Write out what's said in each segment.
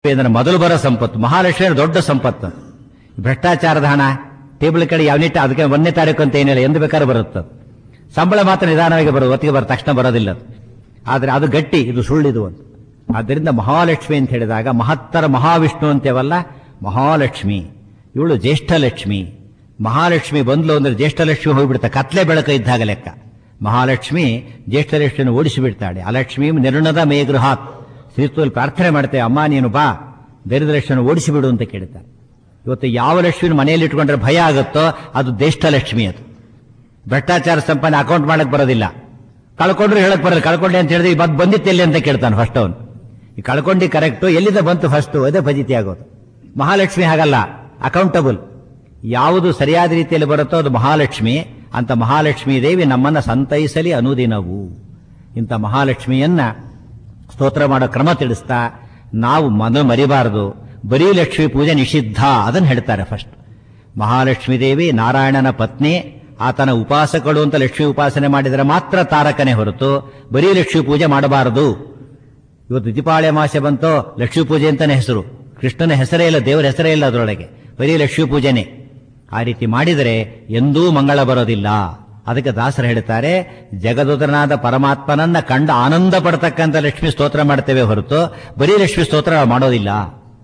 ಅಂದ್ರೆ ಮೊದಲು ಬರೋ ಸಂಪತ್ತು ಮಹಾಲಕ್ಷ್ಮಿ ಅಂದ್ರೆ ದೊಡ್ಡ ಸಂಪತ್ತು ಭ್ರಷ್ಟಾಚಾರದ ಹಣ ಟೇಬಲ್ ಕಡೆ ಯಾವನಿಟ್ಟು ಅದಕ್ಕೆ ಒಂದನೇ ತಾರೀಕು ಅಂತ ಏನಿಲ್ಲ ಎಂದು ಬೇಕಾದ್ರೂ ಬರುತ್ತೆ ಅದು. ಸಂಬಳ ಮಾತ್ರ ನಿಧಾನವಾಗಿ ಬರೋದು ಒತ್ತಿಗೆ ಬರೋ ತಕ್ಷಣ ಬರೋದಿಲ್ಲ ಅದು ಆದರೆ ಅದು ಗಟ್ಟಿ ಇದು ಸುಳ್ಳಿದು ಅಂತ ಆದ್ದರಿಂದ ಮಹಾಲಕ್ಷ್ಮಿ ಅಂತ ಹೇಳಿದಾಗ ಮಹತ್ತರ ಮಹಾವಿಷ್ಣು ಅಂತೇವಲ್ಲ ಮಹಾಲಕ್ಷ್ಮಿ ಇವಳು ಜ್ಯೇಷ್ಠ ಲಕ್ಷ್ಮಿ ಮಹಾಲಕ್ಷ್ಮಿ ಬಂದ್ಲು ಅಂದ್ರೆ ಜ್ಯೇಷ್ಠ ಲಕ್ಷ್ಮಿ ಹೋಗ್ಬಿಡ್ತಾ ಕತ್ಲೆ ಬೆಳಕು ಇದ್ದಾಗ ಲೆಕ್ಕ ಮಹಾಲಕ್ಷ್ಮಿ ಜ್ಯೇಷ್ಠ ಲಕ್ಷ್ಮಿಯನ್ನು ಓಡಿಸಿಬಿಡ್ತಾಳೆ ಅಲಕ್ಷ್ಮಿ ನಿರ್ಣದ ಮೇಗೃಹಾತ್ ಶ್ರೀತ್ವದಲ್ಲಿ ಪ್ರಾರ್ಥನೆ ಮಾಡ್ತೇವೆ ಅಮ್ಮ ನೀನು ಬಾ ದರಿದ್ರ ಲಕ್ಷ್ಮಿಯನ್ನು ಓಡಿಸಿಬಿಡು ಅಂತ ಕೇಳ್ತಾರೆ ಇವತ್ತು ಯಾವ ಲಕ್ಷ್ಮಿನ ಮನೆಯಲ್ಲಿ ಇಟ್ಕೊಂಡ್ರೆ ಭಯ ಆಗುತ್ತೋ ಅದು ಜ್ಯೇಷ್ಠ ಲಕ್ಷ್ಮಿ ಅದು ಭ್ರಷ್ಟಾಚಾರ ಸಂಪಾದನೆ ಅಕೌಂಟ್ ಮಾಡಕ್ ಬರೋದಿಲ್ಲ ಕಳ್ಕೊಂಡ್ರು ಹೇಳಕ್ ಬರಲ್ಲ ಕಳ್ಕೊಂಡೆ ಅಂತ ಹೇಳಿದ್ರೆ ಬದ್ ಬಂದಿತ್ತು ಎಲ್ಲಿ ಅಂತ ಕೇಳ್ತಾನೆ ಫಸ್ಟ್ ಅವನು ಈ ಕಳ್ಕೊಂಡಿ ಕರೆಕ್ಟು ಎಲ್ಲಿಂದ ಬಂತು ಫಸ್ಟ್ ಅದೇ ಫಜಿತಿ ಆಗೋದು ಮಹಾಲಕ್ಷ್ಮಿ ಹಾಗಲ್ಲ ಅಕೌಂಟಬಲ್ ಯಾವುದು ಸರಿಯಾದ ರೀತಿಯಲ್ಲಿ ಬರುತ್ತೋ ಅದು ಮಹಾಲಕ್ಷ್ಮಿ ಅಂತ ಮಹಾಲಕ್ಷ್ಮೀ ದೇವಿ ನಮ್ಮನ್ನ ಸಂತೈಸಲಿ ಅನುದಿನವು ಇಂಥ ಮಹಾಲಕ್ಷ್ಮಿಯನ್ನ ಸ್ತೋತ್ರ ಮಾಡೋ ಕ್ರಮ ತಿಳಿಸ್ತಾ ನಾವು ಮೊದಲು ಮರಿಬಾರದು ಬರೀ ಲಕ್ಷ್ಮೀ ಪೂಜೆ ನಿಷಿದ್ಧ ಅದನ್ನು ಹೇಳ್ತಾರೆ ಫಸ್ಟ್ ಮಹಾಲಕ್ಷ್ಮೀ ದೇವಿ ನಾರಾಯಣನ ಪತ್ನಿ ಆತನ ಉಪಾಸಕಳು ಅಂತ ಲಕ್ಷ್ಮೀ ಉಪಾಸನೆ ಮಾಡಿದರೆ ಮಾತ್ರ ತಾರಕನೇ ಹೊರತು ಬರೀ ಲಕ್ಷ್ಮೀ ಪೂಜೆ ಮಾಡಬಾರದು ಇವತ್ತು ದೀಪಾವಳಿ ಅಮಾವಾಸ್ಯೆ ಬಂತೋ ಲಕ್ಷ್ಮೀ ಪೂಜೆ ಅಂತಾನೆ ಹೆಸರು ಕೃಷ್ಣನ ಹೆಸರೇ ಇಲ್ಲ ದೇವರ ಹೆಸರೇ ಇಲ್ಲ ಅದರೊಳಗೆ ಬರೀ ಲಕ್ಷ್ಮೀ ಪೂಜೆನೆ ಆ ರೀತಿ ಮಾಡಿದರೆ ಎಂದೂ ಮಂಗಳ ಬರೋದಿಲ್ಲ ಅದಕ್ಕೆ ದಾಸರು ಹೇಳ್ತಾರೆ ಜಗದುದರನಾದ ಪರಮಾತ್ಮನನ್ನ ಕಂಡು ಆನಂದ ಪಡ್ತಕ್ಕಂಥ ಲಕ್ಷ್ಮೀ ಸ್ತೋತ್ರ ಮಾಡ್ತೇವೆ ಹೊರತು ಬರೀ ಲಕ್ಷ್ಮೀ ಸ್ತೋತ್ರ ನಾವು ಮಾಡೋದಿಲ್ಲ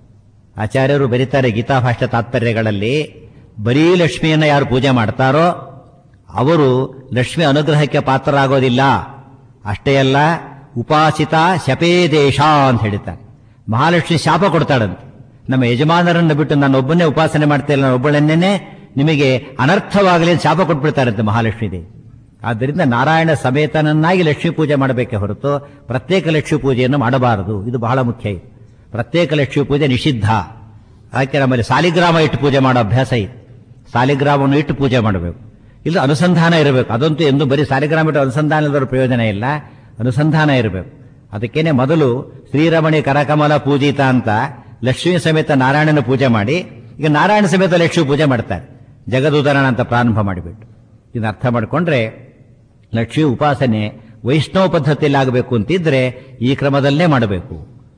ಆಚಾರ್ಯರು ಬರೀತಾರೆ ಗೀತಾಭಾಷ್ಯ ತಾತ್ಪರ್ಯಗಳಲ್ಲಿ ಬರೀ ಲಕ್ಷ್ಮಿಯನ್ನ ಯಾರು ಪೂಜೆ ಮಾಡ್ತಾರೋ ಅವರು ಲಕ್ಷ್ಮಿ ಅನುಗ್ರಹಕ್ಕೆ ಪಾತ್ರರಾಗೋದಿಲ್ಲ ಅಷ್ಟೇ ಅಲ್ಲ ಉಪಾಸಿತ ಶಪೇದೇಶ ಅಂತ ಹೇಳ್ತಾರೆ ಮಹಾಲಕ್ಷ್ಮಿ ಶಾಪ ಕೊಡ್ತಾಳಂತೆ ನಮ್ಮ ಯಜಮಾನರನ್ನು ಬಿಟ್ಟು ನಾನು ಒಬ್ಬನ್ನೇ ಉಪಾಸನೆ ಮಾಡ್ತಿಲ್ಲ ನಾನು ಒಬ್ಬಳನ್ನೇ ನಿಮಗೆ ಅನರ್ಥವಾಗಲಿ ಅಂತ ಶಾಪ ಕೊಟ್ಬಿಡ್ತಾರಂತೆ ಮಹಾಲಕ್ಷ್ಮೀ ದೇವಿ ಆದ್ದರಿಂದ ನಾರಾಯಣ ಸಮೇತನನ್ನಾಗಿ ಲಕ್ಷ್ಮೀ ಪೂಜೆ ಮಾಡಬೇಕೆ ಹೊರತು ಪ್ರತ್ಯೇಕ ಲಕ್ಷ್ಮೀ ಪೂಜೆಯನ್ನು ಮಾಡಬಾರದು ಇದು ಬಹಳ ಮುಖ್ಯ ಇದೆ ಪ್ರತ್ಯೇಕ ಲಕ್ಷ್ಮೀ ಪೂಜೆ ನಿಷಿದ್ಧ ಯಾಕೆ ನಮ್ಮಲ್ಲಿ ಸಾಲಿಗ್ರಾಮ ಇಟ್ಟು ಪೂಜೆ ಮಾಡೋ ಅಭ್ಯಾಸ ಇದೆ ಸಾಲಿಗ್ರಾಮವನ್ನು ಇಟ್ಟು ಪೂಜೆ ಮಾಡಬೇಕು ಇಲ್ಲ ಅನುಸಂಧಾನ ಇರಬೇಕು ಅದಂತೂ ಎಂದು ಬರೀ ಸಾಲಿಗ್ರಾಮ ಇಟ್ಟು ಅನುಸಂಧಾನ ಇಲ್ಲದರ ಪ್ರಯೋಜನ ಇಲ್ಲ ಅನುಸಂಧಾನ ಇರಬೇಕು ಅದಕ್ಕೇನೆ ಮೊದಲು ಶ್ರೀರಮಣಿ ಕರಕಮಲ ಪೂಜಿತ ಅಂತ ಲಕ್ಷ್ಮೀ ಸಮೇತ ನಾರಾಯಣನ ಪೂಜೆ ಮಾಡಿ ಈಗ ನಾರಾಯಣ ಸಮೇತ ಲಕ್ಷ್ಮೀ ಪೂಜೆ ಮಾಡ್ತಾರೆ ಜಗದುದರಣ ಅಂತ ಪ್ರಾರಂಭ ಮಾಡಿಬಿಟ್ಟು ಇದನ್ನ ಅರ್ಥ ಮಾಡಿಕೊಂಡ್ರೆ ಲಕ್ಷ್ಮೀ ಉಪಾಸನೆ ವೈಷ್ಣವ ಪದ್ಧತಿಯಲ್ಲಿ ಆಗಬೇಕು ಅಂತಿದ್ರೆ ಈ ಕ್ರಮದಲ್ಲೇ ಮಾಡಬೇಕು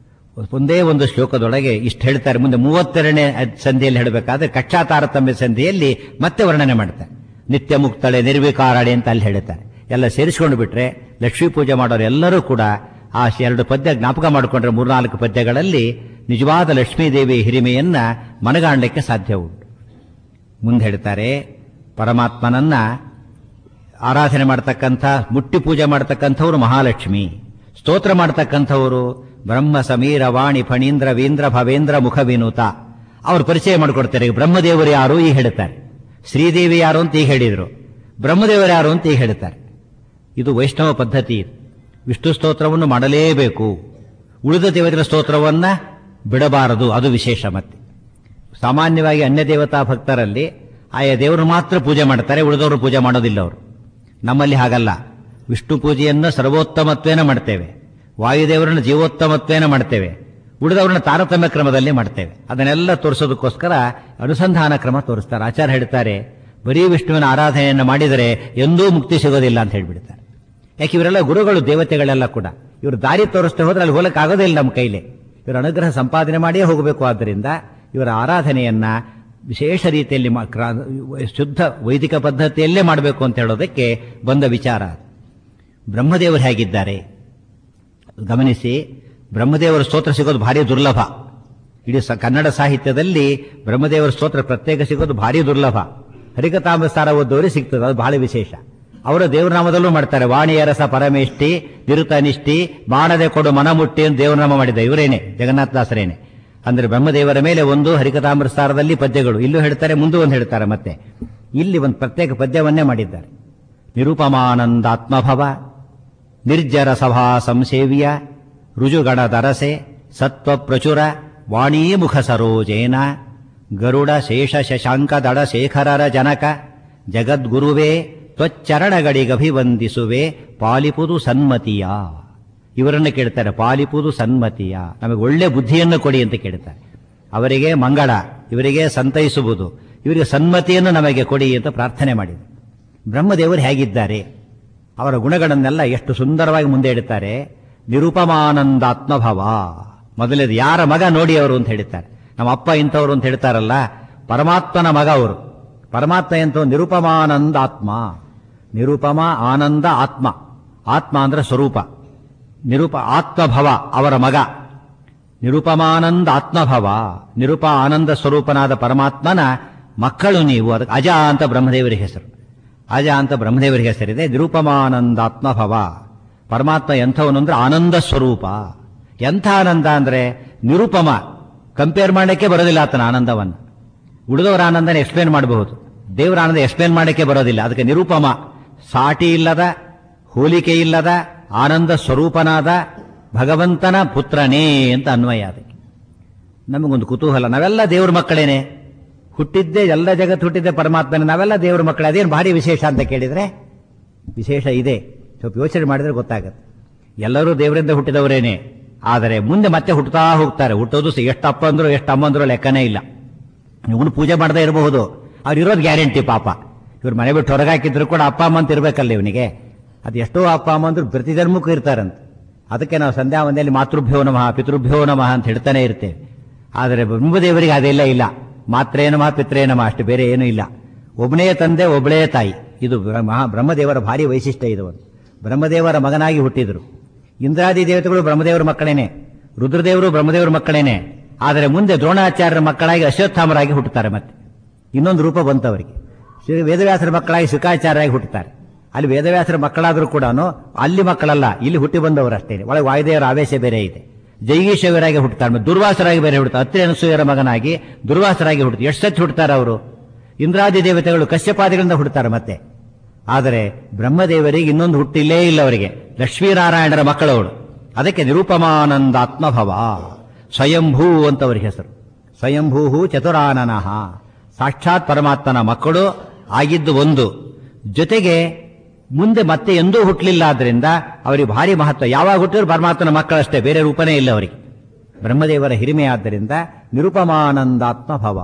ಒಂದೇ ಒಂದು ಶ್ಲೋಕದೊಳಗೆ ಇಷ್ಟು ಹೇಳ್ತಾರೆ ಮುಂದೆ ಮೂವತ್ತೆರಡನೇ ಸಂಧಿಯಲ್ಲಿ ಹೇಳಬೇಕಾದ್ರೆ ಕಕ್ಷಾ ತಾರತಮ್ಯ ಸಂಧಿಯಲ್ಲಿ ಮತ್ತೆ ವರ್ಣನೆ ಮಾಡ್ತಾರೆ ನಿತ್ಯ ಮುಕ್ತಳೆ ನಿರ್ವಿಕಾರಳೆ ಅಂತ ಅಲ್ಲಿ ಹೇಳ್ತಾರೆ ಎಲ್ಲ ಸೇರಿಸಿಕೊಂಡು ಬಿಟ್ರೆ ಲಕ್ಷ್ಮೀ ಪೂಜೆ ಮಾಡೋರು ಎಲ್ಲರೂ ಕೂಡ ಆ ಎರಡು ಪದ್ಯ ಜ್ಞಾಪಕ ಮಾಡಿಕೊಂಡ್ರೆ ಮೂರ್ನಾಲ್ಕು ಪದ್ಯಗಳಲ್ಲಿ ನಿಜವಾದ ಲಕ್ಷ್ಮೀ ದೇವಿ ಹಿರಿಮೆಯನ್ನ ಮನಗಾಣಲಿಕ್ಕೆ ಸಾಧ್ಯ ಉಂಟು ಮುಂದೆ ಹೇಳ್ತಾರೆ ಪರಮಾತ್ಮನನ್ನ ಆರಾಧನೆ ಮಾಡ್ತಕ್ಕಂಥ ಮುಟ್ಟಿ ಪೂಜೆ ಮಾಡ್ತಕ್ಕಂಥವ್ರು ಮಹಾಲಕ್ಷ್ಮಿ ಸ್ತೋತ್ರ ಮಾಡ್ತಕ್ಕಂಥವರು ಬ್ರಹ್ಮ ಸಮೀರ ವಾಣಿ ಫಣೀಂದ್ರ ವೀಂದ್ರ ಭವೇಂದ್ರ ಮುಖ ವಿನೂತ ಅವ್ರು ಪರಿಚಯ ಮಾಡಿಕೊಡ್ತಾರೆ ಈಗ ಬ್ರಹ್ಮದೇವರು ಯಾರು ಈಗ ಹೇಳ್ತಾರೆ ಶ್ರೀದೇವಿ ಯಾರು ಅಂತ ಈಗ ಹೇಳಿದ್ರು ಬ್ರಹ್ಮದೇವರು ಯಾರು ಅಂತ ಈಗ ಹೇಳ್ತಾರೆ ಇದು ವೈಷ್ಣವ ಪದ್ಧತಿ ಇದು ವಿಷ್ಣು ಸ್ತೋತ್ರವನ್ನು ಮಾಡಲೇಬೇಕು ಉಳಿದ ದೇವರ ಸ್ತೋತ್ರವನ್ನ ಬಿಡಬಾರದು ಅದು ವಿಶೇಷ ಮತ್ತೆ ಸಾಮಾನ್ಯವಾಗಿ ಅನ್ಯ ದೇವತಾ ಭಕ್ತರಲ್ಲಿ ಆಯಾ ದೇವರು ಮಾತ್ರ ಪೂಜೆ ಮಾಡ್ತಾರೆ ಉಳಿದವರು ಪೂಜೆ ಮಾಡೋದಿಲ್ಲ ಅವರು ನಮ್ಮಲ್ಲಿ ಹಾಗಲ್ಲ ವಿಷ್ಣು ಪೂಜೆಯನ್ನು ಸರ್ವೋತ್ತಮತ್ವೇನ ಮಾಡ್ತೇವೆ ವಾಯುದೇವರನ್ನು ಜೀವೋತ್ತಮತ್ವೇನ ಮಾಡ್ತೇವೆ ಉಳಿದವರನ್ನ ತಾರತಮ್ಯ ಕ್ರಮದಲ್ಲಿ ಮಾಡ್ತೇವೆ ಅದನ್ನೆಲ್ಲ ತೋರಿಸೋದಕ್ಕೋಸ್ಕರ ಅನುಸಂಧಾನ ಕ್ರಮ ತೋರಿಸ್ತಾರೆ ಆಚಾರ್ಯ ಹೇಳ್ತಾರೆ ಬರೀ ವಿಷ್ಣುವಿನ ಆರಾಧನೆಯನ್ನು ಮಾಡಿದರೆ ಎಂದೂ ಮುಕ್ತಿ ಸಿಗೋದಿಲ್ಲ ಅಂತ ಹೇಳ್ಬಿಡ್ತಾರೆ ಯಾಕೆ ಇವರೆಲ್ಲ ಗುರುಗಳು ದೇವತೆಗಳೆಲ್ಲ ಕೂಡ ಇವರು ದಾರಿ ತೋರಿಸ್ತಾ ಹೋದ್ರೆ ಅಲ್ಲಿ ಹೋಗಕ್ಕೆ ಆಗೋದಿಲ್ಲ ನಮ್ಮ ಕೈಲಿ ಇವರ ಅನುಗ್ರಹ ಸಂಪಾದನೆ ಮಾಡಿಯೇ ಹೋಗಬೇಕು ಆದ್ದರಿಂದ ಇವರ ಆರಾಧನೆಯನ್ನ ವಿಶೇಷ ರೀತಿಯಲ್ಲಿ ಮಾ- ಕ್ರಾ- ಶುದ್ಧ ವೈದಿಕ ಪದ್ಧತಿಯಲ್ಲೇ ಮಾಡಬೇಕು ಅಂತ ಹೇಳೋದಕ್ಕೆ ಬಂದ ವಿಚಾರ ಬ್ರಹ್ಮದೇವರು ಹೇಗಿದ್ದಾರೆ ಗಮನಿಸಿ ಬ್ರಹ್ಮದೇವರ ಸ್ತೋತ್ರ ಸಿಗೋದು ಭಾರಿ ದುರ್ಲಭ ಇಡೀ ಸ- ಕನ್ನಡ ಸಾಹಿತ್ಯದಲ್ಲಿ ಬ್ರಹ್ಮದೇವರ ಸ್ತೋತ್ರ ಪ್ರತ್ಯೇಕ ಸಿಗೋದು ಭಾರಿ ದುರ್ಲಭ ಹರಿಕತಾಂಬಸಾರ ಓದೋರಿಗೆ ಸಿಗ್ತದೆ ಅದು ಬಹಳ ವಿಶೇಷ ಅವರ ದೇವರನಾಮದಲ್ಲೂ ಮಾಡ್ತಾರೆ ವಾಣಿಯರಸ ಪರಮೇಷ್ಠಿ ನಿರುತನಿಷ್ಠಿ ಬಾಣದೆ ಕೊಡು ಮನಮುಟ್ಟಿ ಅಂತ ದೇವರನಾಮ ಮಾಡಿದ ಇವರೇನೆ ಜಗನ್ನಾಥದಾಸರೇನೆ ಅಂದ್ರೆ ಬ್ರಹ್ಮದೇವರ ಮೇಲೆ ಒಂದು ಹರಿಕತಾಂಬರಸಾರದಲ್ಲಿ ಪದ್ಯಗಳು ಇಲ್ಲೂ ಹೇಳ್ತಾರೆ ಮುಂದೂ ಒಂದು ಹೇಳ್ತಾರೆ ಮತ್ತೆ ಇಲ್ಲಿ ಒಂದು ಪ್ರತ್ಯೇಕ ಪದ್ಯವನ್ನೇ ಮಾಡಿದ್ದಾರೆ ನಿರುಪಮಾನಂದಾತ್ಮಭವ ನಿರ್ಜರ ಸಭಾ ಸಂಸೇವ್ಯ ರುಜುಗಣದರಸೆ ಸತ್ವ ಪ್ರಚುರ ವಾಣೀ ಮುಖ ಸರೋಜೇನ ಗರುಡ ಶೇಷ ಶಶಾಂಕ ದಡ ಶೇಖರರ ಜನಕ ಜಗದ್ಗುರುವೇ ತ್ವಚ್ಚರಣಗಳಿಗಭಿವಂದಿಸುವೆ ಪಾಲಿಪುದು ಸನ್ಮತಿಯ ಇವರನ್ನು ಕೇಳ್ತಾರೆ ಪಾಲಿಪುದು ಸನ್ಮತಿಯ ನಮಗೆ ಒಳ್ಳೆ ಬುದ್ಧಿಯನ್ನು ಕೊಡಿ ಅಂತ ಕೇಳ್ತಾರೆ ಅವರಿಗೆ ಮಂಗಳ ಇವರಿಗೆ ಸಂತೈಸುವುದು ಇವರಿಗೆ ಸನ್ಮತಿಯನ್ನು ನಮಗೆ ಕೊಡಿ ಅಂತ ಪ್ರಾರ್ಥನೆ ಮಾಡಿದರು ಬ್ರಹ್ಮದೇವರು ಹೇಗಿದ್ದಾರೆ ಅವರ ಗುಣಗಳನ್ನೆಲ್ಲ ಎಷ್ಟು ಸುಂದರವಾಗಿ ಮುಂದೆ ಇಡುತ್ತಾರೆ ನಿರುಪಮಾನಂದಾತ್ಮಭವ ಮೊದಲೇದು ಯಾರ ಮಗ ನೋಡಿ ಅವರು ಅಂತ ಹೇಳ್ತಾರೆ ನಮ್ಮ ಅಪ್ಪ ಇಂಥವ್ರು ಅಂತ ಹೇಳ್ತಾರಲ್ಲ ಪರಮಾತ್ಮನ ಮಗ ಅವರು ಪರಮಾತ್ಮ ಎಂತ ನಿರುಪಮಾನಂದ ಆತ್ಮ ನಿರುಪಮ ಆನಂದ ಆತ್ಮ ಆತ್ಮ ಅಂದ್ರೆ ಸ್ವರೂಪ ನಿರುಪ ಆತ್ಮಭವ ಅವರ ಮಗ ನಿರುಪಮಾನಂದ ಆತ್ಮಭವ ನಿರುಪ ಆನಂದ ಸ್ವರೂಪನಾದ ಪರಮಾತ್ಮನ ಮಕ್ಕಳು ನೀವು ಅದಕ್ಕೆ ಅಜ ಅಂತ ಬ್ರಹ್ಮದೇವರಿಗೆ ಹೆಸರು ಅಜ ಅಂತ ಬ್ರಹ್ಮದೇವರಿಗೆ ಹೆಸರಿದೆ ನಿರುಪಮಾನಂದಾತ್ಮಭವ ಪರಮಾತ್ಮ ಎಂಥವನು ಅಂದ್ರೆ ಆನಂದ ಸ್ವರೂಪ ಎಂಥ ಆನಂದ ಅಂದ್ರೆ ನಿರುಪಮ ಕಂಪೇರ್ ಮಾಡಕ್ಕೆ ಬರೋದಿಲ್ಲ ಆತನ ಆನಂದವನ್ನು ಉಳಿದವರ ಆನಂದನ ಎಕ್ಸ್ಪ್ಲೇನ್ ಮಾಡಬಹುದು ದೇವರ ಆನಂದ ಎಕ್ಸ್ಪ್ಲೇನ್ ಮಾಡಕ್ಕೆ ಬರೋದಿಲ್ಲ ಅದಕ್ಕೆ ನಿರುಪಮ ಸಾಟಿ ಇಲ್ಲದ ಹೋಲಿಕೆ ಇಲ್ಲದ ಆನಂದ ಸ್ವರೂಪನಾದ ಭಗವಂತನ ಪುತ್ರನೇ ಅಂತ ಅನ್ವಯ ಅದಕ್ಕೆ ನಮಗೊಂದು ಕುತೂಹಲ ನಾವೆಲ್ಲ ದೇವ್ರ ಮಕ್ಕಳೇನೆ ಹುಟ್ಟಿದ್ದೇ ಎಲ್ಲ ಜಗತ್ತು ಹುಟ್ಟಿದ್ದೆ ಪರಮಾತ್ಮನೇ ನಾವೆಲ್ಲ ದೇವ್ರ ಮಕ್ಕಳೇ ಅದೇನು ಭಾರಿ ವಿಶೇಷ ಅಂತ ಕೇಳಿದ್ರೆ ವಿಶೇಷ ಇದೆ ಸ್ವಲ್ಪ ಯೋಚನೆ ಮಾಡಿದ್ರೆ ಗೊತ್ತಾಗುತ್ತೆ ಎಲ್ಲರೂ ದೇವರಿಂದ ಹುಟ್ಟಿದವರೇನೆ ಆದರೆ ಮುಂದೆ ಮತ್ತೆ ಹುಟ್ಟುತ್ತಾ ಹೋಗ್ತಾರೆ ಹುಟ್ಟೋದು ಸ- ಎಷ್ಟು ಅಪ್ಪ ಅಂದ್ರು ಎಷ್ಟು ಅಮ್ಮ ಅಂದ್ರು ಲೆಕ್ಕನೇ ಇಲ್ಲ ಇವನು ಪೂಜೆ ಮಾಡದೇ ಇರಬಹುದು ಅವ್ರು ಇರೋದು ಗ್ಯಾರಂಟಿ ಪಾಪ ಇವ್ರು ಮನೆ ಬಿಟ್ಟು ಹೊರಗಾಕಿದ್ರು ಕೂಡ ಅಪ್ಪ ಅಮ್ಮ ಅಂತ ಇರ್ಬೇಕಲ್ಲ ಇವನಿಗೆ ಅದು ಎಷ್ಟೋ ಅಪ್ಪ ಅಮ್ಮ ಅಂದ್ರು ಪ್ರತಿ ಜನ್ಮಕ್ಕೂ ಇರ್ತಾರಂತ ಅದಕ್ಕೆ ನಾವು ಸಂಧ್ಯಾ ವಂದನೆಯಲ್ಲಿ ಮಾತೃಭ್ಯೋ ನಮಃ ಪಿತೃಭ್ಯೋ ನಮಃ ಅಂತ ಹೇಳ್ತಾನೆ ಇರ್ತೇವೆ ಆದರೆ ಬ್ರಹ್ಮದೇವರಿಗೆ ಅದೆಲ್ಲ ಇಲ್ಲ ಮಾತ್ರೇ ನಮಃ ಪಿತ್ರೇ ನಮಃ ಅಷ್ಟು ಬೇರೆ ಏನೂ ಇಲ್ಲ ಒಬ್ಬನೇ ತಂದೆ ಒಬ್ಬಳೇ ತಾಯಿ ಇದು ಬ್ರ- ಮಹಾ ಬ್ರಹ್ಮದೇವರ ಭಾರಿ ವೈಶಿಷ್ಟ್ಯ ಇದು ಒಂದು ಬ್ರಹ್ಮದೇವರ ಮಗನಾಗಿ ಹುಟ್ಟಿದ್ರು ಇಂದ್ರಾದಿ ದೇವತೆಗಳು ಬ್ರಹ್ಮದೇವರ ಮಕ್ಕಳೇನೆ ರುದ್ರದೇವರು ಬ್ರಹ್ಮದೇವರ ಮಕ್ಕಳೇನೆ ಆದರೆ ಮುಂದೆ ದ್ರೋಣಾಚಾರ್ಯರ ಮಕ್ಕಳಾಗಿ ಅಶ್ವತ್ಥಾಮರಾಗಿ ಹುಟ್ಟುತ್ತಾರೆ ಮತ್ತೆ ಇನ್ನೊಂದು ರೂಪ ಬಂತವರಿಗೆ ಶ್ರೀ ವೇದವ್ಯಾಸರ ಮಕ್ಕಳಾಗಿ ಶುಕಾಚಾರ್ಯರಾಗಿ ಹುಟ್ಟುತ್ತಾರೆ ಅಲ್ಲಿ ವೇದವ್ಯಾಸರ ಮಕ್ಕಳಾದರೂ ಕೂಡ ಅಲ್ಲಿ ಮಕ್ಕಳಲ್ಲ ಇಲ್ಲಿ ಹುಟ್ಟಿ ಬಂದವರು ಅಷ್ಟೇ ಒಳಗೆ ವಾಯುದೇವರ ಆವೇಶ ಬೇರೆ ಇದೆ ಜೈಗೀಶವರಾಗಿ ಹುಟ್ಟುತ್ತಾರೆ ಮತ್ತೆ ದುರ್ವಾಸರಾಗಿ ಬೇರೆ ಹುಟ್ಟುತ್ತಾರೆ ಅತ್ರಿ ಅನಸೂಯರ ಮಗನಾಗಿ ದುರ್ವಾಸರಾಗಿ ಹುಟ್ಟುತ್ತಾರೆ ಎಷ್ಟು ಸತಿ ಹುಟ್ಟುತ್ತಾರೆ ಅವರು ಇಂದ್ರಾದಿ ದೇವತೆಗಳು ಕಶ್ಯಪಾದಿಗಳಿಂದ ಹುಟ್ಟುತ್ತಾರೆ ಮತ್ತೆ ಆದರೆ ಬ್ರಹ್ಮದೇವರಿಗೆ ಇನ್ನೊಂದು ಹುಟ್ಟಿಲ್ಲೇ ಇಲ್ಲ ಅವರಿಗೆ ಲಕ್ಷ್ಮೀನಾರಾಯಣರ ಮಕ್ಕಳವಳು ಅದಕ್ಕೆ ನಿರುಪಮಾನಂದಾತ್ಮಭವ ಸ್ವಯಂಭೂ ಅಂತ ಅವರಿಗೆ ಹೆಸರು ಸ್ವಯಂಭೂ ಚತುರಾನನಃ ಸಾಕ್ಷಾತ್ ಪರಮಾತ್ಮನ ಮಕ್ಕಳು ಆಗಿದ್ದು ಒಂದು ಜೊತೆಗೆ ಮುಂದೆ ಮತ್ತೆ ಎಂದೂ ಹುಟ್ಟಲಿಲ್ಲ ಆದ್ರಿಂದ ಅವರಿಗೆ ಭಾರಿ ಮಹತ್ವ ಯಾವಾಗ ಹುಟ್ಟಿದ್ರು ಪರಮಾತ್ಮನ ಮಕ್ಕಳಷ್ಟೇ ಬೇರೆ ರೂಪನೇ ಇಲ್ಲ ಅವರಿಗೆ ಬ್ರಹ್ಮದೇವರ ಹಿರಿಮೆ ಆದ್ದರಿಂದ ನಿರುಪಮಾನಂದಾತ್ಮಭವ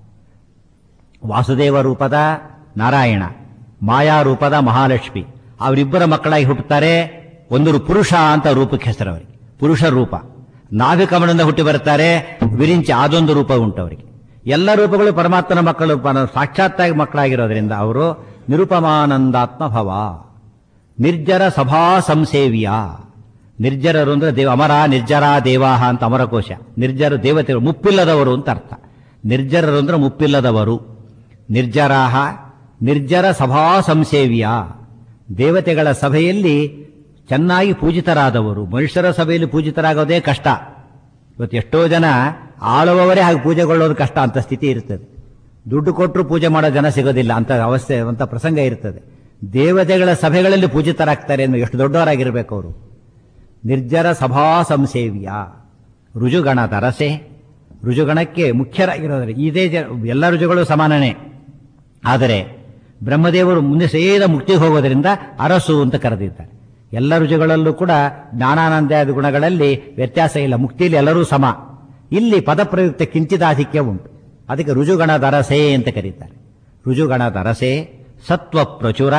ವಾಸುದೇವ ರೂಪದ ನಾರಾಯಣ ಮಾಯಾ ರೂಪದ ಮಹಾಲಕ್ಷ್ಮಿ ಅವರಿಬ್ಬರ ಮಕ್ಕಳಾಗಿ ಹುಟ್ಟುತ್ತಾರೆ ಒಂದು ರೂ- ಪುರುಷ ಅಂತ ರೂಪಕ್ಕೆ ಹೆಸರು ಅವರಿಗೆ ಪುರುಷ ರೂಪ ನಾಭಿಕಮಣದಿಂದ ಹುಟ್ಟಿ ಬರ್ತಾರೆ ವಿರಿಂಚಿ ಅದೊಂದು ರೂಪ ಉಂಟು ಅವರಿಗೆ ಎಲ್ಲ ರೂಪಗಳು ಪರಮಾತ್ಮನ ಮಕ್ಕಳು ಪ- ಸಾಕ್ಷಾತ್ತಾಗಿ ಮಕ್ಕಳಾಗಿರೋದ್ರಿಂದ ಅವರು ನಿರುಪಮಾನಂದಾತ್ಮ ಭವ ನಿರ್ಜರ ಸಭಾ ಸಂಸೇವಿಯ ನಿರ್ಜರರು ಅಂದ್ರೆ ದೇವ ಅಮರ ನಿರ್ಜರ ದೇವಾಹ ಅಂತ ಅಮರಕೋಶ ನಿರ್ಜರ ದೇವತೆಗಳು ಮುಪ್ಪಿಲ್ಲದವರು ಅಂತ ಅರ್ಥ ನಿರ್ಜರರು ಅಂದ್ರೆ ಮುಪ್ಪಿಲ್ಲದವರು ನಿರ್ಜರಾಹ ನಿರ್ಜರ ಸಭಾ ಸಂಸೇವಿಯ ದೇವತೆಗಳ ಸಭೆಯಲ್ಲಿ ಚೆನ್ನಾಗಿ ಪೂಜಿತರಾದವರು ಮನುಷ್ಯರ ಸಭೆಯಲ್ಲಿ ಪೂಜಿತರಾಗೋದೇ ಕಷ್ಟ ಇವತ್ತು ಎಷ್ಟೋ ಜನ ಆಳುವವರೇ ಹಾಗೆ ಪೂಜೆಗೊಳ್ಳೋದು ಕಷ್ಟ ಅಂತ ಸ್ಥಿತಿ ಇರ್ತದೆ ದುಡ್ಡು ಕೊಟ್ಟರು ಪೂಜೆ ಮಾಡೋ ಜನ ಸಿಗೋದಿಲ್ಲ ಅಂತ ಅವಸ್ಥೆ ಅಂತ ಪ್ರಸಂಗ ಇರ್ತದೆ ದೇವತೆಗಳ ಸಭೆಗಳಲ್ಲಿ ಪೂಜಿತರಾಗ್ತಾರೆ ಎಂದು ಎಷ್ಟು ದೊಡ್ಡವರಾಗಿರ್ಬೇಕು ಅವರು ನಿರ್ಜರ ಸಭಾ ಸಂಸೇವ್ಯ ರುಜುಗಣ ತರಸೆ ರುಜುಗಣಕ್ಕೆ ಮುಖ್ಯರಾಗಿರೋದ್ರೆ ಇದೇ ಜ ಎಲ್ಲ ರುಜುಗಳು ಸಮಾನನೇ ಆದರೆ ಬ್ರಹ್ಮದೇವರು ಮುಂದೆ ಸೇದ ಮುಕ್ತಿಗೆ ಹೋಗೋದ್ರಿಂದ ಅರಸು ಅಂತ ಕರೆದಿದ್ದಾರೆ ಎಲ್ಲ ರುಜುಗಳಲ್ಲೂ ಕೂಡ ಜ್ಞಾನಾನಂದಾದಿ ಗುಣಗಳಲ್ಲಿ ವ್ಯತ್ಯಾಸ ಇಲ್ಲ ಮುಕ್ತಿಯಲ್ಲಿ ಎಲ್ಲರೂ ಸಮ ಇಲ್ಲಿ ಪದಪ್ರಯುಕ್ತ ಕಿಂಚಿದಾಧಿಕ್ಯ ಉಂಟು ಅದಕ್ಕೆ ರುಜುಗಣದ ಅರಸೆ ಅಂತ ಕರೀತಾರೆ ರುಜುಗಣದ ಅರಸೆ ಸತ್ವ ಪ್ರಚುರ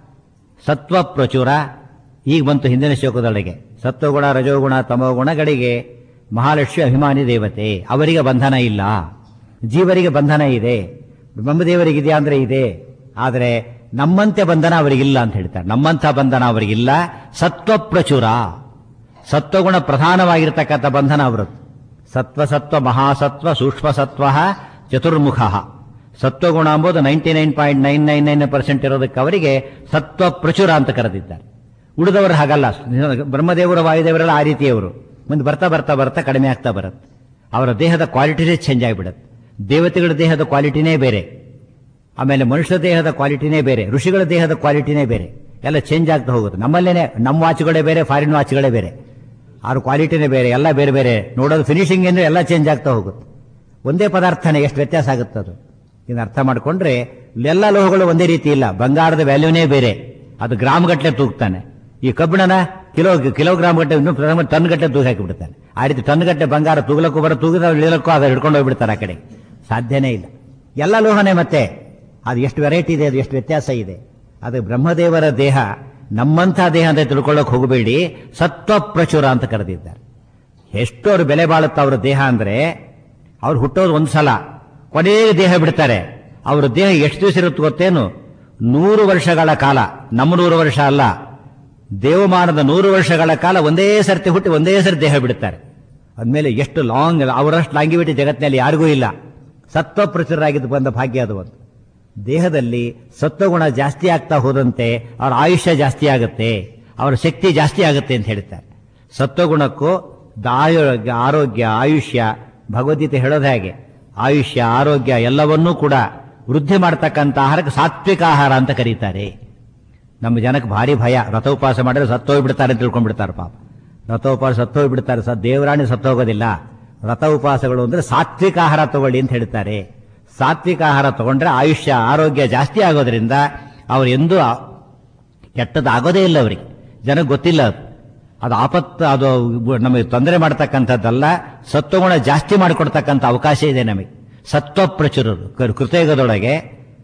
ಸತ್ವ ಪ್ರಚುರ ಈಗ ಬಂತು ಹಿಂದಿನ ಶ್ಲೋಕದೊಳಗೆ ಸತ್ವಗುಣ ರಜೋಗುಣ ತಮೋಗುಣಗಳಿಗೆ ಮಹಾಲಕ್ಷ್ಮಿ ಅಭಿಮಾನಿ ದೇವತೆ ಅವರಿಗೆ ಬಂಧನ ಇಲ್ಲ ಜೀವರಿಗೆ ಬಂಧನ ಇದೆ ಬ್ರಹ್ಮದೇವರಿಗಿದೆಯಾ ಅಂದ್ರೆ ಇದೆ ಆದರೆ ನಮ್ಮಂತೆ ಬಂಧನ ಅವರಿಗಿಲ್ಲ ಅಂತ ಹೇಳ್ತಾರೆ ನಮ್ಮಂಥ ಬಂಧನ ಅವರಿಗಿಲ್ಲ ಸತ್ವ ಪ್ರಚುರ ಸತ್ವಗುಣ ಪ್ರಧಾನವಾಗಿರ್ತಕ್ಕಂಥ ಬಂಧನ ಅವರದ್ದು ಸತ್ವ ಸತ್ವ ಮಹಾಸತ್ವ ಸೂಕ್ಷ್ಮ ಸತ್ವ ಚತುರ್ಮುಖ ಸತ್ವಗುಣ ಎಂಬುದು ninety nine point nine nine nine percent ಇರೋದಕ್ಕೆ ಅವರಿಗೆ ಸತ್ವ ಪ್ರಚುರ ಅಂತ ಕರೆದಿದ್ದಾರೆ ಉಳಿದವರು ಹಾಗಲ್ಲ ಬ್ರಹ್ಮದೇವರು ವಾಯುದೇವರೆಲ್ಲ ಆ ರೀತಿಯವರು ಮುಂದೆ ಬರ್ತಾ ಬರ್ತಾ ಬರ್ತಾ ಕಡಿಮೆ ಆಗ್ತಾ ಬರುತ್ತೆ ಅವರ ದೇಹದ ಕ್ವಾಲಿಟಿನೇ ಚೇಂಜ್ ಆಗಿಬಿಡುತ್ತೆ ದೇವತೆಗಳ ದೇಹದ ಕ್ವಾಲಿಟಿನೇ ಬೇರೆ ಆಮೇಲೆ ಮನುಷ್ಯ ದೇಹದ ಕ್ವಾಲಿಟಿನೇ ಬೇರೆ ಋಷಿಗಳ ದೇಹದ ಕ್ವಾಲಿಟಿನೇ ಬೇರೆ ಎಲ್ಲ ಚೇಂಜ್ ಆಗ್ತಾ ಹೋಗುತ್ತೆ ನಮ್ಮಲ್ಲೇನೆ ನಮ್ಮ ವಾಚ್ಗಳೇ ಬೇರೆ ಫಾರಿನ್ ವಾಚ್ಗಳೇ ಬೇರೆ ಅವ್ರ ಕ್ವಾಲಿಟಿನೇ ಬೇರೆ ಎಲ್ಲ ಬೇರೆ ಬೇರೆ ನೋಡೋದು ಫಿನಿಶಿಂಗ್ ಏನು ಎಲ್ಲ ಚೇಂಜ್ ಆಗ್ತಾ ಹೋಗುತ್ತೆ ಒಂದೇ ಪದಾರ್ಥನೇ ಎಷ್ಟು ವ್ಯತ್ಯಾಸ ಆಗುತ್ತೆ ಅದು ಇದನ್ನ ಅರ್ಥ ಮಾಡಿಕೊಂಡ್ರೆ ಎಲ್ಲ ಲೋಹಗಳು ಒಂದೇ ರೀತಿ ಇಲ್ಲ ಬಂಗಾರದ ವ್ಯಾಲ್ಯೂನೇ ಬೇರೆ ಅದು ಗ್ರಾಮ್ ಗಟ್ಟಲೆ ತೂಗ್ತಾನೆ ಈ ಕಬ್ಬಿಣನ ಕಿಲೋ ಕಿಲೋಗ್ರಾಮ್ ಗಟ್ಟಲೆ ಇನ್ನೂ ಪ್ರಥಮ ಟನ್ ಗಟ್ಟಲೆ ತೂಗಿ ಹಾಕಿಬಿಡ್ತಾನೆ ಆ ರೀತಿ ಟನ್ ಗಟ್ಟಲೆ ಬಂಗಾರ ತೂಗಲಕ್ಕೂ ಬರೋ ತೂಗಿದ ಇಳಿಲಕ್ಕೂ ಅದು ಹಿಡ್ಕೊಂಡು ಹೋಗ್ಬಿಡ್ತಾರೆ ಆ ಕಡೆ ಸಾಧ್ಯನೇ ಇಲ್ಲ ಎಲ್ಲ ಲೋಹನೇ ಮತ್ತೆ ಅದು ಎಷ್ಟು ವೆರೈಟಿ ಇದೆ ಅದು ಎಷ್ಟು ವ್ಯತ್ಯಾಸ ಇದೆ ಅದು ಬ್ರಹ್ಮದೇವರ ದೇಹ ನಮ್ಮಂಥ ದೇಹ ಅಂತ ತಿಳ್ಕೊಳ್ಳೋಕೆ ಹೋಗಬೇಡಿ ಸತ್ವ ಪ್ರಚುರ ಅಂತ ಕರೆದಿದ್ದಾರೆ ಎಷ್ಟು ಅವ್ರು ಬೆಲೆ ಬಾಳುತ್ತ ಅವ್ರ ದೇಹ ಅಂದ್ರೆ ಅವ್ರು ಹುಟ್ಟೋದು ಒಂದು ಸಲ ಕೊನೆಗೆ ದೇಹ ಬಿಡ್ತಾರೆ ಅವ್ರ ದೇಹ ಎಷ್ಟು ದಿವಸ ಇರುತ್ತೆ ಗೊತ್ತೇನು ನೂರು ವರ್ಷಗಳ ಕಾಲ ನಮ್ಮ ನೂರು ವರ್ಷ ಅಲ್ಲ ದೇವಮಾನದ ನೂರು ವರ್ಷಗಳ ಕಾಲ ಒಂದೇ ಸರ್ತಿ ಹುಟ್ಟಿ ಒಂದೇ ಸರ್ತಿ ದೇಹ ಬಿಡುತ್ತಾರೆ ಅಂದಮೇಲೆ ಎಷ್ಟು ಲಾಂಗ್ ಅವರಷ್ಟು ಲಾಂಗಿವಿಟಿ ಜಗತ್ತಿನಲ್ಲಿ ಯಾರಿಗೂ ಇಲ್ಲ ಸತ್ವ ಪ್ರಚುರರಾಗಿದ್ದು ಬಂದ ಭಾಗ್ಯ ಅದು ಒಂದು ದೇಹದಲ್ಲಿ ಸತ್ವಗುಣ ಜಾಸ್ತಿ ಆಗ್ತಾ ಹೋದಂತೆ ಅವರ ಆಯುಷ್ಯ ಜಾಸ್ತಿ ಆಗುತ್ತೆ ಅವರ ಶಕ್ತಿ ಜಾಸ್ತಿ ಆಗುತ್ತೆ ಅಂತ ಹೇಳ್ತಾರೆ ಸತ್ವಗುಣಕ್ಕೂ ಆರೋಗ್ಯ ಆರೋಗ್ಯ ಆಯುಷ್ಯ ಭಗವದ್ಗೀತೆ ಹೇಳೋದು ಹಾಗೆ ಆಯುಷ್ಯ ಆರೋಗ್ಯ ಎಲ್ಲವನ್ನೂ ಕೂಡ ವೃದ್ಧಿ ಮಾಡ್ತಕ್ಕಂಥ ಆಹಾರಕ್ಕೆ ಸಾತ್ವಿಕ ಆಹಾರ ಅಂತ ಕರೀತಾರೆ ನಮ್ಮ ಜನಕ್ಕೆ ಭಾರಿ ಭಯ ರಥೋಪವಾಸ ಮಾಡಿದ್ರೆ ಸತ್ತೋಗ್ಬಿಡ್ತಾರೆ ಅಂತ ತಿಳ್ಕೊಂಡ್ಬಿಡ್ತಾರೆ ಪಾಪ ರಥೋಪವಾಸ ಸತ್ತೋಗ್ಬಿಡ್ತಾರೆ ಸ ದೇವರಾಣಿ ಸತ್ತೋಗೋದಿಲ್ಲ ರಥ ಉಪವಾಸಗಳು ಅಂದ್ರೆ ಸಾತ್ವಿಕ ಆಹಾರ ತಗೊಳ್ಳಿ ಅಂತ ಹೇಳ್ತಾರೆ ಸಾತ್ವಿಕ ಆಹಾರ ತಗೊಂಡ್ರೆ ಆಯುಷ್ಯ ಆರೋಗ್ಯ ಜಾಸ್ತಿ ಆಗೋದ್ರಿಂದ ಅವ್ರು ಎಂದೂ ಆ- ಕೆಟ್ಟದ್ದು ಆಗೋದೇ ಇಲ್ಲ ಅವರಿಗೆ ಜನಕ್ಕೆ ಗೊತ್ತಿಲ್ಲ ಅದು ಅದು ಆಪತ್ತು ಅದು ನಮಗೆ ತೊಂದರೆ ಮಾಡ್ತಕ್ಕಂಥದ್ದಲ್ಲ ಸತ್ವಗುಣ ಜಾಸ್ತಿ ಮಾಡಿಕೊಡ್ತಕ್ಕಂಥ ಅವಕಾಶ ಇದೆ ನಮಗೆ ಸತ್ವ ಪ್ರಚುರರು ಕೃ- ಕೃತಯುಗದೊಳಗೆ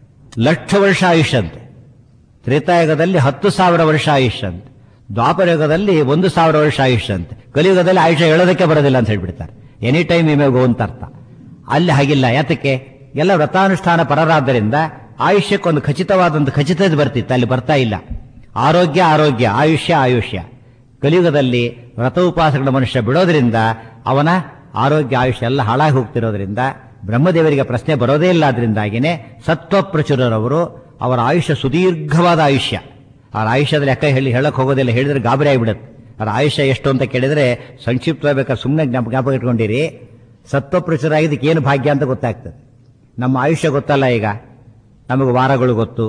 ಲಕ್ಷ ವರ್ಷ ಆಯುಷ್ಯಂತೆ ತ್ರೇತಾಯುಗದಲ್ಲಿ ಹತ್ತು ಸಾವಿರ ವರ್ಷ ಆಯುಷ್ಯಂತೆ ದ್ವಾಪರಯುಗದಲ್ಲಿ ಒಂದು ಸಾವಿರ ವರ್ಷ ಆಯುಷ್ಯಂತೆ ಕಲಿಯುಗದಲ್ಲಿ ಆಯುಷ್ಯ ಹೇಳೋದಕ್ಕೆ ಬರೋದಿಲ್ಲ ಅಂತ ಹೇಳ್ಬಿಡ್ತಾರೆ ಎನಿ ಟೈಮ್ ಇಮೇಗೋ ಅಂತ ಅರ್ಥ ಅಲ್ಲಿ ಹಾಗಿಲ್ಲ ಯಾತಕ್ಕೆ ಎಲ್ಲ ವ್ರತಾನುಷ್ಠಾನ ಪರರಾದ್ದರಿಂದ ಆಯುಷ್ಯಕ್ಕೊಂದು ಖಚಿತವಾದಂಥ ಖಚಿತದ ಬರ್ತಿತ್ತು ಅಲ್ಲಿ ಬರ್ತಾ ಇಲ್ಲ ಆರೋಗ್ಯ ಆರೋಗ್ಯ ಆಯುಷ್ಯ ಆಯುಷ್ಯ ಕಲಿಯುಗದಲ್ಲಿ ವ್ರತ ಉಪವಾಸಗಳ ಮನುಷ್ಯ ಬಿಡೋದ್ರಿಂದ ಅವನ ಆರೋಗ್ಯ ಆಯುಷ್ಯ ಎಲ್ಲ ಹಾಳಾಗಿ ಹೋಗ್ತಿರೋದ್ರಿಂದ ಬ್ರಹ್ಮದೇವರಿಗೆ ಪ್ರಶ್ನೆ ಬರೋದೇ ಇಲ್ಲ ಅದರಿಂದಾಗಿನೇ ಸತ್ವ ಪ್ರಚುರರವರು ಅವರ ಆಯುಷ್ಯ ಸುದೀರ್ಘವಾದ ಆಯುಷ್ಯ ಅವರ ಆಯುಷ್ಯದ ಲೆಕ್ಕ ಹೇಳಿ ಹೇಳಕ್ ಹೋಗೋದಿಲ್ಲ ಹೇಳಿದ್ರೆ ಗಾಬರಿ ಆಗಿಬಿಡುತ್ತೆ ಅವರ ಆಯುಷ್ಯ ಎಷ್ಟು ಅಂತ ಕೇಳಿದ್ರೆ ಸಂಕ್ಷಿಪ್ತವಾಗಬೇಕಾದ್ರೆ ಸುಮ್ಮನೆ ಜ್ಞಾಪ ಜ್ಞಾಪಕ ಇಟ್ಕೊಂಡಿರಿ ಸತ್ವ ಪ್ರಚುರಾಗಿದ್ದಕ್ಕೆ ಏನು ಭಾಗ್ಯ ಅಂತ ಗೊತ್ತಾಗ್ತದೆ ನಮ್ಮ ಆಯುಷ್ಯ ಗೊತ್ತಲ್ಲ ಈಗ ನಮಗೆ ವಾರಗಳು ಗೊತ್ತು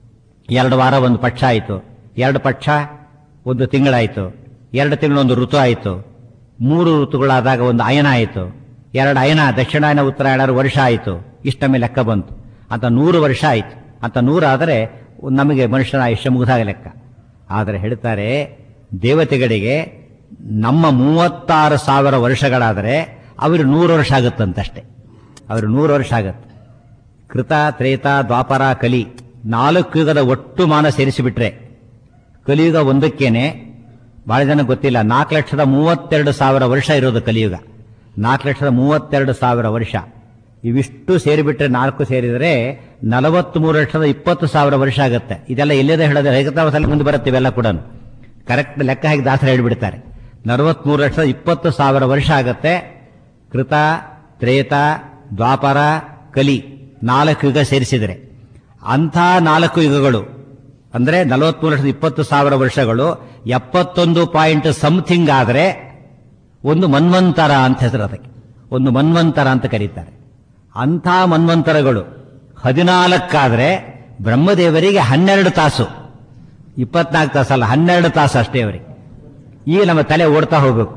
ಎರಡು ವಾರ ಒಂದು ಪಕ್ಷ ಆಯಿತು ಎರಡು ಪಕ್ಷ ಒಂದು ತಿಂಗಳಾಯಿತು ಎರಡು ತಿಂಗಳು ಒಂದು ಋತು ಆಯಿತು ಮೂರು ಋತುಗಳಾದಾಗ ಒಂದು ಅಯನ ಆಯಿತು ಎರಡು ಅಯನ ದಕ್ಷಿಣಾಯನ ಉತ್ತರಾಯಣ ವರ್ಷ ಆಯಿತು ಇಷ್ಟೊಮ್ಮೆ ಲೆಕ್ಕ ಬಂತು ಅಂತ ನೂರು ವರ್ಷ ಆಯಿತು ಅಂತ ನೂರಾದರೆ ನಮಗೆ ಮನುಷ್ಯನ ಆಯುಷ್ಯ ಮುಗಿದಾಗ ಲೆಕ್ಕ ಆದರೆ ಹೇಳ್ತಾರೆ ದೇವತೆಗಳಿಗೆ ನಮ್ಮ ಮೂವತ್ತಾರು ಸಾವಿರ ವರ್ಷಗಳಾದರೆ ಅವರು ನೂರು ವರ್ಷ ಆಗುತ್ತಂತಷ್ಟೇ ಅವರು ನೂರು ವರ್ಷ ಆಗುತ್ತೆ ಕೃತ ತ್ರೇತ ದ್ವಾಪರ ಕಲಿ ನಾಲ್ಕು ಯುಗದ ಒಟ್ಟು ಮಾನ ಸೇರಿಸಿಬಿಟ್ರೆ ಕಲಿಯುಗ ಒಂದಕ್ಕೇನೆ ಬಹಳ ಜನ ಗೊತ್ತಿಲ್ಲ ನಾಲ್ಕು ಲಕ್ಷದ ಮೂವತ್ತೆರಡು ಸಾವಿರ ವರ್ಷ ಇರೋದು ಕಲಿಯುಗ ನಾಲ್ಕು ಲಕ್ಷದ ಮೂವತ್ತೆರಡು ಸಾವಿರ ವರ್ಷ ಇವಿಷ್ಟು ಸೇರಿಬಿಟ್ರೆ ನಾಲ್ಕು ಸೇರಿದರೆ ನಲವತ್ಮೂರು ಲಕ್ಷದ ಇಪ್ಪತ್ತು ಸಾವಿರ ವರ್ಷ ಆಗುತ್ತೆ ಇದೆಲ್ಲ ಎಲ್ಲೇದೇ ಹೇಳೋದು ರೈತಾವಸಲ್ಲಿ ಮುಂದೆ ಬರುತ್ತೆ ಇವೆಲ್ಲ ಕೂಡ ಕರೆಕ್ಟ್ ಲೆಕ್ಕ ಹಾಕಿ ದಾಸರ ಹೇಳ್ಬಿಡ್ತಾರೆ ನಲವತ್ಮೂರು ಲಕ್ಷದ ಇಪ್ಪತ್ತು ಸಾವಿರ ವರ್ಷ ಆಗತ್ತೆ ಕೃತ ತ್ರೇತ ದ್ವಾಪರ ಕಲಿ ನಾಲ್ಕು ಯುಗ ಸೇರಿಸಿದರೆ ಅಂಥ ನಾಲ್ಕು ಯುಗಗಳು ಅಂದ್ರೆ ನಲವತ್ಮೂರು ಲಕ್ಷದ ಇಪ್ಪತ್ತು ಸಾವಿರ ವರ್ಷಗಳು ಎಪ್ಪತ್ತೊಂದು ಪಾಯಿಂಟ್ ಸಮಥಿಂಗ್ ಆದರೆ ಒಂದು ಮನ್ವಂತರ ಅಂತ ಹೆಸರು ಅದಕ್ಕೆ ಒಂದು ಮನ್ವಂತರ ಅಂತ ಕರೀತಾರೆ ಅಂಥ ಮನ್ವಂತರಗಳು ಹದಿನಾಲ್ಕಾದ್ರೆ ಬ್ರಹ್ಮದೇವರಿಗೆ ಹನ್ನೆರಡು ತಾಸು ಇಪ್ಪತ್ನಾಲ್ಕು ತಾಸಲ್ಲ ಹನ್ನೆರಡು ತಾಸು ಅಷ್ಟೇ ಅವರಿಗೆ ಈಗ ನಮ್ಮ ತಲೆ ಓಡ್ತಾ ಹೋಗ್ಬೇಕು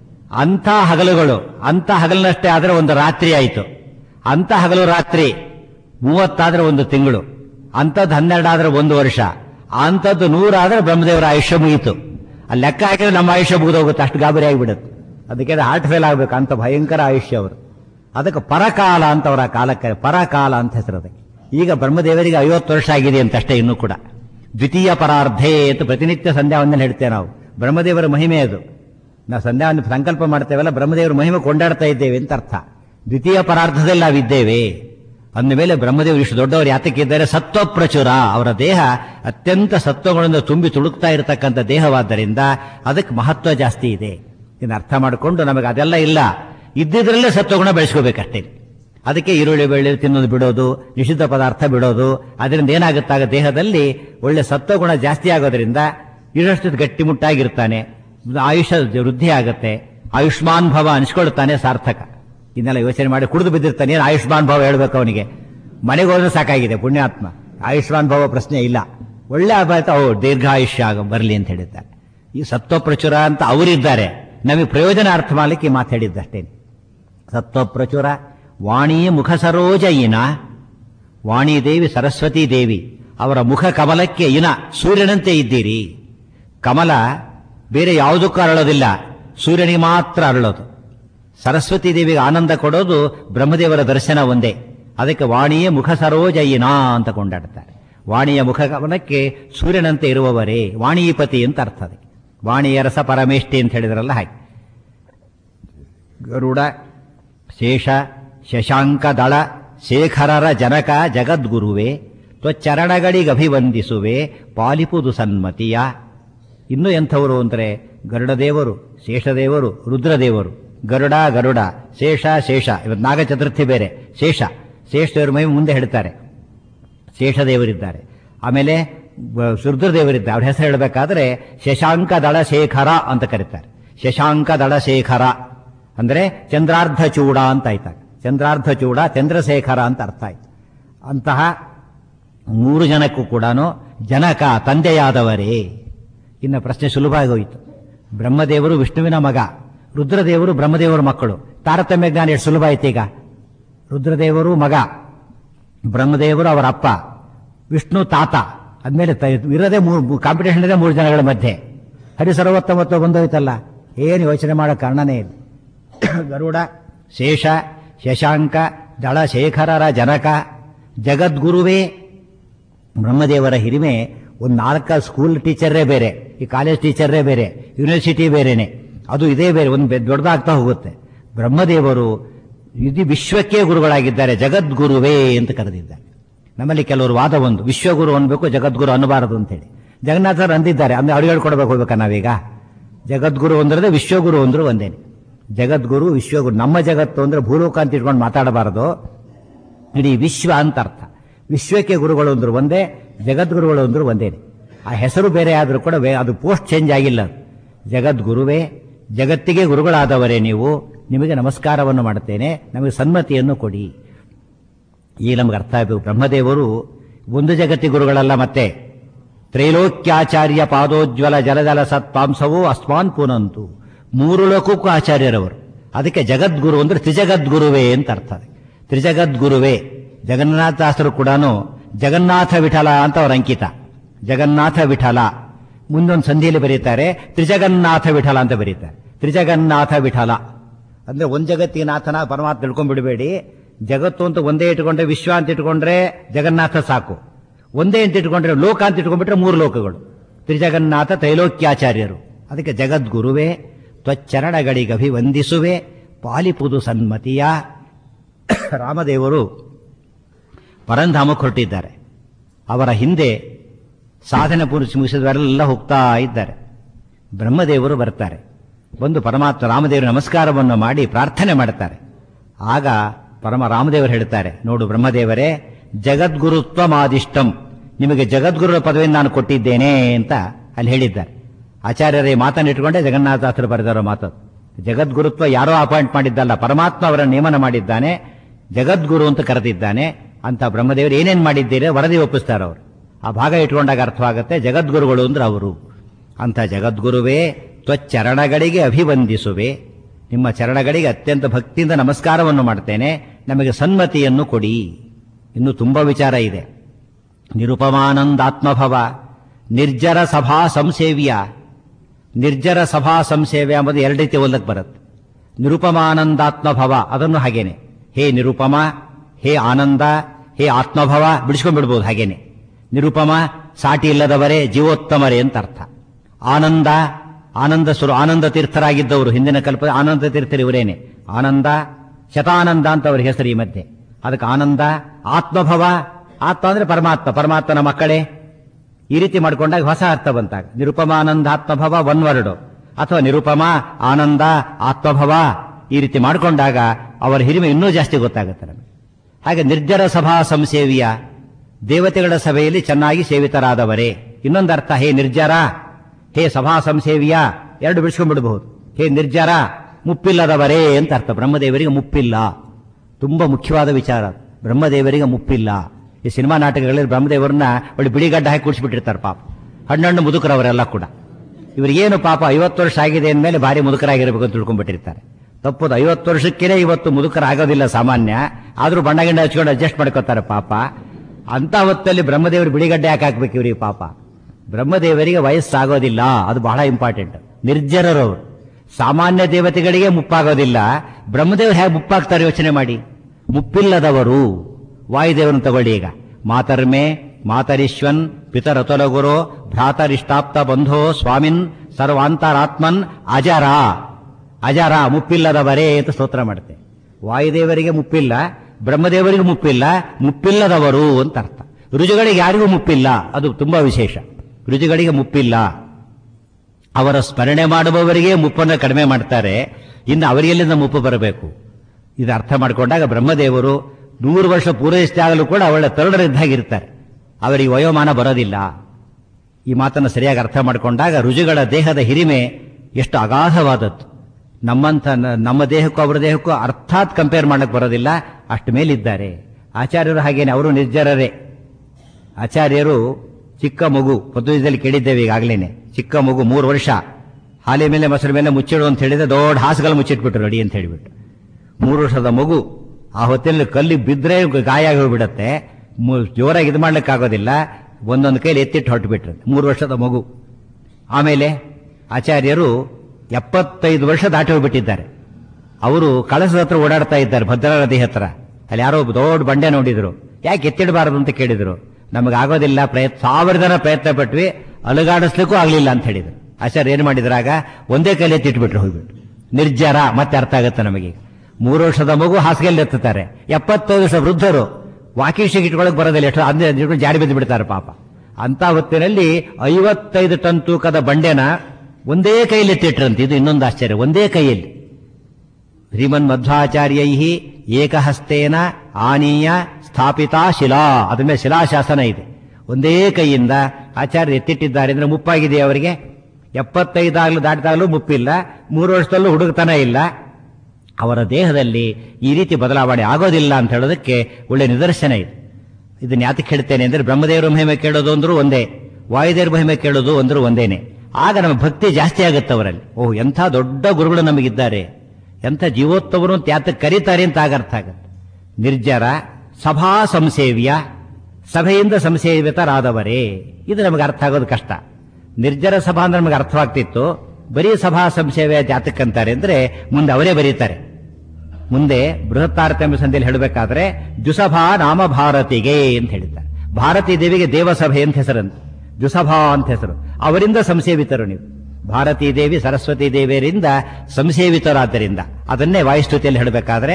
ಅಂಥ ಹಗಲುಗಳು ಅಂಥ ಹಗಲಿನಷ್ಟೇ ಆದರೆ ಒಂದು ರಾತ್ರಿ ಆಯಿತು ಅಂಥ ಹಗಲು ರಾತ್ರಿ ಮೂವತ್ತಾದ್ರೆ ಒಂದು ತಿಂಗಳು ಅಂಥದ್ದು ಹನ್ನೆರಡು ಆದ್ರೆ ಒಂದು ವರ್ಷ ಅಂಥದ್ದು ನೂರಾದ್ರೆ ಬ್ರಹ್ಮದೇವರ ಆಯುಷ್ಯ ಮುಗೀತು ಅಲ್ಲಿ ಲೆಕ್ಕ ಹಾಕಿದ್ರೆ ನಮ್ಮ ಆಯುಷ್ಯ ಮುಗಿದೋಗುತ್ತೆ ಅಷ್ಟು ಗಾಬರಿ ಆಗಿಬಿಡುತ್ತೆ ಅದಕ್ಕೆ ಹಾರ್ಟ್ ಫೇಲ್ ಆಗಬೇಕು ಅಂತ ಭಯಂಕರ ಆಯುಷ್ಯ ಅವರು ಅದಕ್ಕೆ ಪರಕಾಲ ಅಂತ ಅವರ ಕಾಲಕ್ಕೆ ಪರಕಾಲ ಅಂತ ಹೆಸರು ಅದಕ್ಕೆ ಈಗ ಬ್ರಹ್ಮದೇವರಿಗೆ ಐವತ್ತು ವರ್ಷ ಆಗಿದೆ ಅಂತ ಅಷ್ಟೇ ಇನ್ನೂ ಕೂಡ ದ್ವಿತೀಯ ಪರಾರ್ಧೇ ಅಂತ ಪ್ರತಿನಿತ್ಯ ಸಂಧ್ಯಾವಂದನೆ ಹೇಳ್ತೇವೆ ನಾವು ಬ್ರಹ್ಮದೇವರ ಮಹಿಮೆ ಅದು ನಾವು ಸಂಧ್ಯಾವಂದನೆ ಸಂಕಲ್ಪ ಮಾಡ್ತೇವಲ್ಲ ಬ್ರಹ್ಮದೇವರ ಮಹಿಮೆ ಕೊಂಡಾಡ್ತಾ ಇದ್ದೇವೆ ಅಂತ ಅರ್ಥ ದ್ವಿತೀಯ ಪರಾರ್ಧದಲ್ಲಿ ನಾವಿದ್ದೇವೆ ಅಂದ ಮೇಲೆ ಬ್ರಹ್ಮದೇವರು ಇಷ್ಟು ದೊಡ್ಡವರು ಯಾತಕ್ಕಿದ್ದಾರೆ ಸತ್ವ ಪ್ರಚುರ ಅವರ ದೇಹ ಅತ್ಯಂತ ಸತ್ವಗಳಿಂದ ತುಂಬಿ ತುಳುಕ್ತಾ ಇರತಕ್ಕಂಥ ದೇಹವಾದ್ದರಿಂದ ಅದಕ್ಕೆ ಮಹತ್ವ ಜಾಸ್ತಿ ಇದೆ ಇದನ್ನು ಅರ್ಥ ಮಾಡಿಕೊಂಡು ನಮಗೆ ಅದೆಲ್ಲ ಇಲ್ಲ ಇದ್ದಿದ್ರಲ್ಲೇ ಸತ್ವಗುಣ ಬೆಳೆಸ್ಕೋಬೇಕಷ್ಟೇ ಅದಕ್ಕೆ ಈರುಳ್ಳಿ ಬೆಳ್ಳುಳ್ಳಿ ತಿನ್ನೋದು ಬಿಡೋದು ನಿಷಿದ್ಧ ಪದಾರ್ಥ ಬಿಡೋದು ಅದರಿಂದ ಏನಾಗುತ್ತಾಗ ದೇಹದಲ್ಲಿ ಒಳ್ಳೆ ಸತ್ವಗುಣ ಜಾಸ್ತಿ ಆಗೋದ್ರಿಂದ ಇರಷ್ಟು ಗಟ್ಟಿಮುಟ್ಟಾಗಿರ್ತಾನೆ ಆಯುಷ್ಯ ವೃದ್ಧಿ ಆಗುತ್ತೆ ಆಯುಷ್ಮಾನ್ ಭವ ಅನಿಸ್ಕೊಳ್ತಾನೆ ಸಾರ್ಥಕ ಇದನ್ನೆಲ್ಲ ಯೋಚನೆ ಮಾಡಿ ಕುಡಿದು ಬಿದ್ದಿರ್ತಾನೆ ಏನು ಆಯುಷ್ಮಾನ್ ಭವ ಹೇಳ್ಬೇಕು ಅವನಿಗೆ ಮನೆಗೆ ಹೋದ್ರೆ ಸಾಕಾಗಿದೆ ಪುಣ್ಯಾತ್ಮ ಆಯುಷ್ಮಾನ್ ಭವ ಪ್ರಶ್ನೆ ಇಲ್ಲ ಒಳ್ಳೆ ಆಭಾತ ಓ ದೀರ್ಘಾಯುಷ್ಯ ಆಗ ಬರಲಿ ಅಂತ ಹೇಳಿದ್ದಾರೆ ಈ ಸತ್ವ ಪ್ರಚುರ ಅಂತ ಅವರಿದ್ದಾರೆ ನಮಗೆ ಪ್ರಯೋಜನ ಅರ್ಥ ಮಾಡಲಿಕ್ಕೆ ಈ ಮಾತು ಹೇಳಿದ್ದಷ್ಟೇ ಸತ್ವ ಪ್ರಚುರ ವಾಣಿ ಮುಖ ಸರೋಜ ಇನ ವಾಣಿ ದೇವಿ ಸರಸ್ವತಿ ದೇವಿ ಅವರ ಮುಖ ಕಮಲಕ್ಕೆ ಇನ ಸೂರ್ಯನಂತೆ ಇದ್ದೀರಿ ಕಮಲ ಬೇರೆ ಯಾವುದಕ್ಕೂ ಅರಳೋದಿಲ್ಲ ಸೂರ್ಯನಿಗೆ ಮಾತ್ರ ಅರಳೋದು ಸರಸ್ವತಿ ದೇವಿಗೆ ಆನಂದ ಕೊಡೋದು ಬ್ರಹ್ಮದೇವರ ದರ್ಶನ ಒಂದೇ ಅದಕ್ಕೆ ವಾಣಿಯೇ ಮುಖ ಸರೋಜಯಿನ ಅಂತ ಕೊಂಡಾಡ್ತಾರೆ ವಾಣಿಯ ಮುಖ ಕಮಲಕ್ಕೆ ಸೂರ್ಯನಂತೆ ಇರುವವರೇ ವಾಣಿಪತಿ ಅಂತ ಅರ್ಥ ಅದಕ್ಕೆ ವಾಣಿಯ ರಸ ಪರಮೇಷ್ಠಿ ಅಂತ ಹೇಳಿದ್ರಲ್ಲ ಹಾಗೆ ಗರುಡ ಶೇಷ ಶಶಾಂಕ ದಳ ಶೇಖರರ ಜನಕ ಜಗದ್ಗುರುವೆ ತ್ವಚ್ಚರಣಗಳಿಗಭಿವಂದಿಸುವೆ ಪಾಲಿಪುದು ಸನ್ಮತಿಯ ಇನ್ನು ಎಂಥವರು ಅಂದರೆ ಗರುಡದೇವರು ಶೇಷದೇವರು ರುದ್ರದೇವರು ಗರುಡ ಗರುಡ ಶೇಷ ಶೇಷ ಇವತ್ತು ನಾಗ ಚತುರ್ಥಿ ಬೇರೆ ಶೇಷ ಶೇಷದೇವರ ಮೈ ಮುಂದೆ ಹೇಳ್ತಾರೆ ಶೇಷದೇವರಿದ್ದಾರೆ ಆಮೇಲೆ ಬ- ರುದ್ರದೇವರಿದ್ದಾರೆ ಅವ್ರ ಹೆಸರು ಹೇಳಬೇಕಾದ್ರೆ ಶಶಾಂಕ ದಳ ಶೇಖರ ಅಂತ ಕರೀತಾರೆ ಶಶಾಂಕ ದಳ ಶೇಖರ ಅಂದ್ರೆ ಚಂದ್ರಾರ್ಧ ಚೂಡ ಅಂತ ಆಯ್ತಾಗ ಚಂದ್ರಾರ್ಧ ಚೂಡ ಚಂದ್ರಶೇಖರ ಅಂತ ಅರ್ಥ ಆಯ್ತು ಅಂತಹ ಮೂರು ಜನಕ್ಕೂ ಕೂಡ ಜನಕ ತಂದೆಯಾದವರೇ ಇನ್ನು ಪ್ರಶ್ನೆ ಸುಲಭ ಆಗೋಯಿತು ಬ್ರಹ್ಮದೇವರು ವಿಷ್ಣುವಿನ ಮಗ ರುದ್ರದೇವರು ಬ್ರಹ್ಮದೇವರ ಮಕ್ಕಳು ತಾರತಮ್ಯ ಜ್ಞಾನ ಎಷ್ಟು ಸುಲಭ ಆಯ್ತು ಈಗ ರುದ್ರದೇವರು ಮಗ ಬ್ರಹ್ಮದೇವರು ಅವರ ಅಪ್ಪ ವಿಷ್ಣು ತಾತ ಅದ್ಮೇಲೆ ತ- ಇರೋದೇ ಮೂರು ಕಾಂಪಿಟೇಷನ್ ಇದೆ ಮೂರು ಜನಗಳ ಮಧ್ಯೆ ಹರಿ ಸರ್ವೋತ್ತಮತ್ವ ಬಂದೋಯ್ತಲ್ಲ ಏನು ಯೋಚನೆ ಮಾಡೋ ಕಾರಣನೇ ಇಲ್ಲ ಗರುಡ ಶೇಷ ಶಶಾಂಕ ದಳ ಶೇಖರರ ಜನಕ ಜಗದ್ಗುರುವೇ ಬ್ರಹ್ಮದೇವರ ಹಿರಿಮೆ ಒಂದು ನಾಲ್ಕ ಸ್ಕೂಲ್ ಟೀಚರೇ ಬೇರೆ ಈ ಕಾಲೇಜ್ ಟೀಚರೇ ಬೇರೆ ಯೂನಿವರ್ಸಿಟಿ ಬೇರೆನೆ ಅದು ಇದೇ ಬೇರೆ ಒಂದು ಬೆ- ದೊಡ್ಡದಾಗ್ತಾ ಹೋಗುತ್ತೆ ಬ್ರಹ್ಮದೇವರು ಇಡೀ ವಿಶ್ವಕ್ಕೆ ಗುರುಗಳಾಗಿದ್ದಾರೆ ಜಗದ್ಗುರುವೇ ಅಂತ ಕರೆದಿದ್ದಾರೆ ನಮ್ಮಲ್ಲಿ ಕೆಲವರು ವಾದ ಒಂದು ವಿಶ್ವಗುರು ಅನ್ಬೇಕು ಜಗದ್ಗುರು ಅನ್ನಬಾರದು ಅಂತೇಳಿ ಜಗನ್ನಾಥರು ಅಂದಿದ್ದಾರೆ ಅಂದ್ರೆ ಅವ್ರಿಗೆ ಹೇಳ್ಕೊಡ್ಬೇಕು ಹೋಗ್ಬೇಕಾ ನಾವೀಗ ಜಗದ್ಗುರು ಅಂದ್ರೆ ವಿಶ್ವಗುರು ಅಂದ್ರು ಒಂದೇನೆ ಜಗದ್ಗುರು ವಿಶ್ವಗುರು ನಮ್ಮ ಜಗತ್ತು ಅಂದ್ರೆ ಭೂಲೋಕ ಅಂತ ಇಟ್ಕೊಂಡು ಮಾತಾಡಬಾರದು ಇಡೀ ವಿಶ್ವ ಅಂತ ಅರ್ಥ ವಿಶ್ವಕ್ಕೆ ಗುರುಗಳು ಅಂದ್ರು ಒಂದೇ ಜಗದ್ಗುರುಗಳು ಅಂದ್ರು ಒಂದೇನೆ ಆ ಹೆಸರು ಬೇರೆ ಆದರೂ ಕೂಡ ವೇ- ಅದು ಪೋಸ್ಟ್ ಚೇಂಜ್ ಆಗಿಲ್ಲ ಅದು. ಜಗದ್ಗುರುವೇ ಜಗತ್ತಿಗೆ ಗುರುಗಳಾದವರೇ ನೀವು ನಿಮಗೆ ನಮಸ್ಕಾರವನ್ನು ಮಾಡುತ್ತೇನೆ ನಮಗೆ ಸನ್ಮತಿಯನ್ನು ಕೊಡಿ ಈ ನಮಗೆ ಅರ್ಥ ಆಗಬೇಕು ಬ್ರಹ್ಮದೇವರು ಒಂದು ಜಗತ್ತಿ ಗುರುಗಳಲ್ಲ ಮತ್ತೆ ತ್ರೈಲೋಕ್ಯಾಚಾರ್ಯ ಪಾದೋಜ್ವಲ ಜಲಜಲ ಸತ್ಪಾಂಸವು ಅಸ್ಮಾನ್ ಪುನಂತು ಮೂರು ಲೋಕಕ್ಕೂ ಆಚಾರ್ಯರವರು ಅದಕ್ಕೆ ಜಗದ್ಗುರು ಅಂದ್ರೆ ತ್ರಿಜಗದ್ಗುರುವೇ ಅಂತ ಅರ್ಥ ಅದಕ್ಕೆ. ತ್ರಿಜಗದ್ಗುರುವೇ ಜಗನ್ನಾಥಾಸರು ಕೂಡ ಜಗನ್ನಾಥ ವಿಠಲ ಅಂತ ಅವರ ಅಂಕಿತ ಜಗನ್ನಾಥ ವಿಠಲ ಮುಂದೊಂದು ಸಂಧಿಯಲ್ಲಿ ಬರೀತಾರೆ ತ್ರಿಜಗನ್ನಾಥ ವಿಠಲ ಅಂತ ಬರೀತಾರೆ ತ್ರಿಜಗನ್ನಾಥ ವಿಠಲ ಅಂದ್ರೆ ಒಂದ್ ಜಗತ್ತಿಗೆ ನಾಥನ ಪರಮಾತ್ಮ ತಿಳ್ಕೊಂಡ್ಬಿಡಬೇಡಿ ಜಗತ್ತು ಅಂತ ಒಂದೇ ಇಟ್ಕೊಂಡ್ರೆ ವಿಶ್ವ ಅಂತ ಇಟ್ಕೊಂಡ್ರೆ ಜಗನ್ನಾಥ ಸಾಕು ಒಂದೇ ಅಂತ ಇಟ್ಕೊಂಡ್ರೆ ಲೋಕ ಅಂತ ಇಟ್ಕೊಂಡ್ಬಿಟ್ರೆ ಮೂರು ಲೋಕಗಳು ತ್ರಿಜಗನ್ನಾಥ ತ್ರೈಲೋಕ್ಯಾಚಾರ್ಯರು ಅದಕ್ಕೆ ಜಗದ್ಗುರುವೇ ತ್ವಚ್ಚರಣಗಳಿಗೆ ಅಭಿವಂದಿಸುವೆ ಪಾಲಿಪುದು ಸನ್ಮತಿಯ ರಾಮದೇವರು ಪರಂಧಾಮಕ್ಕೆ ಹೊರಟಿದ್ದಾರೆ ಅವರ ಹಿಂದೆ ಸಾಧನೆ ಪೂರ್ತಿ ಮುಗಿಸಿದವರೆಲ್ಲ ಹೋಗ್ತಾ ಇದ್ದಾರೆ ಬ್ರಹ್ಮದೇವರು ಬರ್ತಾರೆ ಬಂದು ಪರಮಾತ್ಮ ರಾಮದೇವರು ನಮಸ್ಕಾರವನ್ನು ಮಾಡಿ ಪ್ರಾರ್ಥನೆ ಮಾಡ್ತಾರೆ ಆಗ ಪರಮ ರಾಮದೇವರು ಹೇಳ್ತಾರೆ ನೋಡು ಬ್ರಹ್ಮದೇವರೇ ಜಗದ್ಗುರುತ್ವ ಮಾದಿಷ್ಟಂ ನಿಮಗೆ ಜಗದ್ಗುರುರ ಪದವಿಯನ್ನು ನಾನು ಕೊಟ್ಟಿದ್ದೇನೆ ಅಂತ ಅಲ್ಲಿ ಹೇಳಿದ್ದಾರೆ ಆಚಾರ್ಯರ ಈ ಮಾತನ್ನು ಇಟ್ಕೊಂಡೆ ಜಗನ್ನಾಥಾಸರು ಬರೆದಿರೋ ಮಾತು ಜಗದ್ಗುರುತ್ವ ಯಾರೋ ಅಪಾಯಿಂಟ್ ಮಾಡಿದ್ದಲ್ಲ ಪರಮಾತ್ಮ ಅವರ ನೇಮನ ಮಾಡಿದ್ದಾನೆ ಜಗದ್ಗುರು ಅಂತ ಕರೆದಿದ್ದಾನೆ ಅಂತ ಬ್ರಹ್ಮದೇವರು ಏನೇನ್ ಮಾಡಿದ್ದೀರಿ ವರದಿ ಒಪ್ಪಿಸ್ತಾರೆ ಅವರು ಆ ಭಾಗ ಇಟ್ಕೊಂಡಾಗ ಅರ್ಥವಾಗುತ್ತೆ ಜಗದ್ಗುರುಗಳು ಅಂದ್ರೆ ಅವರು ಅಂತ ಜಗದ್ಗುರುವೇ ತ್ವಚ್ಚರಣಗಳಿಗೆ ಅಭಿವಂದಿಸುವೆ ನಿಮ್ಮ ಚರಣಗಳಿಗೆ ಅತ್ಯಂತ ಭಕ್ತಿಯಿಂದ ನಮಸ್ಕಾರವನ್ನು ಮಾಡ್ತೇನೆ ನಮಗೆ ಸನ್ಮತಿಯನ್ನು ಕೊಡಿ ಇನ್ನು ತುಂಬಾ ವಿಚಾರ ಇದೆ ನಿರುಪಮಾನಂದಾತ್ಮಭವ ನಿರ್ಜರ ಸಭಾ ಸಂಸೇವ್ಯ ನಿರ್ಜರ ಸಭಾ ಸಂಸೇವ್ಯ ಎಂಬುದು ಎರಡು ರೀತಿ ಓದಕ್ಕೆ ಬರುತ್ತೆ ನಿರುಪಮಾನಂದಾತ್ಮಭವ ಅದನ್ನು ಹಾಗೇನೆ ಹೇ ನಿರುಪಮ ಹೇ ಆನಂದ ಹೇ ಆತ್ಮಭವ ಬಿಡಿಸ್ಕೊಂಡ್ಬಿಡ್ಬೋದು ಹಾಗೇನೆ ನಿರುಪಮ ಸಾಟಿ ಇಲ್ಲದವರೇ ಜೀವೋತ್ತಮರೇ ಅಂತ ಅರ್ಥ ಆನಂದ ಆನಂದ ಸುರು ಆನಂದ ತೀರ್ಥರಾಗಿದ್ದವರು ಹಿಂದಿನ ಕಲ್ಪ ಆನಂದ ತೀರ್ಥರು ಇವರೇನೆ ಆನಂದ ಶತಾನಂದ ಅಂತ ಅವ್ರ ಹೆಸರು ಈ ಮಧ್ಯೆ ಅದಕ್ಕೆ ಆನಂದ ಆತ್ಮಭವ ಆತ್ಮ ಅಂದ್ರೆ ಪರಮಾತ್ಮ ಪರಮಾತ್ಮನ ಮಕ್ಕಳೇ ಈ ರೀತಿ ಮಾಡ್ಕೊಂಡಾಗ ಹೊಸ ಅರ್ಥ ಬಂತಾಗ ನಿರುಪಮಾನಂದ ಆತ್ಮಭವ ಒನ್ ವರ್ಡ್ ಅಥವಾ ನಿರುಪಮ ಆನಂದ ಆತ್ಮಭವ ಈ ರೀತಿ ಮಾಡ್ಕೊಂಡಾಗ ಅವರ ಹಿರಿಮೆ ಇನ್ನೂ ಜಾಸ್ತಿ ಗೊತ್ತಾಗುತ್ತೆ ನಮಗೆ ಹಾಗೆ ನಿರ್ಜರ ಸಭಾ ಸಂಸೇವಿಯ ದೇವತೆಗಳ ಸಭೆಯಲ್ಲಿ ಚೆನ್ನಾಗಿ ಸೇವಿತರಾದವರೇ ಇನ್ನೊಂದು ಅರ್ಥ ಹೇ ನಿರ್ಜರ ಹೇ ಸಭಾ ಸಂಸೇವಿಯ ಎರಡು ಬಿಡಿಸ್ಕೊಂಡ್ಬಿಡಬಹುದು ಹೇ ನಿರ್ಜರ ಮುಪ್ಪಿಲ್ಲದವರೇ ಅಂತ ಅರ್ಥ ಬ್ರಹ್ಮದೇವರಿಗೆ ಮುಪ್ಪಿಲ್ಲ ತುಂಬಾ ಮುಖ್ಯವಾದ ವಿಚಾರ ಬ್ರಹ್ಮದೇವರಿಗೆ ಮುಪ್ಪಿಲ್ಲ ಈ ಸಿನಿಮಾ ನಾಟಕಗಳಲ್ಲಿ ಬ್ರಹ್ಮದೇವರನ್ನ ಒಳ್ಳೆ ಬಿಳಿಗಡ್ಡ ಹಾಕಿ ಕೂಡಿಸ್ಬಿಟ್ಟಿರ್ತಾರೆ ಪಾಪ ಹಣ್ಣಣ್ಣು ಮುದುಕರವರೆಲ್ಲ ಕೂಡ ಇವರಿಗೇನು ಪಾಪ ಐವತ್ತು ವರ್ಷ ಆಗಿದೆ ಅಂದಮೇಲೆ ಭಾರಿ ಮುದುಕರಾಗಿರ್ಬೇಕು ಅಂತ ತಿಳ್ಕೊಂಡ್ಬಿಟ್ಟಿರ್ತಾರೆ ತಪ್ಪದು ಐವತ್ತು ವರ್ಷಕ್ಕೇ ಇವತ್ತು ಮುದುಕರಾಗೋದಿಲ್ಲ ಸಾಮಾನ್ಯ ಆದ್ರೂ ಬಣ್ಣ ಗಿಂಡ ಹಚ್ಕೊಂಡು ಅಡ್ಜಸ್ಟ್ ಮಾಡ್ಕೋತಾರೆ ಪಾಪ ಅಂತ ಹೊತ್ತಲ್ಲಿ ಬ್ರಹ್ಮದೇವರು ಬಿಳಿಗಡ್ಡೆ ಯಾಕೆ ಹಾಕ್ಬೇಕು ಇವ್ರಿಗೆ ಪಾಪ ಬ್ರಹ್ಮದೇವರಿಗೆ ವಯಸ್ಸಾಗೋದಿಲ್ಲ ಅದು ಬಹಳ ಇಂಪಾರ್ಟೆಂಟ್ ನಿರ್ಜರರವರು ಸಾಮಾನ್ಯ ದೇವತೆಗಳಿಗೆ ಮುಪ್ಪಾಗೋದಿಲ್ಲ ಬ್ರಹ್ಮದೇವರು ಹೇಗೆ ಮುಪ್ಪಾಗ್ತಾರೆ ಯೋಚನೆ ಮಾಡಿ ಮುಪ್ಪಿಲ್ಲದವರು ವಾಯುದೇವರನ್ನು ತಗೊಳ್ಳಿ ಈಗ ಮಾತರ್ಮೆ ಮಾತರಿಶ್ವನ್ ಪಿತರತೊಲಗುರೋ ಭ್ರಾತರಿಷ್ಟಾಪ್ತ ಬಂಧೋ ಸ್ವಾಮಿನ್ ಸರ್ವಾಂತರಾತ್ಮನ್ ಅಜರ ಅಜರ ಮುಪ್ಪಿಲ್ಲದವರೇ ಅಂತ ಸ್ತೋತ್ರ ಮಾಡುತ್ತೆ ವಾಯುದೇವರಿಗೆ ಮುಪ್ಪಿಲ್ಲ ಬ್ರಹ್ಮದೇವರಿಗೆ ಮುಪ್ಪಿಲ್ಲ ಮುಪ್ಪಿಲ್ಲದವರು ಅಂತ ಅರ್ಥ ರುಜುಗಳಿಗೆ ಯಾರಿಗೂ ಮುಪ್ಪಿಲ್ಲ ಅದು ತುಂಬಾ ವಿಶೇಷ ರುಜುಗಳಿಗೆ ಮುಪ್ಪಿಲ್ಲ ಅವರ ಸ್ಮರಣೆ ಮಾಡುವವರಿಗೆ ಮುಪ್ಪನ್ನು ಕಡಿಮೆ ಮಾಡ್ತಾರೆ ಇನ್ನು ಅವರಿಗೆಲ್ಲಿಂದ ಮುಪ್ಪು ಬರಬೇಕು ಇದು ಅರ್ಥ ಮಾಡಿಕೊಂಡಾಗ ಬ್ರಹ್ಮದೇವರು ನೂರು ವರ್ಷ ಪೂರೈಸಿದಾಗಲೂ ಕೂಡ ಅವಳ ತರುಣರಿದ್ದಾಗಿರ್ತಾರೆ ಅವರಿಗೆ ವಯೋಮಾನ ಬರೋದಿಲ್ಲ ಈ ಮಾತನ್ನು ಸರಿಯಾಗಿ ಅರ್ಥ ಮಾಡಿಕೊಂಡಾಗ ರುಜುಗಳ ದೇಹದ ಹಿರಿಮೆ ಎಷ್ಟು ಅಗಾಧವಾದದ್ದು ನಮ್ಮಂತ ನ- ನಮ್ಮ ದೇಹಕ್ಕೂ ಅವರ ದೇಹಕ್ಕೂ ಅರ್ಥಾತ್ ಕಂಪೇರ್ ಮಾಡಕ್ಕೆ ಬರೋದಿಲ್ಲ ಅಷ್ಟು ಮೇಲಿದ್ದಾರೆ ಆಚಾರ್ಯರು ಹಾಗೇನೆ ಅವರು ನಿರ್ಜರರೇ ಆಚಾರ್ಯರು ಚಿಕ್ಕ ಮಗು ಪದ್ಧತಿಯಲ್ಲಿ ಕೇಳಿದ್ದೇವೆ ಈಗಾಗಲೇನೆ ಚಿಕ್ಕ ಮಗು ಮೂರು ವರ್ಷ ಹಾಲಿ ಮೇಲೆ ಮೊಸರು ಮೇಲೆ ಮುಚ್ಚಿಡು ಅಂತ ಹೇಳಿದ್ರೆ ದೊಡ್ಡ ಹಾಸುಗಳು ಮುಚ್ಚಿಟ್ಬಿಟ್ರು ರೆಡಿ ಅಂತ ಹೇಳಿಬಿಟ್ಟು ಮೂರು ವರ್ಷದ ಮಗು ಆ ಹೊತ್ತಲ್ಲಿ ಕಲ್ಲಿ ಬಿದ್ದರೆ ಗಾಯ ಆಗಿ ಹೋಗ್ಬಿಡತ್ತೆ ಮು- ಜೋರಾಗಿ ಇದು ಮಾಡ್ಲಿಕ್ಕಾಗೋದಿಲ್ಲ ಒಂದೊಂದು ಕೈಲಿ ಎತ್ತಿಟ್ಟು ಹೊರಟುಬಿಟ್ರು ಮೂರು ವರ್ಷದ ಮಗು ಆಮೇಲೆ ಆಚಾರ್ಯರು ಎಪ್ಪತ್ತೈದು ವರ್ಷ ದಾಟಿ ಹೋಗ್ಬಿಟ್ಟಿದ್ದಾರೆ ಅವರು ಕಳಸದ ಹತ್ರ ಓಡಾಡ್ತಾ ಇದ್ದಾರೆ ಭದ್ರಾ ನದಿ ಹತ್ರ ಅಲ್ಲಿ ಯಾರೋ ಒಬ್ಬ ದೊಡ್ಡ ಬಂಡೆ ನೋಡಿದ್ರು ಯಾಕೆ ಎತ್ತಿಡಬಾರದು ಅಂತ ಕೇಳಿದ್ರು ನಮಗೆ ಆಗೋದಿಲ್ಲ ಪ್ರಯತ್ನ ಸಾವಿರ ಜನ ಪ್ರಯತ್ನ ಪಟ್ವಿ ಅಲುಗಾಡಿಸ್ಲಿಕ್ಕೂ ಆಗ್ಲಿಲ್ಲ ಅಂತ ಹೇಳಿದ್ರು ಆಚಾರ್ಯ ಏನ್ ಮಾಡಿದ್ರಾಗ ಒಂದೇ ಕೈಲಿ ಎತ್ತಿಟ್ಬಿಟ್ರು ಹೋಗ್ಬಿಟ್ಟು ನಿರ್ಜರ ಮತ್ತೆ ಅರ್ಥ ಆಗುತ್ತೆ ನಮಗೆ ಮೂರು ವರ್ಷದ ಮಗು ಹಾಸಿಗೆಯಲ್ಲಿ ಎತ್ತುತ್ತಾರೆ ಎಪ್ಪತ್ತೈದು ವರ್ಷ ವೃದ್ಧರು ವಾಕಿಂಗ್ ಸ್ಟಿಕ್ ಇಟ್ಕೊಳಕ್ ಬರೋದಿಲ್ಲ ಎಷ್ಟು ಅಂದ್ರೆ ಇಟ್ಕೊಂಡು ಜಾರಿ ಬಿದ್ದು ಬಿಡ್ತಾರೆ ಪಾಪ ಅಂತ ಹೊತ್ತಿನಲ್ಲಿ ಐವತ್ತೈದು ಟನ್ ತೂಕದ ಬಂಡೆನ ಒಂದೇ ಕೈಯಲ್ಲಿ ಎತ್ತಿಟ್ರಂತೆ ಇದು ಇನ್ನೊಂದು ಆಶ್ಚರ್ಯ ಒಂದೇ ಕೈಯಲ್ಲಿ ಶ್ರೀಮನ್ ಮಧ್ವಾಚಾರ್ಯೈ ಏಕಹಸ್ತೇನ ಆನೀಯ ಸ್ಥಾಪಿತಾ ಶಿಲಾ ಅದ್ರ ಮೇಲೆ ಶಿಲಾಶಾಸನ ಇದೆ ಒಂದೇ ಕೈಯಿಂದ ಆಚಾರ್ಯ ಎತ್ತಿಟ್ಟಿದ್ದಾರೆ ಅಂದ್ರೆ ಮುಪ್ಪಾಗಿದೆ ಅವರಿಗೆ ಎಪ್ಪತ್ತೈದಾಗ್ಲೂ ದಾಟಿದಾಗಲೂ ಮುಪ್ಪಿಲ್ಲ ಮೂರು ವರ್ಷದಲ್ಲೂ ಹುಡುಗತನ ಇಲ್ಲ ಅವರ ದೇಹದಲ್ಲಿ ಈ ರೀತಿ ಬದಲಾವಣೆ ಆಗೋದಿಲ್ಲ ಅಂತ ಹೇಳೋದಕ್ಕೆ ಒಳ್ಳೆ ನಿದರ್ಶನ ಇದೆ ಇದನ್ನ ಯಾತಕ್ಕೆ ಹೇಳ್ತೇನೆ ಅಂದ್ರೆ ಬ್ರಹ್ಮದೇವರ ಮಹಿಮೆ ಕೇಳೋದು ಅಂದ್ರೂ ಒಂದೇ ವಾಯುದೇವರ ಮಹಿಮೆ ಕೇಳೋದು ಅಂದ್ರೂ ಒಂದೇನೆ ಆಗ ನಮ್ಮ ಭಕ್ತಿ ಜಾಸ್ತಿ ಆಗುತ್ತೆ ಅವರಲ್ಲಿ ಓಹ್ ಎಂಥ ದೊಡ್ಡ ಗುರುಗಳು ನಮಗಿದ್ದಾರೆ ಎಂಥ ಜೀವೋತ್ತವರು ಅಂತ ಯಾತಕ್ಕೆ ಕರೀತಾರೆ ಅಂತ ಆಗ ಅರ್ಥ ಆಗುತ್ತೆ ನಿರ್ಜರ ಸಭಾ ಸಂಸೇವ್ಯ ಸಭೆಯಿಂದ ಸಂಸೇವಿತರಾದವರೇ ಇದು ನಮಗೆ ಅರ್ಥ ಆಗೋದು ಕಷ್ಟ ನಿರ್ಜರ ಸಭಾ ಅಂದ್ರೆ ನಮಗೆ ಅರ್ಥವಾಗ್ತಿತ್ತು ಬರೀ ಸಭಾ ಸಂಸೇವ್ಯ ಜಾತಕ್ಕಂತಾರೆ ಅಂದ್ರೆ ಮುಂದೆ ಅವರೇ ಬರೀತಾರೆ ಮುಂದೆ ಬೃಹತ್ ತಾರತಮ್ಯ ಸಂಧಿಯಲ್ಲಿ ಹೇಳಬೇಕಾದ್ರೆ ಜುಸಭಾ ನಾಮ ಭಾರತಿಗೆ ಅಂತ ಹೇಳಿದ್ದಾರೆ ಭಾರತೀ ದೇವಿಗೆ ದೇವಸಭೆ ಅಂತ ಹೆಸರಂತೆ ಜುಸಭಾ ಅಂತ ಹೆಸರು ಅವರಿಂದ ಸಂಸೇವಿತರು ನೀವು ಭಾರತೀ ದೇವಿ ಸರಸ್ವತಿ ದೇವಿಯರಿಂದ ಸಂಸೇವಿತರಾದ್ದರಿಂದ ಅದನ್ನೇ ವಾಯುಸ್ತುತಿಯಲ್ಲಿ ಹೇಳಬೇಕಾದ್ರೆ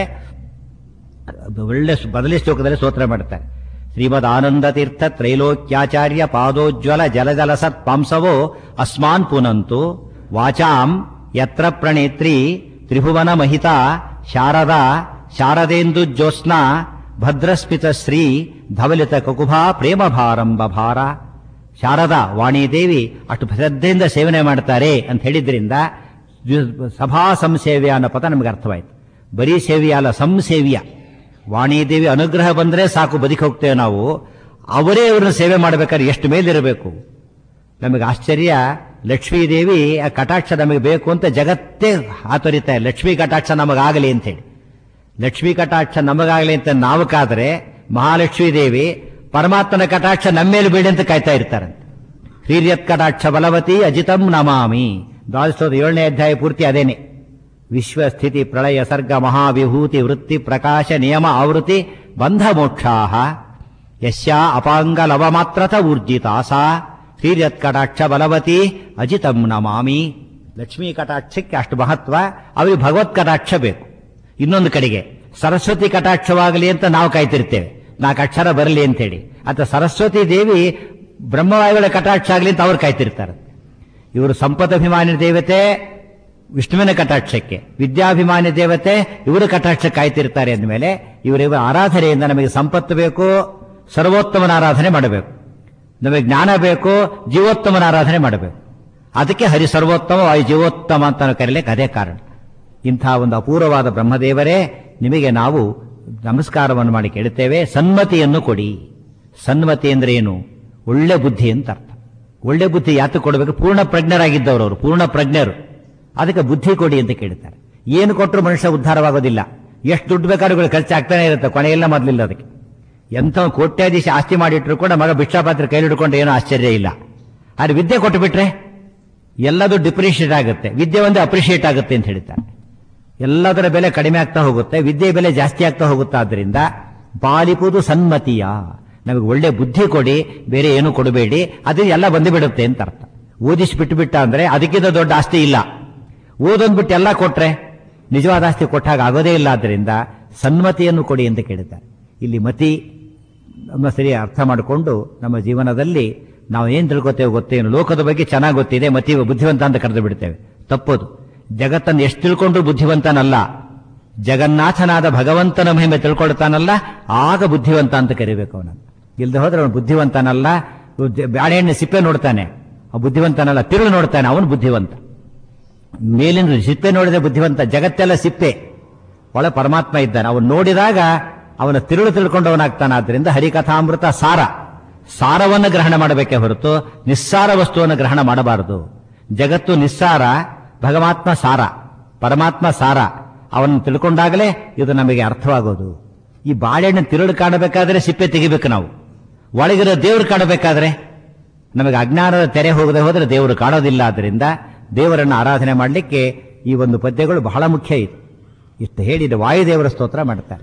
ಒಳ್ಳೆ ಸು- ಬದಲಿ ಶ್ಲೋಕದಲ್ಲಿ ಸ್ತೋತ್ರ ಮಾಡ್ತಾರೆ ಶ್ರೀಮದ್ ಆನಂದ ತೀರ್ಥ ತ್ರೈಲೋಕ್ಯಾಚಾರ್ಯ ಪಾದೋಜ್ವಲ ಜಲಜಲ ಸತ್ ಪಾಂಸವೋ ಅಸ್ಮಾನ್ ಪುನಂತು ವಾಚಾಂ ಯತ್ರ ಪ್ರಣೇತ್ರಿ ತ್ರಿಭುವನ ಮಹಿತ ಶಾರದಾ ಶಾರದೇಂದು ಜ್ಯೋತ್ಸ್ನಾ ಭದ್ರಸ್ಮಿತ ಶ್ರೀ ಧವಲಿತ ಕಕುಭಾ ಪ್ರೇಮ ಭಾರಂಬ ಭಾರ ಶಾರದಾ ವಾಣಿದೇವಿ ಅಷ್ಟು ಶ್ರದ್ಧೆಯಿಂದ ಸೇವನೆ ಮಾಡ್ತಾರೆ ಅಂತ ಹೇಳಿದ್ರಿಂದ ಜು- ಸಭಾ ಸಂಸೇವ್ಯ ಅನ್ನೋ ಪದ ನಮಗೆ ಅರ್ಥವಾಯ್ತು ಬರೀ ಸೇವ್ಯ ಅಲ್ಲ ಸಂಸೇವ್ಯ ವಾಣಿದೇವಿ ಅನುಗ್ರಹ ಬಂದ್ರೆ ಸಾಕು ಬದುಕಿ ಹೋಗ್ತೇವೆ ನಾವು ಅವರೇ ಅವ್ರನ್ನ ಸೇವೆ ಮಾಡಬೇಕಾದ್ರೆ ಎಷ್ಟು ಮೇಲಿರಬೇಕು ನಮಗೆ ಆಶ್ಚರ್ಯ ಲಕ್ಷ್ಮೀದೇವಿ ಆ ಕಟಾಕ್ಷ ನಮಗೆ ಬೇಕು ಅಂತ ಜಗತ್ತೇ ಹಾತೊರಿತಾ ಇದೆ ಲಕ್ಷ್ಮೀ ಕಟಾಕ್ಷ ನಮಗಾಗಲಿ ಅಂತ ಹೇಳಿ ಲಕ್ಷ್ಮೀ ಕಟಾಕ್ಷ ನಮಗಾಗಲಿ ಅಂತ ನಾವು ಕಾದ್ರೆ ಮಹಾಲಕ್ಷ್ಮೀ ದೇವಿ ಪರಮಾತ್ಮನ ಕಟಾಕ್ಷ ನಮ್ಮ ಮೇಲೆ ಬೀಳಿ ಅಂತ ಕಾಯ್ತಾ ಇರ್ತಾರಂತೆ ಹಿರಿಯತ್ ಕಟಾಕ್ಷ ಬಲವತಿ ಅಜಿತಂ ನಮಾಮಿ ದ್ವಾದಶೋದ ಏಳನೇ ಅಧ್ಯಾಯ ಪೂರ್ತಿ ಅದೇನೆ ವಿಶ್ವ ಸ್ಥಿತಿ ಪ್ರಳಯ ಸರ್ಗ ಮಹಾವಿಭೂತಿ ವೃತ್ತಿ ಪ್ರಕಾಶ ನಿಯಮ ಆವೃತ್ತಿ ಬಂಧ ಮೋಕ್ಷಾಹ ಯಸ್ಯಾ ಅಪಾಂಗ ಲವ ಮಾತ್ರತ ಊರ್ಜಿತಾಸಾ ಹಿರಿಯತ್ ಕಟಾಕ್ಷ ಬಲವತಿ ಅಜಿತಂ ನಮಾಮಿ ಲಕ್ಷ್ಮೀ ಕಟಾಕ್ಷಕ್ಕೆ ಅಷ್ಟು ಮಹತ್ವ ಅವರಿಗೆ ಭಗವತ್ ಕಟಾಕ್ಷ ಬೇಕು ಇನ್ನೊಂದು ಕಡೆಗೆ ಸರಸ್ವತಿ ಕಟಾಕ್ಷವಾಗಲಿ ಅಂತ ನಾವು ಕಾಯ್ತಿರ್ತೇವೆ ನಾಲ್ಕು ಅಕ್ಷರ ಬರಲಿ ಅಂತೇಳಿ ಅಥವಾ ಸರಸ್ವತಿ ದೇವಿ ಬ್ರಹ್ಮವಾಯುಗಳ ಕಟಾಕ್ಷ ಆಗಲಿ ಅಂತ ಅವ್ರು ಕಾಯ್ತಿರ್ತಾರೆ ಇವರು ಸಂಪದಭಿಮಾನಿ ದೇವತೆ ವಿಷ್ಣುವಿನ ಕಟಾಕ್ಷಕ್ಕೆ ವಿದ್ಯಾಭಿಮಾನಿ ದೇವತೆ ಇವರು ಕಟಾಕ್ಷ ಕಾಯ್ತಿರ್ತಾರೆ ಅಂದಮೇಲೆ ಇವರಿವರ ಆರಾಧನೆಯಿಂದ ನಮಗೆ ಸಂಪತ್ತು ಬೇಕು ಸರ್ವೋತ್ತಮನ ಆರಾಧನೆ ಮಾಡಬೇಕು ನಮಗೆ ಜ್ಞಾನ ಬೇಕು ಜೀವೋತ್ತಮನ ಆರಾಧನೆ ಮಾಡಬೇಕು ಅದಕ್ಕೆ ಹರಿ ಸರ್ವೋತ್ತಮ ವಾಯು ಜೀವೋತ್ತಮ ಅಂತ ಕರೀಲಿಕ್ಕೆ ಅದೇ ಕಾರಣ ಇಂಥ ಒಂದು ಅಪೂರ್ವವಾದ ಬ್ರಹ್ಮದೇವರೇ ನಿಮಗೆ ನಾವು ನಮಸ್ಕಾರವನ್ನು ಮಾಡಿ ಕೇಳುತ್ತೇವೆ ಸನ್ಮತಿಯನ್ನು ಕೊಡಿ ಸನ್ಮತಿ ಅಂದ್ರೆ ಏನು ಒಳ್ಳೆ ಬುದ್ಧಿ ಅಂತ ಅರ್ಥ ಒಳ್ಳೆ ಬುದ್ಧಿ ಯಾತಕ್ಕೆ ಕೊಡಬೇಕು ಪೂರ್ಣ ಪ್ರಜ್ಞರಾಗಿದ್ದವರು ಅವರು ಪೂರ್ಣ ಪ್ರಜ್ಞರು ಅದಕ್ಕೆ ಬುದ್ಧಿ ಕೊಡಿ ಅಂತ ಕೇಳ್ತಾರೆ ಏನು ಕೊಟ್ಟರು ಮನುಷ್ಯ ಉದ್ಧಾರವಾಗೋದಿಲ್ಲ ಎಷ್ಟು ದುಡ್ಡು ಬೇಕಾದ್ರೂ ಖರ್ಚಾಗ್ತಾನೆ ಇರುತ್ತೆ ಕೊನೆಯೆಲ್ಲ ಮೊದಲಿಲ್ಲ ಅದಕ್ಕೆ ಎಂಥ ಕೋಟ್ಯಾಧೀಶ ಆಸ್ತಿ ಮಾಡಿಟ್ರು ಕೂಡ ಮಗ ಭಿಕ್ಷಾಪಾತ್ರ ಕೈಲಿ ಹಿಡ್ಕೊಂಡು ಏನೋ ಆಶ್ಚರ್ಯ ಇಲ್ಲ ಆದ್ರೆ ವಿದ್ಯೆ ಕೊಟ್ಟು ಬಿಟ್ರೆ ಎಲ್ಲದೂ ಡಿಪ್ರಿಷಿಯೇಟ್ ಆಗುತ್ತೆ ವಿದ್ಯೆ ಒಂದೇ ಅಪ್ರಿಷಿಯೇಟ್ ಆಗುತ್ತೆ ಅಂತ ಹೇಳ್ತಾರೆ ಎಲ್ಲದರ ಬೆಲೆ ಕಡಿಮೆ ಆಗ್ತಾ ಹೋಗುತ್ತೆ ವಿದ್ಯೆ ಬೆಲೆ ಜಾಸ್ತಿ ಆಗ್ತಾ ಹೋಗುತ್ತೆ ಆದ್ರಿಂದ ಪಾಲಿಪುದು ಸನ್ಮತಿಯ ನಮಗೆ ಒಳ್ಳೆ ಬುದ್ಧಿ ಕೊಡಿ ಬೇರೆ ಏನು ಕೊಡಬೇಡಿ ಅದು ಎಲ್ಲ ಬಂದು ಬಿಡುತ್ತೆ ಅಂತ ಅರ್ಥ ಓದಿಸಿ ಬಿಟ್ಟು ಬಿಟ್ಟ ಅಂದ್ರೆ ಅದಕ್ಕಿಂತ ದೊಡ್ಡ ಆಸ್ತಿ ಇಲ್ಲ ಓದೊಂದು ಬಿಟ್ಟು ಎಲ್ಲ ಕೊಟ್ರೆ ನಿಜವಾದ ಆಸ್ತಿ ಕೊಟ್ಟಾಗ ಆಗೋದೇ ಇಲ್ಲ ಆದ್ದರಿಂದ ಸನ್ಮತಿಯನ್ನು ಕೊಡಿ ಅಂತ ಕೇಳಿದ್ದಾರೆ ಇಲ್ಲಿ ಮತಿ ನಮ್ಮ ಸರಿ ಅರ್ಥ ಮಾಡಿಕೊಂಡು ನಮ್ಮ ಜೀವನದಲ್ಲಿ ನಾವು ಏನ್ ತಿಳ್ಕೊತೇವೆ ಗೊತ್ತೇನು ಲೋಕದ ಬಗ್ಗೆ ಚೆನ್ನಾಗಿ ಗೊತ್ತಿದೆ ಮತಿ ಬುದ್ಧಿವಂತ ಅಂತ ಕರೆದು ಬಿಡ್ತೇವೆ ತಪ್ಪೋದು ಜಗತ್ತನ್ನು ಎಷ್ಟು ತಿಳ್ಕೊಂಡ್ರು ಬುದ್ಧಿವಂತನಲ್ಲ ಜಗನ್ನಾಥನಾದ ಭಗವಂತನ ಮಹಿಮೆ ತಿಳ್ಕೊಳ್ತಾನಲ್ಲ ಆಗ ಬುದ್ಧಿವಂತ ಅಂತ ಕರಿಬೇಕು ಅವನನ್ನು ಇಲ್ಲದೆ ಹೋದ್ರೆ ಅವನು ಬುದ್ಧಿವಂತನಲ್ಲ ಬಾಳೆಹಣ್ಣು ಸಿಪ್ಪೆ ನೋಡ್ತಾನೆ ಆ ಬುದ್ಧಿವಂತನಲ್ಲ ತಿರುಳು ನೋಡ್ತಾನೆ ಅವನು ಬುದ್ಧಿವಂತ ಮೇಲಿನ ಸಿಪ್ಪೆ ನೋಡಿದ್ರೆ ಬುದ್ಧಿವಂತ ಜಗತ್ತೆಲ್ಲ ಸಿಪ್ಪೆ ಒಳ ಪರಮಾತ್ಮ ಇದ್ದಾನೆ ಅವನು ನೋಡಿದಾಗ ಅವನ ತಿರುಳು ತಿಳ್ಕೊಂಡವನಾಗ್ತಾನೆ ಆದ್ದರಿಂದ ಹರಿಕಥಾಮೃತ ಸಾರ ಸಾರವನ್ನು ಗ್ರಹಣ ಮಾಡಬೇಕೇ ಹೊರತು ನಿಸ್ಸಾರ ವಸ್ತುವನ್ನು ಗ್ರಹಣ ಮಾಡಬಾರದು ಜಗತ್ತು ನಿಸ್ಸಾರ ಭಗವಾತ್ಮ ಸಾರ ಪರಮಾತ್ಮ ಸಾರ ಅವನನ್ನು ತಿಳ್ಕೊಂಡಾಗಲೇ ಇದು ನಮಗೆ ಅರ್ಥವಾಗೋದು ಈ ಬಾಳೆಹಣ್ಣು ತಿರುಳು ಕಾಣಬೇಕಾದ್ರೆ ಸಿಪ್ಪೆ ತೆಗಿಬೇಕು ನಾವು ಒಳಗಿರೋ ದೇವ್ರು ಕಾಣಬೇಕಾದ್ರೆ ನಮಗೆ ಅಜ್ಞಾನದ ತೆರೆ ಹೋಗದೆ ಹೋದರೆ ದೇವರು ಕಾಣೋದಿಲ್ಲ ಆದ್ದರಿಂದ ದೇವರನ್ನು ಆರಾಧನೆ ಮಾಡಲಿಕ್ಕೆ ಈ ಒಂದು ಪದ್ಯಗಳು ಬಹಳ ಮುಖ್ಯ ಇದೆ ಇಷ್ಟು ಹೇಳಿದ ವಾಯುದೇವರ ಸ್ತೋತ್ರ ಮಾಡ್ತಾರೆ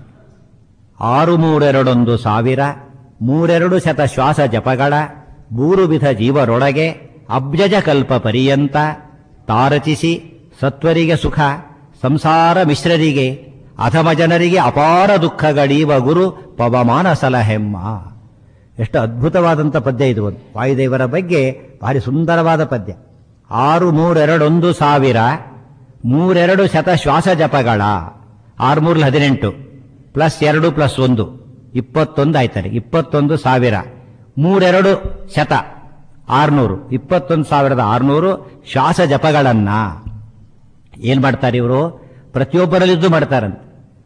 ಆರು ಮೂರೆರಡೊಂದು ಸಾವಿರ ಮೂರೆರಡು ಶತ ಶ್ವಾಸ ಜಪಗಳ ಮೂರು ವಿಧ ಜೀವರೊಳಗೆ ಅಬ್ಜಜ ಕಲ್ಪ ಪರ್ಯಂತ ತಾರಚಿಸಿ ಸತ್ವರಿಗೆ ಸುಖ ಸಂಸಾರ ಮಿಶ್ರರಿಗೆ ಅಧಮ ಜನರಿಗೆ ಅಪಾರ ದುಃಖಗಳೀವ ಗುರು ಪವಮಾನ ಸಲಹೆಮ್ಮ ಎಷ್ಟು ಅದ್ಭುತವಾದಂಥ ಪದ್ಯ ಇದು ಒಂದು ವಾಯುದೇವರ ಬಗ್ಗೆ ಭಾರಿ ಸುಂದರವಾದ ಪದ್ಯ ಆರು ಮೂರೆರಡೊಂದು ಸಾವಿರ ಮೂರೆರಡು ಶತ ಶ್ವಾಸ ಜಪಗಳ ಆರು ಮೂರ್ಲ ಹದಿನೆಂಟು ಪ್ಲಸ್ ಎರಡು ಪ್ಲಸ್ ಒಂದು ಇಪ್ಪತ್ತೊಂದು ಆಯ್ತಾರೆ ಇಪ್ಪತ್ತೊಂದು ಸಾವಿರ ಮೂರೆರಡು ಶತ ಆರ್ನೂರು ಇಪ್ಪತ್ತೊಂದು ಸಾವಿರದ ಆರ್ನೂರು ಶ್ವಾಸ ಜಪಗಳನ್ನ ಏನ್ ಮಾಡ್ತಾರೆ ಇವರು ಪ್ರತಿಯೊಬ್ಬರಲ್ಲಿದ್ದು ಮಾಡ್ತಾರಂತೆ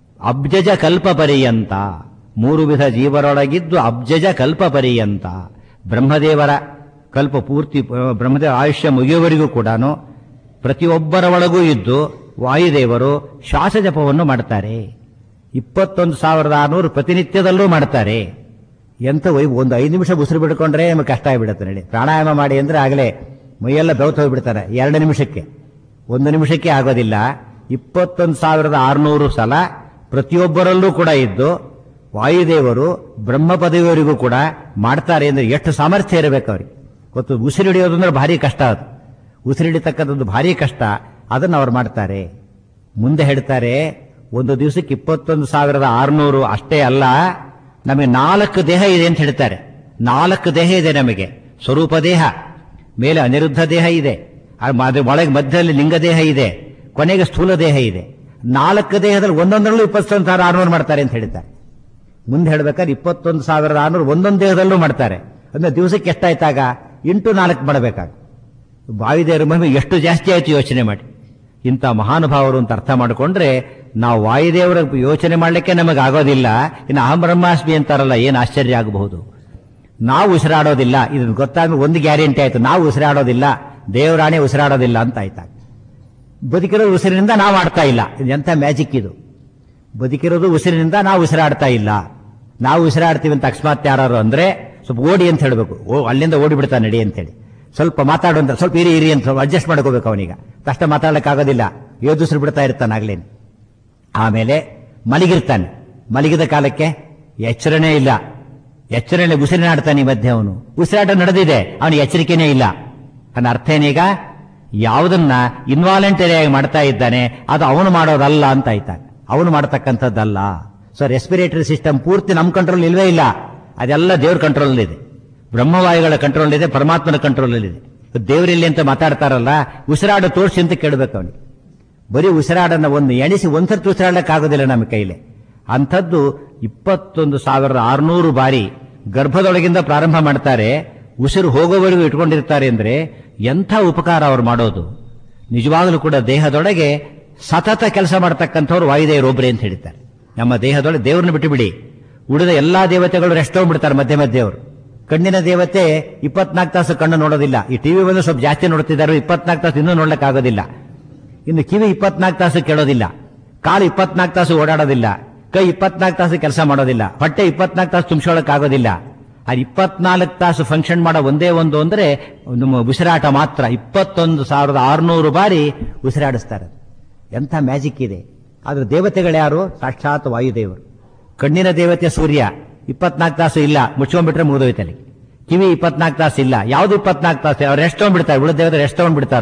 ಅಬ್ಜಜ ಕಲ್ಪ ಪರ್ಯಂತ ಮೂರು ವಿಧ ಜೀವರೊಳಗಿದ್ದು ಅಬ್ಜಜ ಕಲ್ಪ ಪರ್ಯಂತ ಬ್ರಹ್ಮದೇವರ ಕಲ್ಪ ಪೂರ್ತಿ ಬ್ರಹ್ಮದೇವ ಆಯುಷ್ಯ ಮುಗಿಯುವವರೆಗೂ ಕೂಡ ಪ್ರತಿಯೊಬ್ಬರ ಒಳಗೂ ಇದ್ದು ವಾಯುದೇವರು ಶ್ವಾಸ ಜಪವನ್ನು ಮಾಡ್ತಾರೆ ಇಪ್ಪತ್ತೊಂದು ಸಾವಿರದ ಆರುನೂರು ಪ್ರತಿನಿತ್ಯದಲ್ಲೂ ಮಾಡ್ತಾರೆ ಎಂತ ವೈ ಒಂದು ಐದು ನಿಮಿಷ ಉಸಿರು ಬಿಡ್ಕೊಂಡ್ರೆ ನಮಗೆ ಕಷ್ಟ ಆಗಿಬಿಡುತ್ತೆ ಹೇಳಿ ಪ್ರಾಣಾಯಾಮ ಮಾಡಿ ಅಂದ್ರೆ ಆಗಲೇ ಮೈಯೆಲ್ಲ ಬೆವತ್ತು ಹೋಗ್ಬಿಡ್ತಾರೆ ಎರಡು ನಿಮಿಷಕ್ಕೆ ಒಂದು ನಿಮಿಷಕ್ಕೆ ಆಗೋದಿಲ್ಲ ಇಪ್ಪತ್ತೊಂದು ಸಾವಿರದ ಆರುನೂರು ಸಲ ಪ್ರತಿಯೊಬ್ಬರಲ್ಲೂ ಕೂಡ ಇದ್ದು ವಾಯುದೇವರು ಬ್ರಹ್ಮ ಪದವಿಯವರಿಗೂ ಕೂಡ ಮಾಡ್ತಾರೆ ಅಂದ್ರೆ ಎಷ್ಟು ಸಾಮರ್ಥ್ಯ ಇರಬೇಕು ಅವ್ರಿಗೆ ಗೊತ್ತು ಉಸಿರಿಡಿಯೋದು ಅಂದ್ರೆ ಭಾರಿ ಕಷ್ಟ ಅದು ಉಸಿರಿಡಿತಕ್ಕಂಥದ್ದು ಭಾರಿ ಕಷ್ಟ ಅದನ್ನು ಅವ್ರು ಮಾಡ್ತಾರೆ ಮುಂದೆ ಹೇಳ್ತಾರೆ ಒಂದು ದಿವಸಕ್ಕೆ ಇಪ್ಪತ್ತೊಂದು ಸಾವಿರದ ಆರುನೂರು ಅಷ್ಟೇ ಅಲ್ಲ ನಮಗೆ ನಾಲ್ಕು ದೇಹ ಇದೆ ಅಂತ ಹೇಳ್ತಾರೆ ನಾಲ್ಕು ದೇಹ ಇದೆ ನಮಗೆ ಸ್ವರೂಪ ದೇಹ ಮೇಲೆ ಅನಿರುದ್ಧ ದೇಹ ಇದೆ ಅದ್ರ ಒಳಗೆ ಮಧ್ಯದಲ್ಲಿ ಲಿಂಗ ದೇಹ ಇದೆ ಕೊನೆಗೆ ಸ್ಥೂಲ ದೇಹ ಇದೆ ನಾಲ್ಕು ದೇಹದಲ್ಲಿ ಒಂದೊಂದರಲ್ಲೂ ಇಪ್ಪತ್ತೊಂದು ಸಾವಿರ ಆರುನೂರು ಮಾಡ್ತಾರೆ ಅಂತ ಹೇಳ್ತಾರೆ ಮುಂದೆ ಹೇಳ್ಬೇಕಾದ್ರೆ ಇಪ್ಪತ್ತೊಂದು ಸಾವಿರದ ಆರುನೂರು ಒಂದೊಂದು ದೇಹದಲ್ಲೂ ಮಾಡ್ತಾರೆ ಅಂದ್ರೆ ದಿವಸಕ್ಕೆ ಎಷ್ಟಾಯ್ತಾಗ ಇಂಟು ನಾಲ್ಕು ಮಾಡಬೇಕಾಗ ವಾಯುದೇವರ ಮಹಿಮೆ ಎಷ್ಟು ಜಾಸ್ತಿ ಆಯ್ತು ಯೋಚನೆ ಮಾಡಿ ಇಂಥ ಮಹಾನುಭಾವರು ಅಂತ ಅರ್ಥ ಮಾಡಿಕೊಂಡ್ರೆ ನಾವು ವಾಯುದೇವರ ಯೋಚನೆ ಮಾಡಲಿಕ್ಕೆ ನಮಗೆ ಆಗೋದಿಲ್ಲ ಇನ್ನು ಅಹಂ ಬ್ರಹ್ಮಾಸ್ಮಿ ಅಂತಾರಲ್ಲ ಏನು ಆಶ್ಚರ್ಯ ಆಗಬಹುದು ನಾವು ಉಸಿರಾಡೋದಿಲ್ಲ ಇದನ್ನು ಗೊತ್ತಾದ್ಮೇಲೆ ಒಂದು ಗ್ಯಾರಂಟಿ ಆಯ್ತು ನಾವು ಉಸಿರಾಡೋದಿಲ್ಲ ದೇವರಾಣೆ ಉಸಿರಾಡೋದಿಲ್ಲ ಅಂತ ಆಯ್ತಾ ಬದುಕಿರೋ ಉಸಿರಿನಿಂದ ನಾವು ಆಡ್ತಾ ಇಲ್ಲ ಇದು ಎಂಥ ಮ್ಯಾಜಿಕ್ ಇದು ಬದುಕಿರೋದು ಉಸಿರಿನಿಂದ ನಾವು ಉಸಿರಾಡ್ತಾ ಇಲ್ಲ ನಾವು ಉಸಿರಾಡ್ತೀವಿ ಅಂತ ಅಕಸ್ಮಾತ್ ಯಾರು ಅಂದ್ರೆ ಸ್ವಲ್ಪ ಓಡಿ ಅಂತ ಹೇಳಬೇಕು ಓ ಅಲ್ಲಿಂದ ಓಡಿ ಬಿಡ್ತಾ ನಡಿ ಅಂತೇಳಿ ಸ್ವಲ್ಪ ಮಾತಾಡು ಅಂತ ಸ್ವಲ್ಪ ಇರಿ ಇರಿ ಅಂತ ಸ್ವಲ್ಪ ಅಡ್ಜಸ್ಟ್ ಮಾಡ್ಕೋಬೇಕು ಅವನೀಗ ತಕ್ಷಣ ಮಾತಾಡಲಿಕ್ಕಾಗೋದಿಲ್ಲ ಯೋಧಿಸ್ರು ಬಿಡ್ತಾ ಇರ್ತಾನೆ ಆಗ್ಲೇನು ಆಮೇಲೆ ಮಲಗಿರ್ತಾನೆ ಮಲಗಿದ ಕಾಲಕ್ಕೆ ಎಚ್ಚರಣೆ ಇಲ್ಲ ಎಚ್ಚರಣೆ ಉಸಿರಿನಾಡ್ತಾನೆ ಈ ಮಧ್ಯೆ ಅವನು ಉಸಿರಾಟ ನಡೆದಿದೆ ಅವನಿಗೆ ಎಚ್ಚರಿಕೆನೇ ಇಲ್ಲ ನನ್ನ ಅರ್ಥ ಏನೀಗ ಯಾವುದನ್ನ ಇನ್ವಾಲಂಟರಿ ಆಗಿ ಮಾಡ್ತಾ ಇದ್ದಾನೆ ಅದು ಅವನು ಮಾಡೋದಲ್ಲ ಅಂತ ಆಯ್ತಾಗ ಅವನು ಮಾಡತಕ್ಕಂಥದ್ದಲ್ಲ ಸೊ ರೆಸ್ಪಿರೇಟರಿ ಸಿಸ್ಟಮ್ ಪೂರ್ತಿ ನಮ್ಮ ಕಂಟ್ರೋಲ್ ಇಲ್ವೇ ಇಲ್ಲ ಅದೆಲ್ಲ ದೇವ್ರ ಕಂಟ್ರೋಲ್ ಇದೆ ಬ್ರಹ್ಮವಾಯುಗಳ ಕಂಟ್ರೋಲ್ ಇದೆ ಪರಮಾತ್ಮನ ಕಂಟ್ರೋಲ್ ಇದೆ ದೇವರಿಲ್ಲಿ ಅಂತ ಮಾತಾಡ್ತಾರಲ್ಲ ಉಸಿರಾಡ ತೋರಿಸಿ ಅಂತ ಕೇಳಬೇಕು ಅವನಿಗೆ ಬರೀ ಉಸಿರಾಡನ್ನ ಒಂದು ಎಣಿಸಿ ಒಂದ್ಸರ್ತಿ ಉಸಿರಾಡಕ್ಕಾಗೋದಿಲ್ಲ ನಮ್ಮ ಕೈಲಿ ಅಂಥದ್ದು ಇಪ್ಪತ್ತೊಂದು ಸಾವಿರದ ಆರುನೂರು ಬಾರಿ ಗರ್ಭದೊಳಗಿಂದ ಪ್ರಾರಂಭ ಮಾಡ್ತಾರೆ ಉಸಿರು ಹೋಗೋವರೆಗೂ ಇಟ್ಕೊಂಡಿರ್ತಾರೆ ಅಂದ್ರೆ ಎಂಥ ಉಪಕಾರ ಅವ್ರು ಮಾಡೋದು ನಿಜವಾಗಲೂ ಕೂಡ ದೇಹದೊಳಗೆ ಸತತ ಕೆಲಸ ಮಾಡ್ತಕ್ಕಂಥವ್ರು ವಾಯುದೇವರು ಒಬ್ಬರೇ ಅಂತ ಹೇಳ್ತಾರೆ ನಮ್ಮ ದೇಹದೊಳಗೆ ದೇವ್ರನ್ನ ಬಿಟ್ಟು ಬಿಡಿ ಉಳಿದ ಎಲ್ಲಾ ದೇವತೆಗಳು ರೆಸ್ಟ್ ಬಿಡ್ತಾರೆ ಮಧ್ಯೆ ಮಧ್ಯೆ ಅವರು ಕಣ್ಣಿನ ದೇವತೆ ಇಪ್ಪತ್ನಾಲ್ಕು ತಾಸು ಕಣ್ಣು ನೋಡೋದಿಲ್ಲ ಈ ಟಿವಿ ಬಂದು ಸ್ವಲ್ಪ ಜಾಸ್ತಿ ನೋಡ್ತಿದ್ದಾರೆ ಇಪ್ಪತ್ನಾಲ್ಕು ತಾಸು ಇನ್ನೂ ನೋಡ್ಲಿಕ್ಕಾಗೋದಿಲ್ಲ ಇನ್ನು ಕಿವಿ ಇಪ್ಪತ್ನಾಲ್ಕು ತಾಸು ಕೇಳೋದಿಲ್ಲ ಕಾಲು ಇಪ್ಪತ್ನಾಲ್ಕು ತಾಸು ಓಡಾಡೋದಿಲ್ಲ ಕೈ ಇಪ್ಪತ್ನಾಲ್ಕು ತಾಸು ಕೆಲಸ ಮಾಡೋದಿಲ್ಲ ಹೊಟ್ಟೆ ಇಪ್ಪತ್ನಾಲ್ಕು ತಾಸು ತುಂಬಿಸೋಳಕ್ ಆಗೋದಿಲ್ಲ ಆ ಇಪ್ಪತ್ನಾಲ್ಕು ತಾಸು ಫಂಕ್ಷನ್ ಮಾಡೋ ಒಂದೇ ಒಂದು ಅಂದ್ರೆ ನಮ್ಮ ಉಸಿರಾಟ ಮಾತ್ರ ಇಪ್ಪತ್ತೊಂದು ಸಾವಿರದ ಆರುನೂರು ಬಾರಿ ಉಸಿರಾಡಿಸ್ತಾರೆ ಎಂಥ ಮ್ಯಾಜಿಕ್ ಇದೆ ಆದ್ರೆ ದೇವತೆಗಳು ಯಾರು ಸಾಕ್ಷಾತ್ ವಾಯುದೇವರು ಕಣ್ಣಿನ ದೇವತೆ ಸೂರ್ಯ ಇಪ್ಪತ್ನಾಲ್ಕು ತಾಸು ಇಲ್ಲ ಮುಚ್ಕೊಂಡ್ಬಿಟ್ರೆ ಮುಗಿದೋಯ್ತಲ್ಲಿ ಕಿವಿ ಇಪ್ಪತ್ನಾಲ್ಕು ತಾಸು ಇಲ್ಲ ಯಾವ್ದು ಇಪ್ಪತ್ನಾಲ್ಕು ತಾಸು ಅವ್ರು ರೆಸ್ಟ್ ತಗೊಂಡ್ಬಿಡ್ತಾರೆ ಉಳಿದ ದೇವತೆ ರೆಸ್ಟ್ ತಗೊಂಡ್ಬಿಡ್ತಾರೆ ಅವರು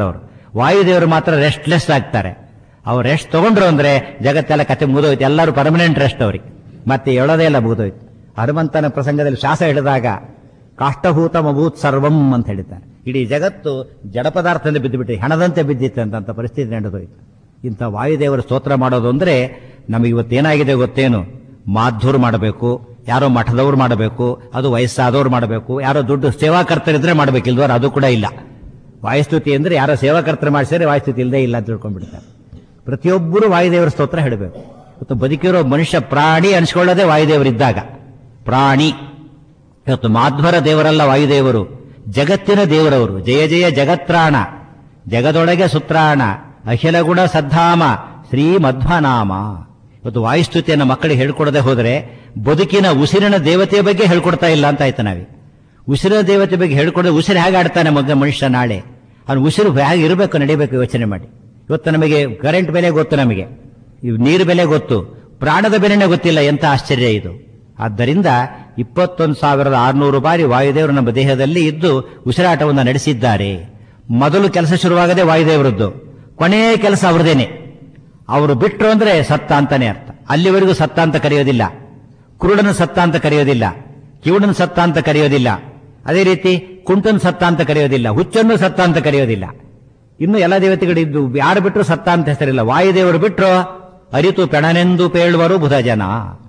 ವಾಯುದೇವರು ಮಾತ್ರ ರೆಸ್ಟ್ಲೆಸ್ ಆಗ್ತಾರೆ ಅವ್ರು ರೆಸ್ಟ್ ತಗೊಂಡ್ರು ಅಂದ್ರೆ ಜಗತ್ತೆಲ್ಲ ಕತೆ ಮುಗಿದೋಯ್ತು ಎಲ್ಲರೂ ಪರ್ಮನೆಂಟ್ ರೆಸ್ಟ್ ಅವ್ರಿಗೆ ಮತ್ತೆ ಹೇಳೋದೇ ಎಲ್ಲ ಮುಗಿದೋಯ್ತು ಹನುಮಂತನ ಪ್ರಸಂಗದಲ್ಲಿ ಶ್ವಾಸ ಹಿಡಿದಾಗ ಕಾಷ್ಟಭೂತಮಭೂತ್ ಸರ್ವಂ ಅಂತ ಹೇಳಿದ್ದಾರೆ ಇಡೀ ಜಗತ್ತು ಜಡ ಪದಾರ್ಥದಿಂದ ಬಿದ್ದುಬಿಟ್ಟು ಹೆಣದಂತೆ ಬಿದ್ದಿತ್ತು ಅಂತ ಪರಿಸ್ಥಿತಿ ನಡೆದೋಯ್ತು ಇಂಥ ವಾಯುದೇವರು ಸ್ತೋತ್ರ ಮಾಡೋದು ಅಂದ್ರೆ ನಮಗೆ ಇವತ್ತೇನಾಗಿದೆ ಗೊತ್ತೇನು ಮಾಧ್ವರು ಮಾಡಬೇಕು ಯಾರೋ ಮಠದವ್ರು ಮಾಡಬೇಕು ಅದು ವಯಸ್ಸಾದವ್ರು ಮಾಡಬೇಕು ಯಾರೋ ದುಡ್ಡು ಸೇವಾಕರ್ತರಿದ್ರೆ ಮಾಡಬೇಕಿಲ್ದವ್ರು ಅದು ಕೂಡ ಇಲ್ಲ ವಾಯುಸ್ತುತಿ ಅಂದ್ರೆ ಯಾರೋ ಸೇವಾಕರ್ತರು ಮಾಡಿಸಿದ್ರೆ ವಾಯುಸ್ತುತಿ ಇಲ್ಲದೆ ಇಲ್ಲ ಅಂತ ತಿಳ್ಕೊಂಡ್ಬಿಡ್ತಾರೆ ಪ್ರತಿಯೊಬ್ಬರು ವಾಯುದೇವರ ಸ್ತೋತ್ರ ಹೇಳಬೇಕು ಇವತ್ತು ಬದುಕಿರೋ ಮನುಷ್ಯ ಪ್ರಾಣಿ ಅನಿಸ್ಕೊಳ್ಳೋದೇ ವಾಯುದೇವರಿದ್ದಾಗ ಪ್ರಾಣಿ ಇವತ್ತು ಮಾಧ್ವರ ದೇವರಲ್ಲ ವಾಯುದೇವರು ಜಗತ್ತಿನ ದೇವರವರು ಜಯ ಜಯ ಜಗತ್ರಾಣ ಜಗದೊಳಗೆ ಸುತ್ರಾಣ ಅಖಿಲ ಗುಣ ಸದ್ಧಾಮ ಶ್ರೀ ಮಧ್ವನಾಮ ಇವತ್ತು ವಾಯುಸ್ತುತಿಯನ್ನು ಮಕ್ಕಳಿಗೆ ಹೇಳ್ಕೊಡದೆ ಹೋದರೆ ಬದುಕಿನ ಉಸಿರಿನ ದೇವತೆಯ ಬಗ್ಗೆ ಹೇಳ್ಕೊಡ್ತಾ ಇಲ್ಲ ಅಂತ ಆಯ್ತು ನಾವೇ ಉಸಿರಿನ ದೇವತೆ ಬಗ್ಗೆ ಹೇಳ್ಕೊಡದೆ ಉಸಿರು ಹೇಗೆ ಆಡ್ತಾನೆ ಮಗ ಮನುಷ್ಯ ನಾಳೆ ಅವನು ಉಸಿರು ಹೇಗೆ ಇರಬೇಕು ನಡಿಬೇಕು ಯೋಚನೆ ಮಾಡಿ ಇವತ್ತು ನಮಗೆ ಕರೆಂಟ್ ಬೆಲೆ ಗೊತ್ತು ನಮಗೆ ಇವ್ ನೀರು ಬೆಲೆ ಗೊತ್ತು ಪ್ರಾಣದ ಬೆಲೆನೇ ಗೊತ್ತಿಲ್ಲ ಎಂತ ಆಶ್ಚರ್ಯ ಇದು ಆದ್ದರಿಂದ ಇಪ್ಪತ್ತೊಂದು ಸಾವಿರದ ಆರುನೂರು ಬಾರಿ ವಾಯುದೇವರು ನಮ್ಮ ದೇಹದಲ್ಲಿ ಇದ್ದು ಉಸಿರಾಟವನ್ನು ನಡೆಸಿದ್ದಾರೆ ಮೊದಲು ಕೆಲಸ ಶುರುವಾಗದೆ ವಾಯುದೇವರದ್ದು ಕೊನೆಯ ಕೆಲಸ ಅವ್ರದೇನೆ ಅವರು ಬಿಟ್ರು ಅಂದ್ರೆ ಸತ್ತ ಅಂತಾನೆ ಅರ್ಥ ಅಲ್ಲಿವರೆಗೂ ಸತ್ತ ಅಂತ ಕರೆಯೋದಿಲ್ಲ ಕುರುಡನ ಸತ್ತ ಅಂತ ಕರೆಯೋದಿಲ್ಲ ಕಿವುಡನ ಸತ್ತ ಅಂತ ಕರೆಯೋದಿಲ್ಲ ಅದೇ ರೀತಿ ಕುಂಟನ್ ಸತ್ತ ಅಂತ ಕರೆಯೋದಿಲ್ಲ ಹುಚ್ಚನ್ನು ಸತ್ತ ಅಂತ ಕರೆಯೋದಿಲ್ಲ ಇನ್ನು ಎಲ್ಲ ದೇವತೆಗಳಿದ್ದು ಯಾರು ಬಿಟ್ಟರು ಸತ್ತ ಅಂತ ಹೆಸರಿಲ್ಲ ವಾಯುದೇವರು ಬಿಟ್ರು ಅರಿತು ಪೆಣನೆಂದು ಪೇಳುವರು ಬುಧ ಜನ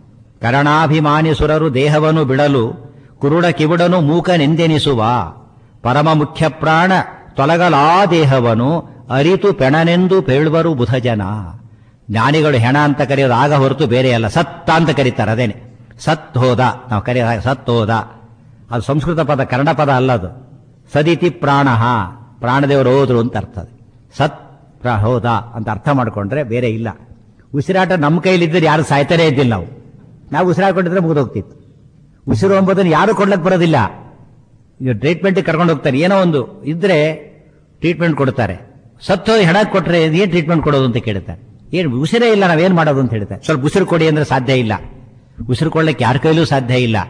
ಕರಣಾಭಿಮಾನಿ ಸುರರು ದೇಹವನ್ನು ಬಿಡಲು ಕುರುಡ ಕಿವುಡನು ಮೂಕನೆಂದೆನಿಸುವ ಪರಮ ಮುಖ್ಯ ಪ್ರಾಣ ತೊಲಗಲಾ ದೇಹವನು ಅರಿತು ಪೆಣನೆಂದು ಪೇಳುವರು ಬುಧ ಜನ ಜ್ಞಾನಿಗಳು ಹೆಣ ಅಂತ ಕರೆಯೋದು ಆಗ ಹೊರತು ಬೇರೆ ಅಲ್ಲ ಸತ್ತ ಅಂತ ಕರೀತಾರೆ ಅದೇನೆ ಸತ್ ಹೋದ ನಾವು ಕರೆಯೋದ ಸತ್ ಹೋದ ಅದು ಸಂಸ್ಕೃತ ಪದ ಕನ್ನಡ ಪದ ಅಲ್ಲ ಅದು ಸದಿತಿ ಪ್ರಾಣ ಪ್ರಾಣದೇವರು ಹೋದ್ರು ಅಂತ ಅರ್ಥ ಅದು. ಸತ್ ಪ್ರ ಹೋದ ಅಂತ ಅರ್ಥ ಮಾಡ್ಕೊಂಡ್ರೆ ಬೇರೆ ಇಲ್ಲ ಉಸಿರಾಟ ನಮ್ಮ ಕೈಲಿದ್ದರೆ ಯಾರು ಸಾಯ್ತಾನೆ ಇದ್ದಿಲ್ಲ ನಾವು ನಾವು ಉಸಿರಾಡ್ಕೊಂಡಿದ್ರೆ ಮುಗಿದೋಗ್ತಿತ್ತು ಉಸಿರು ಎಂಬುದನ್ನು ಯಾರು ಕೊಡ್ಲಕ್ಕೆ ಬರೋದಿಲ್ಲ ಈಗ ಟ್ರೀಟ್ಮೆಂಟ್ ಕರ್ಕೊಂಡು ಹೋಗ್ತಾರೆ ಏನೋ ಒಂದು ಇದ್ರೆ ಟ್ರೀಟ್ಮೆಂಟ್ ಕೊಡ್ತಾರೆ ಸತ್ತು ಹೆಣ ಕೊಟ್ರೆ ಏನ್ ಟ್ರೀಟ್ಮೆಂಟ್ ಕೊಡೋದು ಅಂತ ಕೇಳ್ತಾರೆ ಏನು ಉಸಿರೇ ಇಲ್ಲ ನಾವೇನ್ ಮಾಡೋದು ಅಂತ ಹೇಳ್ತಾರೆ ಸ್ವಲ್ಪ ಉಸಿರು ಕೊಡಿ ಅಂದ್ರೆ ಸಾಧ್ಯ ಇಲ್ಲ ಉಸಿರು ಕೊಡ್ಲಿಕ್ಕೆ ಯಾರ ಕೈಲೂ ಸಾಧ್ಯ ಇಲ್ಲ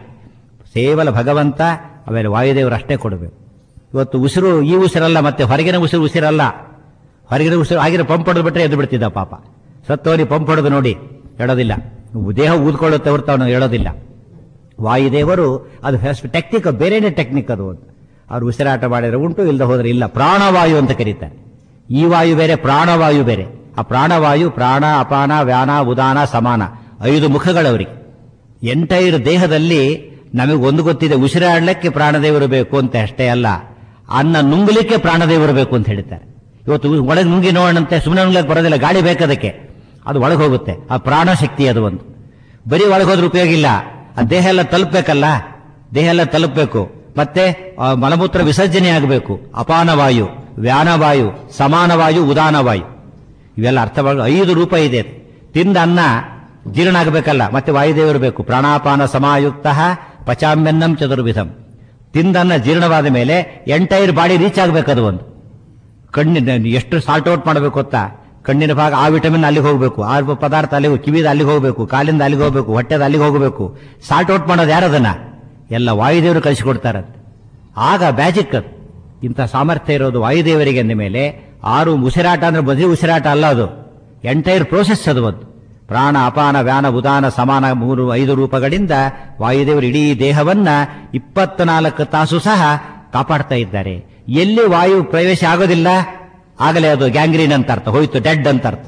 ಕೇವಲ ಭಗವಂತ ಆಮೇಲೆ ವಾಯುದೇವರು ಅಷ್ಟೇ ಕೊಡಬೇಕು ಇವತ್ತು ಉಸಿರು ಈ ಉಸಿರಲ್ಲ ಮತ್ತೆ ಹೊರಗಿನ ಉಸಿರು ಉಸಿರಲ್ಲ ಹೊರಗಿನ ಉಸಿರು ಆಗಿರೋ ಪಂಪ್ ಹೊಡೆದು ಬಿಟ್ರೆ ಎದ್ದು ಬಿಡ್ತಿದ್ದ ಪಾಪ ಸತ್ತೋರಿ ಪಂಪ್ ಹೊಡೆದು ನೋಡಿ ಹೇಳೋದಿಲ್ಲ ದೇಹ ಊದ್ಕೊಳ್ಳುತ್ತೆ ಹೊರತು ಅವನು ಹೇಳೋದಿಲ್ಲ ವಾಯುದೇವರು ಅದು ಟೆಕ್ನಿಕ್ ಬೇರೆನೇ ಟೆಕ್ನಿಕ್ ಅದು ಅಂತ ಅವ್ರು ಉಸಿರಾಟ ಮಾಡಿದ್ರೆ ಉಂಟು ಇಲ್ಲದೆ ಹೋದ್ರೆ ಇಲ್ಲ ಪ್ರಾಣವಾಯು ಅಂತ ಕರೀತಾರೆ ಈ ವಾಯು ಬೇರೆ ಪ್ರಾಣವಾಯು ಬೇರೆ ಆ ಪ್ರಾಣವಾಯು ಪ್ರಾಣ ಅಪಾನ ವ್ಯಾನ ಉದಾನ ಸಮಾನ ಐದು ಮುಖಗಳವರಿಗೆ ಎಂಟೈರ್ ದೇಹದಲ್ಲಿ ನಮಗೆ ಒಂದು ಗೊತ್ತಿದೆ ಉಸಿರಾಡಲಿಕ್ಕೆ ಪ್ರಾಣದೇವರು ಬೇಕು ಅಂತ ಅಷ್ಟೇ ಅಲ್ಲ ಅನ್ನ ನುಂಗಲಿಕ್ಕೆ ಪ್ರಾಣದೇವರು ಬೇಕು ಅಂತ ಹೇಳ್ತಾರೆ ಇವತ್ತು ಒಳಗೆ ನುಂಗಿ ನೋಡೋಣಂತೆ ಸುಮ್ಮನೆ ನುಂಗ್ಲಕ್ಕೆ ಬರೋದಿಲ್ಲ ಗಾಳಿ ಬೇಕದಕ್ಕೆ ಅದು ಒಳಗೆ ಹೋಗುತ್ತೆ ಆ ಪ್ರಾಣ ಶಕ್ತಿ ಅದು ಒಂದು ಬರೀ ಒಳಗೆ ಹೋದ್ರೆ ಉಪಯೋಗ ಇಲ್ಲ ಆ ದೇಹ ಎಲ್ಲ ತಲುಪಬೇಕಲ್ಲ ದೇಹ ಎಲ್ಲ ತಲುಪಬೇಕು ಮತ್ತೆ ಆ ಮಲಮೂತ್ರ ವಿಸರ್ಜನೆ ಆಗಬೇಕು ಅಪಾನವಾಯು ವ್ಯಾನವಾಯು ಸಮಾನವಾಯು ಉದಾನವಾಯು ಇವೆಲ್ಲ ಅರ್ಥವಾಗಿ ಐದು ರೂಪ ಇದೆ ತಿಂದ ಅನ್ನ ಜೀರ್ಣ ಆಗಬೇಕಲ್ಲ ಮತ್ತೆ ವಾಯುದೇವರು ಬೇಕು ಪ್ರಾಣಾಪಾನ ಸಮಾಯುಕ್ತ ಪಚಾಮ್ಯನ್ನಂ ಚತುರ್ವಿಧಂ ತಿಂದನ್ನ ಜೀರ್ಣವಾದ ಮೇಲೆ ಎಂಟೈರ್ ಬಾಡಿ ರೀಚ್ ಆಗಬೇಕು ಅದು ಒಂದು ಕಣ್ಣಿನ ಎಷ್ಟು ಸಾಲ್ಟ್ ಔಟ್ ಮಾಡಬೇಕು ಗೊತ್ತಾ ಕಣ್ಣಿನ ಭಾಗ ಆ ವಿಟಮಿನ್ ಅಲ್ಲಿಗೆ ಹೋಗಬೇಕು ಆ ಪದಾರ್ಥ ಅಲ್ಲಿಗೆ ಕಿವಿದ ಅಲ್ಲಿಗೆ ಹೋಗಬೇಕು ಕಾಲಿಂದ ಅಲ್ಲಿಗೆ ಹೋಗಬೇಕು ಹೊಟ್ಟೆದ ಅಲ್ಲಿಗೆ ಹೋಗಬೇಕು ಸಾಲ್ಟ್ ಔಟ್ ಮಾಡೋದು ಯಾರದನ್ನ ಎಲ್ಲ ವಾಯುದೇವರು ಕಳಿಸಿಕೊಡ್ತಾರಂತೆ ಆಗ ಮ್ಯಾಜಿಕ್ ಅದು ಇಂಥ ಸಾಮರ್ಥ್ಯ ಇರೋದು ವಾಯುದೇವರಿಗೆ ಅಂದ ಮೇಲೆ ಆರು ಉಸಿರಾಟ ಅಂದ್ರೆ ಬರೀ ಉಸಿರಾಟ ಅಲ್ಲ ಅದು ಎಂಟೈರ್ ಪ್ರೋಸೆಸ್ ಅದು ಒಂದು ಪ್ರಾಣ ಅಪಾನ ವ್ಯಾನ ಉದಾನ ಸಮಾನ ಮೂರು ಐದು ರೂಪಗಳಿಂದ ವಾಯುದೇವರು ಇಡೀ ದೇಹವನ್ನ ಇಪ್ಪತ್ನಾಲ್ಕು ತಾಸು ಸಹ ಕಾಪಾಡ್ತಾ ಇದ್ದಾರೆ ಎಲ್ಲಿ ವಾಯು ಪ್ರವೇಶ ಆಗೋದಿಲ್ಲ ಆಗಲೇ ಅದು ಗ್ಯಾಂಗ್ರೀನ್ ಅಂತ ಅರ್ಥ ಹೋಯ್ತು ಡೆಡ್ ಅಂತ ಅರ್ಥ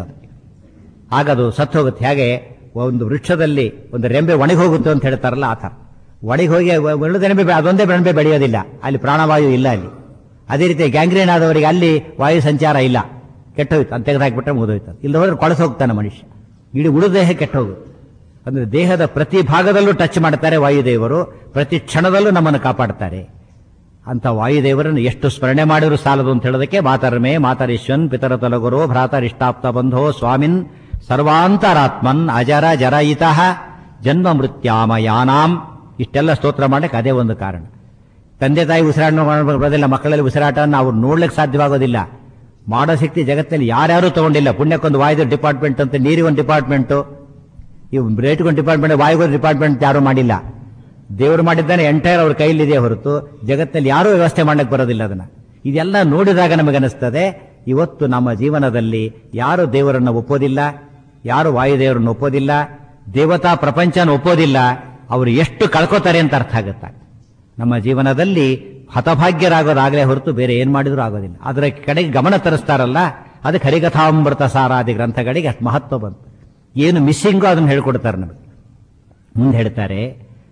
ಆಗದು ಸತ್ತು ಹೋಗುತ್ತೆ ಹಾಗೆ ಒಂದು ವೃಕ್ಷದಲ್ಲಿ ಒಂದು ರೆಂಬೆ ಒಣಗಿ ಹೋಗುತ್ತೆ ಅಂತ ಹೇಳ್ತಾರಲ್ಲ ಆ ಥರ ಒಣಗಿ ಹೋಗಿ ಉಳಿದ ರೆಂಬೆ ಬೆ- ಅದೊಂದೇ ರೆಂಬೆ ಬೆಳೆಯೋದಿಲ್ಲ ಅಲ್ಲಿ ಪ್ರಾಣವಾಯು ಇಲ್ಲ ಅಲ್ಲಿ ಅದೇ ರೀತಿ ಗ್ಯಾಂಗ್ರೀನ್ ಆದವರಿಗೆ ಅಲ್ಲಿ ವಾಯು ಸಂಚಾರ ಇಲ್ಲ ಕೆಟ್ಟೋಯ್ತು ಅಂತ ತೆಗೆದಾಕ್ಬಿಟ್ರೆ ಮುಗಿದೋಯ್ತು ಇಲ್ಲ ಹೋದ್ರೆ ಕೊಳಸ ಹೋಗ್ತಾನೆ ಮನುಷ್ಯ ಇಡೀ ಉಳಿದ ದೇಹ ಕೆಟ್ಟೋಗುತ್ತೆ ಅಂದ್ರೆ ದೇಹದ ಪ್ರತಿ ಭಾಗದಲ್ಲೂ ಟಚ್ ಮಾಡ್ತಾರೆ ವಾಯುದೇವರು ಪ್ರತಿ ಕ್ಷಣದಲ್ಲೂ ನಮ್ಮನ್ನು ಕಾಪಾಡ್ತಾರೆ ಅಂತ ವಾಯುದೇವರನ್ನು ಎಷ್ಟು ಸ್ಮರಣೆ ಮಾಡಿದ್ರು ಸಾಲದು ಅಂತ ಹೇಳೋದಕ್ಕೆ ಮಾತರ್ಮೇ ಮಾತರಿಶ್ವನ್ ಪಿತರ ತೊಲಗುರೋ ಭ್ರಾತರಿಷ್ಟಾಪ್ತ ಬಂಧೋ ಸ್ವಾಮಿನ್ ಸರ್ವಾಂತರಾತ್ಮನ್ ಅಜರ ಜರಯಿತಃ ಜನ್ಮ ಮೃತ್ಯಾಮಯಾನಾಂ ಇಷ್ಟೆಲ್ಲ ಸ್ತೋತ್ರ ಮಾಡಕ್ಕೆ ಅದೇ ಒಂದು ಕಾರಣ ತಂದೆ ತಾಯಿ ಉಸಿರಾಟ ಬರೋದಿಲ್ಲ ಮಕ್ಕಳಲ್ಲಿ ಉಸಿರಾಟವನ್ನು ಅವ್ರು ನೋಡ್ಲಿಕ್ಕೆ ಸಾಧ್ಯವಾಗೋದಿಲ್ಲ ಮಾಡೋ ಶಕ್ತಿ ಜಗತ್ತಲ್ಲಿ ಯಾರ್ಯಾರು ತಗೊಂಡಿಲ್ಲ ಪುಣ್ಯಕ್ಕೊಂದು ವಾಯುದ ಡಿಪಾರ್ಟ್ಮೆಂಟ್ ಅಂತ ನೀರಿಗೊಂದು ಡಿಪಾರ್ಟ್ಮೆಂಟು ಇವು ರೇಟ್ಗೊಂದು ಡಿಪಾರ್ಟ್ಮೆಂಟ್ ವಾಯುಗೊಂದು ಡಿಪಾರ್ಟ್ಮೆಂಟ್ ಯಾರು ಮಾಡಿಲ್ಲ ದೇವರು ಮಾಡಿದ್ದಾನೆ ಎಂಟೈರ್ ಅವ್ರ ಕೈಲಿದೆ ಹೊರತು ಜಗತ್ತಲ್ಲಿ ಯಾರೂ ವ್ಯವಸ್ಥೆ ಮಾಡಕ್ಕೆ ಬರೋದಿಲ್ಲ ಅದನ್ನ ಇದೆಲ್ಲ ನೋಡಿದಾಗ ನಮಗೆ ಅನಿಸ್ತದೆ ಇವತ್ತು ನಮ್ಮ ಜೀವನದಲ್ಲಿ ಯಾರು ದೇವರನ್ನು ಒಪ್ಪೋದಿಲ್ಲ ಯಾರು ವಾಯುದೇವರನ್ನು ಒಪ್ಪೋದಿಲ್ಲ ದೇವತಾ ಪ್ರಪಂಚನ ಒಪ್ಪೋದಿಲ್ಲ ಅವರು ಎಷ್ಟು ಕಳ್ಕೋತಾರೆ ಅಂತ ಅರ್ಥ ಆಗುತ್ತೆ ನಮ್ಮ ಜೀವನದಲ್ಲಿ ಹತಭಾಗ್ಯರಾಗೋದಾಗಲೇ ಹೊರತು ಬೇರೆ ಏನ್ ಮಾಡಿದ್ರೂ ಆಗೋದಿಲ್ಲ ಅದರ ಕಡೆಗೆ ಗಮನ ತರಿಸ್ತಾರಲ್ಲ ಅದಕ್ಕೆ ಹರಿಕಥಾಮೃತ ಸಾರಾದಿ ಗ್ರಂಥಗಳಿಗೆ ಅಷ್ಟು ಮಹತ್ವ ಬಂತು ಏನು ಮಿಸ್ಸಿಂಗೋ ಅದನ್ನು ಹೇಳ್ಕೊಡ್ತಾರೆ ನಮಗೆ ಮುಂದೆ ಹೇಳ್ತಾರೆ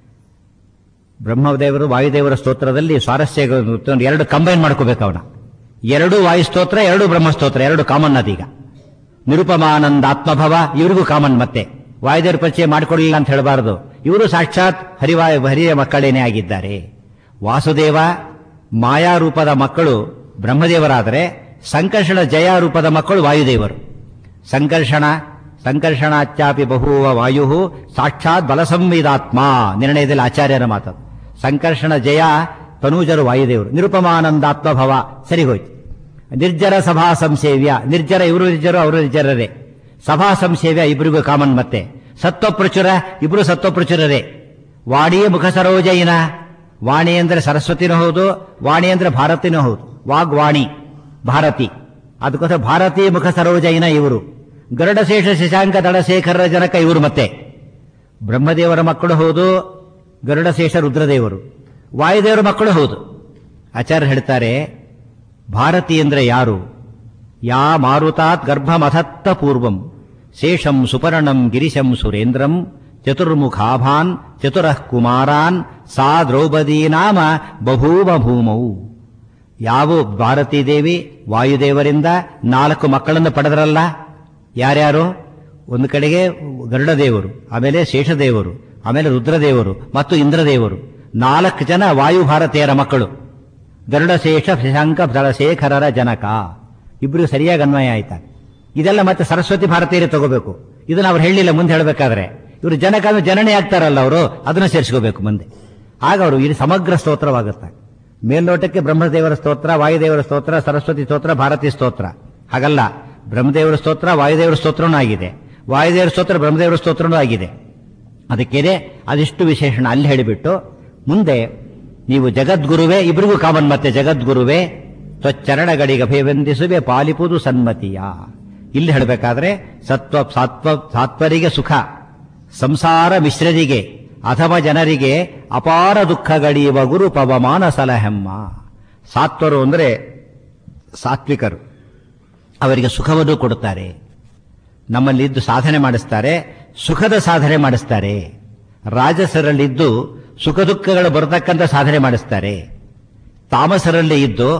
ಬ್ರಹ್ಮದೇವರು ವಾಯುದೇವರ ಸ್ತೋತ್ರದಲ್ಲಿ ಸ್ವಾರಸ್ಯ ಎರಡು ಕಂಬೈನ್ ಮಾಡ್ಕೋಬೇಕು ಅವನ ಎರಡು ವಾಯು ಸ್ತೋತ್ರ ಎರಡು ಬ್ರಹ್ಮಸ್ತೋತ್ರ ಎರಡು ಕಾಮನ್ ಅದೀಗ ನಿರುಪಮಾನಂದ ಆತ್ಮಭವ ಇವ್ರಿಗೂ ಕಾಮನ್ ಮತ್ತೆ ವಾಯುದೇವರ ಪರಿಚಯ ಮಾಡಿಕೊಡಲಿಲ್ಲ ಅಂತ ಹೇಳಬಾರದು ಇವರು ಸಾಕ್ಷಾತ್ ಹರಿವಾಯ ಹರಿಯ ಮಕ್ಕಳೇನೇ ಆಗಿದ್ದಾರೆ ವಾಸುದೇವ ಮಾಯಾ ರೂಪದ ಮಕ್ಕಳು ಬ್ರಹ್ಮದೇವರಾದರೆ ಸಂಕರ್ಷಣ ಜಯ ರೂಪದ ಮಕ್ಕಳು ವಾಯುದೇವರು ಸಂಕರ್ಷಣ ಸಂಕರ್ಷಣಾಚ್ಯಾಪಿ ಬಹುವ ವಾಯು ಸಾಕ್ಷಾತ್ ಬಲಸಂವಿದಾತ್ಮ ನಿರ್ಣಯದಲ್ಲಿ ಆಚಾರ್ಯರ ಮಾತು ಸಂಕರ್ಷಣ ಜಯ ತನೂಜರು ವಾಯುದೇವರು ನಿರುಪಮಾನಂದಾತ್ಮಭವ ಸರಿ ಹೋಯ್ತು ನಿರ್ಜರ ಸಭಾ ಸಂಸೇವ್ಯ ನಿರ್ಜರ ಇವರು ನಿರ್ಜರು ಅವರು ನಿರ್ಜರರೇ ಸಭಾ ಸಂಸೇವ್ಯ ಇಬ್ಬರಿಗೂ ಕಾಮನ್ ಮತ್ತೆ ಸತ್ವಪ್ರಚುರ ಇಬ್ರು ಸತ್ವಪ್ರಚುರರೇ ವಾಣಿಯೇ ಮುಖ ಸರೋಜಯಿನ ವಾಣಿ ಅಂದ್ರೆ ಸರಸ್ವತಿನೂ ಹೌದು ವಾಣಿ ಅಂದ್ರೆ ಭಾರತಿನೂ ಹೌದು ವಾಗ್ವಾಣಿ ಭಾರತಿ ಅದಕ್ಕೋಸ್ಕರ ಭಾರತೀಯ ಮುಖ ಸರೋಜಯಿನ ಇವರು ಗರುಡಶೇಷ ಶಶಾಂಕ ದಳಶೇಖರ ಜನಕ ಇವರು ಮತ್ತೆ ಬ್ರಹ್ಮದೇವರ ಮಕ್ಕಳು ಹೌದು ಗರುಡಶೇಷ ರುದ್ರದೇವರು ವಾಯುದೇವರ ಮಕ್ಕಳು ಹೌದು ಆಚಾರ್ಯ ಹೇಳ್ತಾರೆ ಭಾರತಿ ಅಂದ್ರೆ ಯಾರು ಯಾ ಮಾರುತಾತ್ ಗರ್ಭಮಥತ್ತ ಪೂರ್ವಂ ಶೇಷಂ ಸುಪರ್ಣಂ ಗಿರಿಶಂ ಸುರೇಂದ್ರಂ ಚತುರ್ಮುಖಾಭಾನ್ ಚತುರಃ ಕುಮಾರಾನ್ ಸಾ ದ್ರೌಪದಿ ನಾಮ ಬಭೂವ ಭೂಮೌ ಯಾವ ಭಾರತೀ ದೇವಿ ವಾಯುದೇವರಿಂದ ನಾಲ್ಕು ಮಕ್ಕಳನ್ನು ಪಡೆದರಲ್ಲ ಯಾರ್ಯಾರು ಒಂದು ಕಡೆಗೆ ಗರುಡದೇವರು ಆಮೇಲೆ ಶೇಷದೇವರು ಆಮೇಲೆ ರುದ್ರದೇವರು ಮತ್ತು ಇಂದ್ರದೇವರು ನಾಲ್ಕು ಜನ ವಾಯು ಭಾರತೀಯರ ಮಕ್ಕಳು ಗರುಡಶೇಷ ಶಶಾಂಕ ಶೇಖರರ ಜನಕ ಇಬ್ರು ಸರಿಯಾಗಿ ಅನ್ವಯ ಆಯ್ತಾ ಇದೆಲ್ಲ ಮತ್ತೆ ಸರಸ್ವತಿ ಭಾರತೀಯರೇ ತಗೋಬೇಕು ಇದನ್ನ ಅವ್ರು ಹೇಳಿಲ್ಲ ಮುಂದೆ ಹೇಳಬೇಕಾದ್ರೆ ಇವರು ಜನಕ ಅಂದ್ರೆ ಜನನೇ ಆಗ್ತಾರಲ್ಲ ಅವರು ಅದನ್ನ ಸೇರಿಸ್ಕೋಬೇಕು ಮುಂದೆ ಆಗ ಅವರು ಇದು ಸಮಗ್ರ ಸ್ತೋತ್ರವಾಗುತ್ತೆ ಮೇಲ್ನೋಟಕ್ಕೆ ಬ್ರಹ್ಮದೇವರ ಸ್ತೋತ್ರ ವಾಯುದೇವರ ಸ್ತೋತ್ರ ಸರಸ್ವತಿ ಸ್ತೋತ್ರ ಭಾರತಿ ಸ್ತೋತ್ರ ಹಾಗಲ್ಲ ಬ್ರಹ್ಮದೇವರ ಸ್ತೋತ್ರ ವಾಯುದೇವರ ಸ್ತೋತ್ರನೂ ಆಗಿದೆ ವಾಯುದೇವರ ಸ್ತೋತ್ರ ಬ್ರಹ್ಮದೇವರ ಸ್ತೋತ್ರನೂ ಆಗಿದೆ ಅದಕ್ಕೇನೆ ಅದಿಷ್ಟು ವಿಶೇಷಣ ಅಲ್ಲಿ ಹೇಳಿಬಿಟ್ಟು ಮುಂದೆ ನೀವು ಜಗದ್ಗುರುವೇ ಇಬ್ಬರಿಗೂ ಕಾಮನ್ ಮತ್ತೆ ಜಗದ್ಗುರುವೇ ತ್ವಚ್ಚರಣಗಳಿಗೆ ಅಭಿವಂದಿಸುವೆ ಪಾಲಿಪುದು ಸನ್ಮತಿಯ ಇಲ್ಲಿ ಹೇಳಬೇಕಾದ್ರೆ ಸತ್ವ ಸಾತ್ವ ಸಾತ್ವರಿಗೆ ಸುಖ ಸಂಸಾರ ಮಿಶ್ರರಿಗೆ ಅಥವಾ ಜನರಿಗೆ ಅಪಾರ ದುಃಖಗಡಿಯುವ ಗುರು ಪವಮಾನ ಸಲಹೆಮ್ಮ ಸಾತ್ವರು ಅಂದ್ರೆ ಸಾತ್ವಿಕರು ಅವರಿಗೆ ಸುಖವನ್ನು ಕೊಡುತ್ತಾರೆ ನಮ್ಮಲ್ಲಿದ್ದು ಸಾಧನೆ ಮಾಡಿಸ್ತಾರೆ ಸುಖದ ಸಾಧನೆ ಮಾಡಿಸ್ತಾರೆ ರಾಜಸರಲ್ಲಿದ್ದು ಸುಖ ದುಃಖಗಳು ಬರತಕ್ಕಂಥ ಸಾಧನೆ ಮಾಡಿಸ್ತಾರೆ ತಾಮಸರಲ್ಲಿ ಇದ್ದು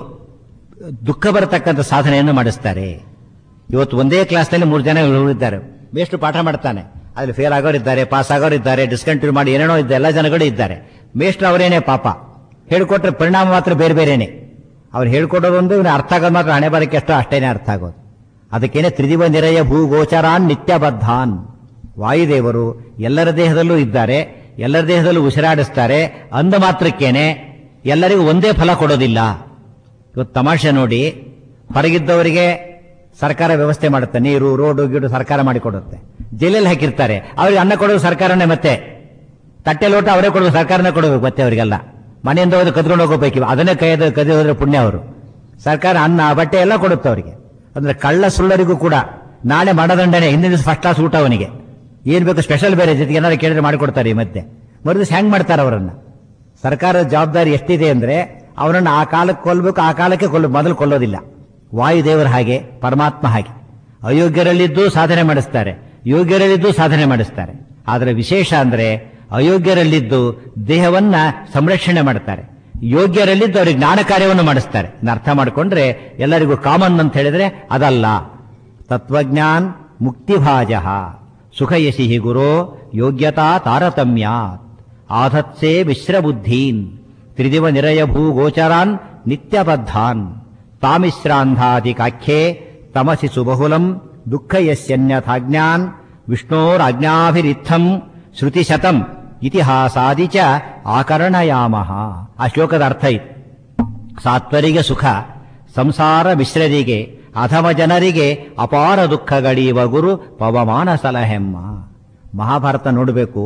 ದುಃಖ ಬರತಕ್ಕಂಥ ಸಾಧನೆಯನ್ನು ಮಾಡಿಸ್ತಾರೆ ಇವತ್ತು ಒಂದೇ ಕ್ಲಾಸ್ನಲ್ಲಿ ಮೂರು ಜನ ಇದ್ದಾರೆ ಬೇಷ್ಟು ಪಾಠ ಮಾಡ್ತಾನೆ ಅಲ್ಲಿ ಫೇಲ್ ಆಗೋರಿದ್ದಾರೆ ಪಾಸ್ ಆಗೋರಿದ್ದಾರೆ ಡಿಸ್ಕಂಟಿನ್ಯೂ ಮಾಡಿ ಏನೇನೋ ಇದ್ದ ಎಲ್ಲ ಜನಗಳು ಇದ್ದಾರೆ ಮೇಷ್ಟ್ರು ಅವರೇನೆ ಪಾಪ ಹೇಳ್ಕೊಟ್ರೆ ಪರಿಣಾಮ ಮಾತ್ರ ಬೇರೆ ಬೇರೆನೆ ಅವ್ರು ಹೇಳ್ಕೊಡೋದೊಂದು ಇವನು ಅರ್ಥ ಆಗೋದು ಮಾತ್ರ ಹಣೆ ಬರಕ್ಕೆ ಅಷ್ಟೋ ಅಷ್ಟೇನೆ ಅರ್ಥ ಆಗೋದು ಅದಕ್ಕೇನೆ ತ್ರಿದಿವ ನಿರಯ ಭೂಗೋಚರಾನ್ ನಿತ್ಯಬದ್ಧಾನ್ ವಾಯುದೇವರು ಎಲ್ಲರ ದೇಹದಲ್ಲೂ ಇದ್ದಾರೆ ಎಲ್ಲರ ದೇಹದಲ್ಲೂ ಉಸಿರಾಡಿಸ್ತಾರೆ ಅಂದ ಮಾತ್ರಕ್ಕೇನೆ ಎಲ್ಲರಿಗೂ ಒಂದೇ ಫಲ ಕೊಡೋದಿಲ್ಲ ಇವತ್ತು ತಮಾಷೆ ನೋಡಿ ಹೊರಗಿದ್ದವರಿಗೆ ಸರ್ಕಾರ ವ್ಯವಸ್ಥೆ ಮಾಡುತ್ತೆ ನೀರು ರೋಡು ಗೀಡು ಸರ್ಕಾರ ಮಾಡಿಕೊಡುತ್ತೆ ಜೈಲಲ್ಲಿ ಹಾಕಿರ್ತಾರೆ ಅವ್ರಿಗೆ ಅನ್ನ ಕೊಡೋದು ಸರ್ಕಾರನೇ ಮತ್ತೆ ತಟ್ಟೆ ಲೋಟ ಅವರೇ ಕೊಡೋದು ಸರ್ಕಾರನೇ ಕೊಡಬೇಕು ಮತ್ತೆ ಅವರಿಗೆಲ್ಲ ಮನೆಯಿಂದ ಹೋದ್ರೆ ಕದ್ಕೊಂಡು ಹೋಗಬೇಕು ಅದನ್ನೇ ಕೈಯದ ಕದಿ ಹೋದ್ರೆ ಪುಣ್ಯ ಅವರು ಸರ್ಕಾರ ಅನ್ನ ಬಟ್ಟೆ ಎಲ್ಲ ಕೊಡುತ್ತೆ ಅವರಿಗೆ ಅಂದ್ರೆ ಕಳ್ಳ ಸುಳ್ಳರಿಗೂ ಕೂಡ ನಾಳೆ ಮರಣದಂಡನೆ ಹಿಂದಿನ ದಿವಸ ಫಸ್ಟ್ ಕ್ಲಾಸ್ ಊಟ ಅವನಿಗೆ ಏನ್ ಬೇಕು ಸ್ಪೆಷಲ್ ಬೇರೆ ಜೊತೆಗೆ ಏನಾದ್ರು ಕೇಳಿದ್ರೆ ಮಾಡಿಕೊಡ್ತಾರೆ ಈ ಮಧ್ಯೆ ಮರುದಿವಸ ಹೆಂಗ್ ಮಾಡ್ತಾರೆ ಅವರನ್ನ ಸರ್ಕಾರದ ಜವಾಬ್ದಾರಿ ಎಷ್ಟಿದೆ ಅಂದ್ರೆ ಅವರನ್ನು ಆ ಕಾಲಕ್ಕೆ ಕೊಲ್ಲಬೇಕು ಆ ಕಾಲಕ್ಕೆ ಕೊಲ್ಲ ಮೊದಲು ಕೊಲ್ಲೋದಿಲ್ಲ ವಾಯುದೇವರ ಹಾಗೆ ಪರಮಾತ್ಮ ಹಾಗೆ ಅಯೋಗ್ಯರಲ್ಲಿದ್ದು ಸಾಧನೆ ಮಾಡಿಸ್ತಾರೆ ಯೋಗ್ಯರಲ್ಲಿದ್ದು ಸಾಧನೆ ಮಾಡಿಸ್ತಾರೆ ಆದರೆ ವಿಶೇಷ ಅಂದ್ರೆ ಅಯೋಗ್ಯರಲ್ಲಿದ್ದು ದೇಹವನ್ನ ಸಂರಕ್ಷಣೆ ಮಾಡ್ತಾರೆ ಯೋಗ್ಯರಲ್ಲಿದ್ದು ಅವರಿಗೆ ಜ್ಞಾನ ಕಾರ್ಯವನ್ನು ಮಾಡಿಸ್ತಾರೆ ಇದನ್ನ ಅರ್ಥ ಮಾಡಿಕೊಂಡ್ರೆ ಎಲ್ಲರಿಗೂ ಕಾಮನ್ ಅಂತ ಹೇಳಿದ್ರೆ ಅದಲ್ಲ ತತ್ವಜ್ಞಾನ್ ಮುಕ್ತಿಭಾಜ ಸುಖಯಸಿ ಗುರೋ ಯೋಗ್ಯತಾ ತಾರತಮ್ಯಾತ್ ಆಧತ್ಸೆ ಮಿಶ್ರಬುದ್ಧೀನ್ ತ್ರಿದಿವ ನಿರಯ ಭೂಗೋಚರಾನ್ ನಿತ್ಯಬದ್ಧಾನ್ ತಾಮಿಶ್ರಾಂಧಾದಿ ಕಾಖ್ಯೆ ತಮಸಿ ಸುಬಹುಲಂ ದುಃಖ ಯಸ್ಯನ್ಯಥಾಜ್ಞಾನ್ ವಿಷ್ಣೋರಾಜ್ಞಾಭಿರಿತ್ತಂ ಶ್ರುತಿಶತಂ ಇತಿಹಾಸಾದಿ ಚ ಆಕರಣಯಾಮಃ ಆ ಶ್ಲೋಕದ ಅರ್ಥ ಇತ್ತು ಸಾತ್ವರಿಗೆ ಸುಖ ಸಂಸಾರ ಮಿಶ್ರರಿಗೆ ಅಧಮ ಜನರಿಗೆ ಅಪಾರ ದುಃಖಗಡಿಯುವ ಗುರು ಪವಮಾನ ಸಲಹೆಮ್ಮ ಮಹಾಭಾರತ ನೋಡಬೇಕು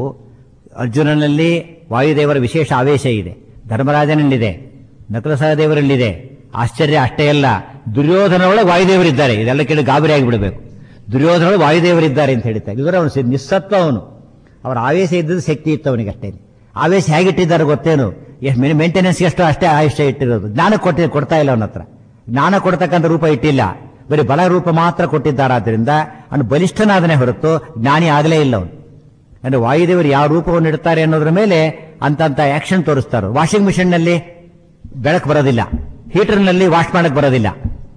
ಅರ್ಜುನನಲ್ಲಿ ವಾಯುದೇವರ ವಿಶೇಷ ಆವೇಶ ಇದೆ ಧರ್ಮರಾಜನಲ್ಲಿದೆ ನಕಲ ಸಹದೇವರಲ್ಲಿದೆ ಆಶ್ಚರ್ಯ ಅಷ್ಟೇ ಅಲ್ಲ ದುರ್ಯೋಧನ ಒಳಗೆ ವಾಯುದೇವರಿದ್ದಾರೆ ಇದೆಲ್ಲ ಕೇಳಿ ಗಾಬರಿ ಆಗಿಬಿಡಬೇಕು ದುರ್ಯೋಧನ ಒಳಗೆ ವಾಯುದೇವರಿದ್ದಾರೆ ಅಂತ ಹೇಳ್ತಾರೆ ಇವರ ಅವನು ಸಿ- ನಿಸ್ಸತ್ವ ಅವನು ಅವರ ಆವೇಶ ಇದ್ದದ್ದು ಶಕ್ತಿ ಇತ್ತು ಅವನಿಗೆ ಅಷ್ಟೇ ಆವೇಶ ಹೇಗಿಟ್ಟಿದ್ದಾರೆ ಗೊತ್ತೇನು ಎಷ್ಟು ಮೇಂಟೆನೆನ್ಸ್ ಎಷ್ಟು ಅಷ್ಟೇ ಆಯುಷ್ಯ ಇಟ್ಟಿರೋದು ಜ್ಞಾನ ಕೊಟ್ಟಿ ಕೊಡ್ತಾ ಇಲ್ಲ ಅವನ ಹತ್ರ ಜ್ಞಾನ ಕೊಡ್ತಕ್ಕಂಥ ರೂಪ ಇಟ್ಟಿಲ್ಲ ಬರೀ ಬಲ ರೂಪ ಮಾತ್ರ ಕೊಟ್ಟಿದ್ದಾರಾದ್ರಿಂದ ಅವನು ಬಲಿಷ್ಠನಾದನೇ ಹೊರತು ಜ್ಞಾನಿ ಆಗಲೇ ಇಲ್ಲ ಅವನು ಅಂದ್ರೆ ವಾಯುದೇವರು ಯಾವ ರೂಪವನ್ನು ಇಡ್ತಾರೆ ಅನ್ನೋದ್ರ ಮೇಲೆ ಅಂತಂತ ಆಕ್ಷನ್ ತೋರಿಸ್ತಾರೆ ವಾಷಿಂಗ್ ಮಿಷಿನ್ ನಲ್ಲಿ ಬೆಳಕು ಬರೋದಿಲ್ಲ ಹೀಟರ್ ನಲ್ಲಿ ವಾಶ್ ಮಾಡಕ್ ಬರೋದಿಲ್ಲ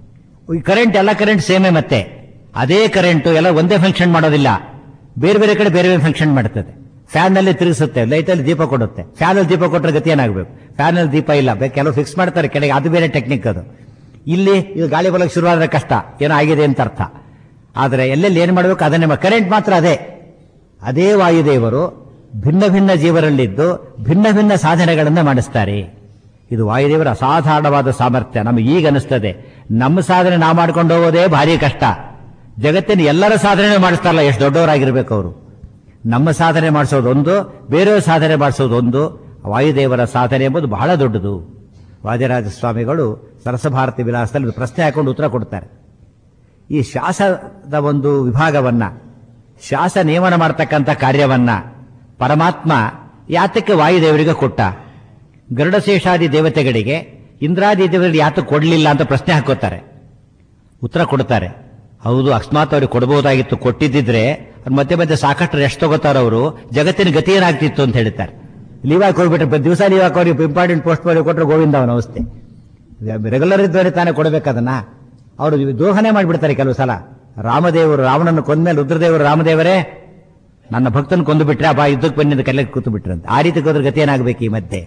ಈ ಕರೆಂಟ್ ಎಲ್ಲ ಕರೆಂಟ್ ಸೇಮೇ ಮತ್ತೆ ಅದೇ ಕರೆಂಟ್ ಎಲ್ಲ ಒಂದೇ ಫಂಕ್ಷನ್ ಮಾಡೋದಿಲ್ಲ ಬೇರೆ ಬೇರೆ ಕಡೆ ಬೇರೆ ಬೇರೆ ಫಂಕ್ಷನ್ ಮಾಡ್ತದೆ ಫ್ಯಾನ್ ನಲ್ಲಿ ತಿರುಗಿಸುತ್ತೆ ಲೈಟ್ ಅಲ್ಲಿ ದೀಪ ಕೊಡುತ್ತೆ ಫ್ಯಾನ್ ಅಲ್ಲಿ ದೀಪ ಕೊಟ್ಟರೆ ಗತಿ ಏನಾಗಬೇಕು ಫ್ಯಾನ್ ಅಲ್ಲಿ ದೀಪ ಇಲ್ಲ ಬೇಕು ಕೆಲವು ಫಿಕ್ಸ್ ಮಾಡ್ತಾರೆ ಕೆಳಗೆ ಅದು ಬೇರೆ ಟೆಕ್ನಿಕ್ ಅದು ಇಲ್ಲಿ ಇದು ಗಾಳಿ ಬಲಕ್ಕೆ ಶುರುವಾದ್ರೆ ಕಷ್ಟ ಏನೋ ಆಗಿದೆ ಅಂತ ಅರ್ಥ ಆದರೆ ಎಲ್ಲೆಲ್ಲಿ ಏನ್ ಮಾಡಬೇಕು ಅದನ್ನೇ ಕರೆಂಟ್ ಮಾತ್ರ ಅದೇ ಅದೇ ವಾಯುದೇವರು ಭಿನ್ನ ಭಿನ್ನ ಜೀವರಲ್ಲಿದ್ದು ಭಿನ್ನ ಭಿನ್ನ ಸಾಧನೆಗಳನ್ನು ಮಾಡಿಸ್ತಾರೆ ಇದು ವಾಯುದೇವರ ಅಸಾಧಾರಣವಾದ ಸಾಮರ್ಥ್ಯ ನಮಗೆ ಈಗ ಅನಿಸ್ತದೆ ನಮ್ಮ ಸಾಧನೆ ನಾವು ಮಾಡ್ಕೊಂಡು ಹೋಗೋದೇ ಭಾರಿ ಕಷ್ಟ ಜಗತ್ತಿನ ಎಲ್ಲರ ಸಾಧನೆ ಮಾಡಿಸ್ತಾರಲ್ಲ ಎಷ್ಟು ದೊಡ್ಡವರಾಗಿರ್ಬೇಕು ಅವರು ನಮ್ಮ ಸಾಧನೆ ಮಾಡಿಸೋದೊಂದು ಬೇರೆಯವ್ರ ಸಾಧನೆ ಮಾಡಿಸೋದೊಂದು ವಾಯುದೇವರ ಸಾಧನೆ ಎಂಬುದು ಬಹಳ ದೊಡ್ಡದು ವಾದಿರಾಜ ಸ್ವಾಮಿಗಳು ಸರಸಭಾರತಿ ವಿಲಾಸದಲ್ಲಿ ಒಂದು ಪ್ರಶ್ನೆ ಹಾಕೊಂಡು ಉತ್ತರ ಕೊಡ್ತಾರೆ ಈ ಶ್ವಾಸದ ಒಂದು ವಿಭಾಗವನ್ನ ಶ್ವಾಸ ನೇಮನ ಮಾಡತಕ್ಕಂಥ ಕಾರ್ಯವನ್ನ ಪರಮಾತ್ಮ ಯಾತಕ್ಕೆ ವಾಯುದೇವರಿಗೆ ಕೊಟ್ಟ ಗರುಡಶೇಷಾದಿ ದೇವತೆಗಳಿಗೆ ಇಂದ್ರಾದಿ ದೇವರಿಗೆ ಯಾತಕ್ಕೆ ಕೊಡಲಿಲ್ಲ ಅಂತ ಪ್ರಶ್ನೆ ಹಾಕೋತಾರೆ ಉತ್ತರ ಕೊಡ್ತಾರೆ ಹೌದು ಅಕಸ್ಮಾತ್ ಅವ್ರಿಗೆ ಕೊಡಬಹುದಾಗಿತ್ತು ಕೊಟ್ಟಿದ್ದಿದ್ರೆ ಅವ್ರು ಮಧ್ಯೆ ಮಧ್ಯೆ ಸಾಕಷ್ಟು ರೆಸ್ಟ್ ತಗೋತಾರ ಅವರು ಜಗತ್ತಿನ ಗತಿ ಏನಾಗ್ತಿತ್ತು ಅಂತ ಹೇಳ್ತಾರೆ ಲೀವ್ ಹಾಕಿ ಹೋಗ್ಬಿಟ್ರೆ ದಿವಸ ಲೀವ್ ಹಾಕೋರಿಗೆ ಇಂಪಾರ್ಟೆಂಟ್ ಪೋಸ್ಟ್ ಮಾಡಿ ಕೊಟ್ಟರೆ ಗೋವಿಂದ ಅವನ ಅವಸ್ಥೆ ರೆಗ್ಯುಲರ್ ಇದ್ದವರೆ ತಾನೇ ಕೊಡಬೇಕದನ್ನ ಅವರು ದೋಹನೆ ಮಾಡಿಬಿಡ್ತಾರೆ ಕೆಲವು ಸಲ ರಾಮದೇವರು ರಾವಣನ್ನು ಕೊಂದ್ಮೇಲೆ ರುದ್ರದೇವರು ರಾಮದೇವರೇ ನನ್ನ ಭಕ್ತನ ಕೊಂದು ಬಿಟ್ರೆ ಬಾ ಯುದ್ಧಕ್ಕೆ ಬಂದಿದ್ದ ಕಲ್ಲಕ್ಕೆ ಕೂತು ಬಿಟ್ರಂತೆ ಆ ರೀತಿ ಹೋದ್ರೆ ಗತಿ ಏನಾಗಬೇಕು ಈ ಮಧ್ಯೆ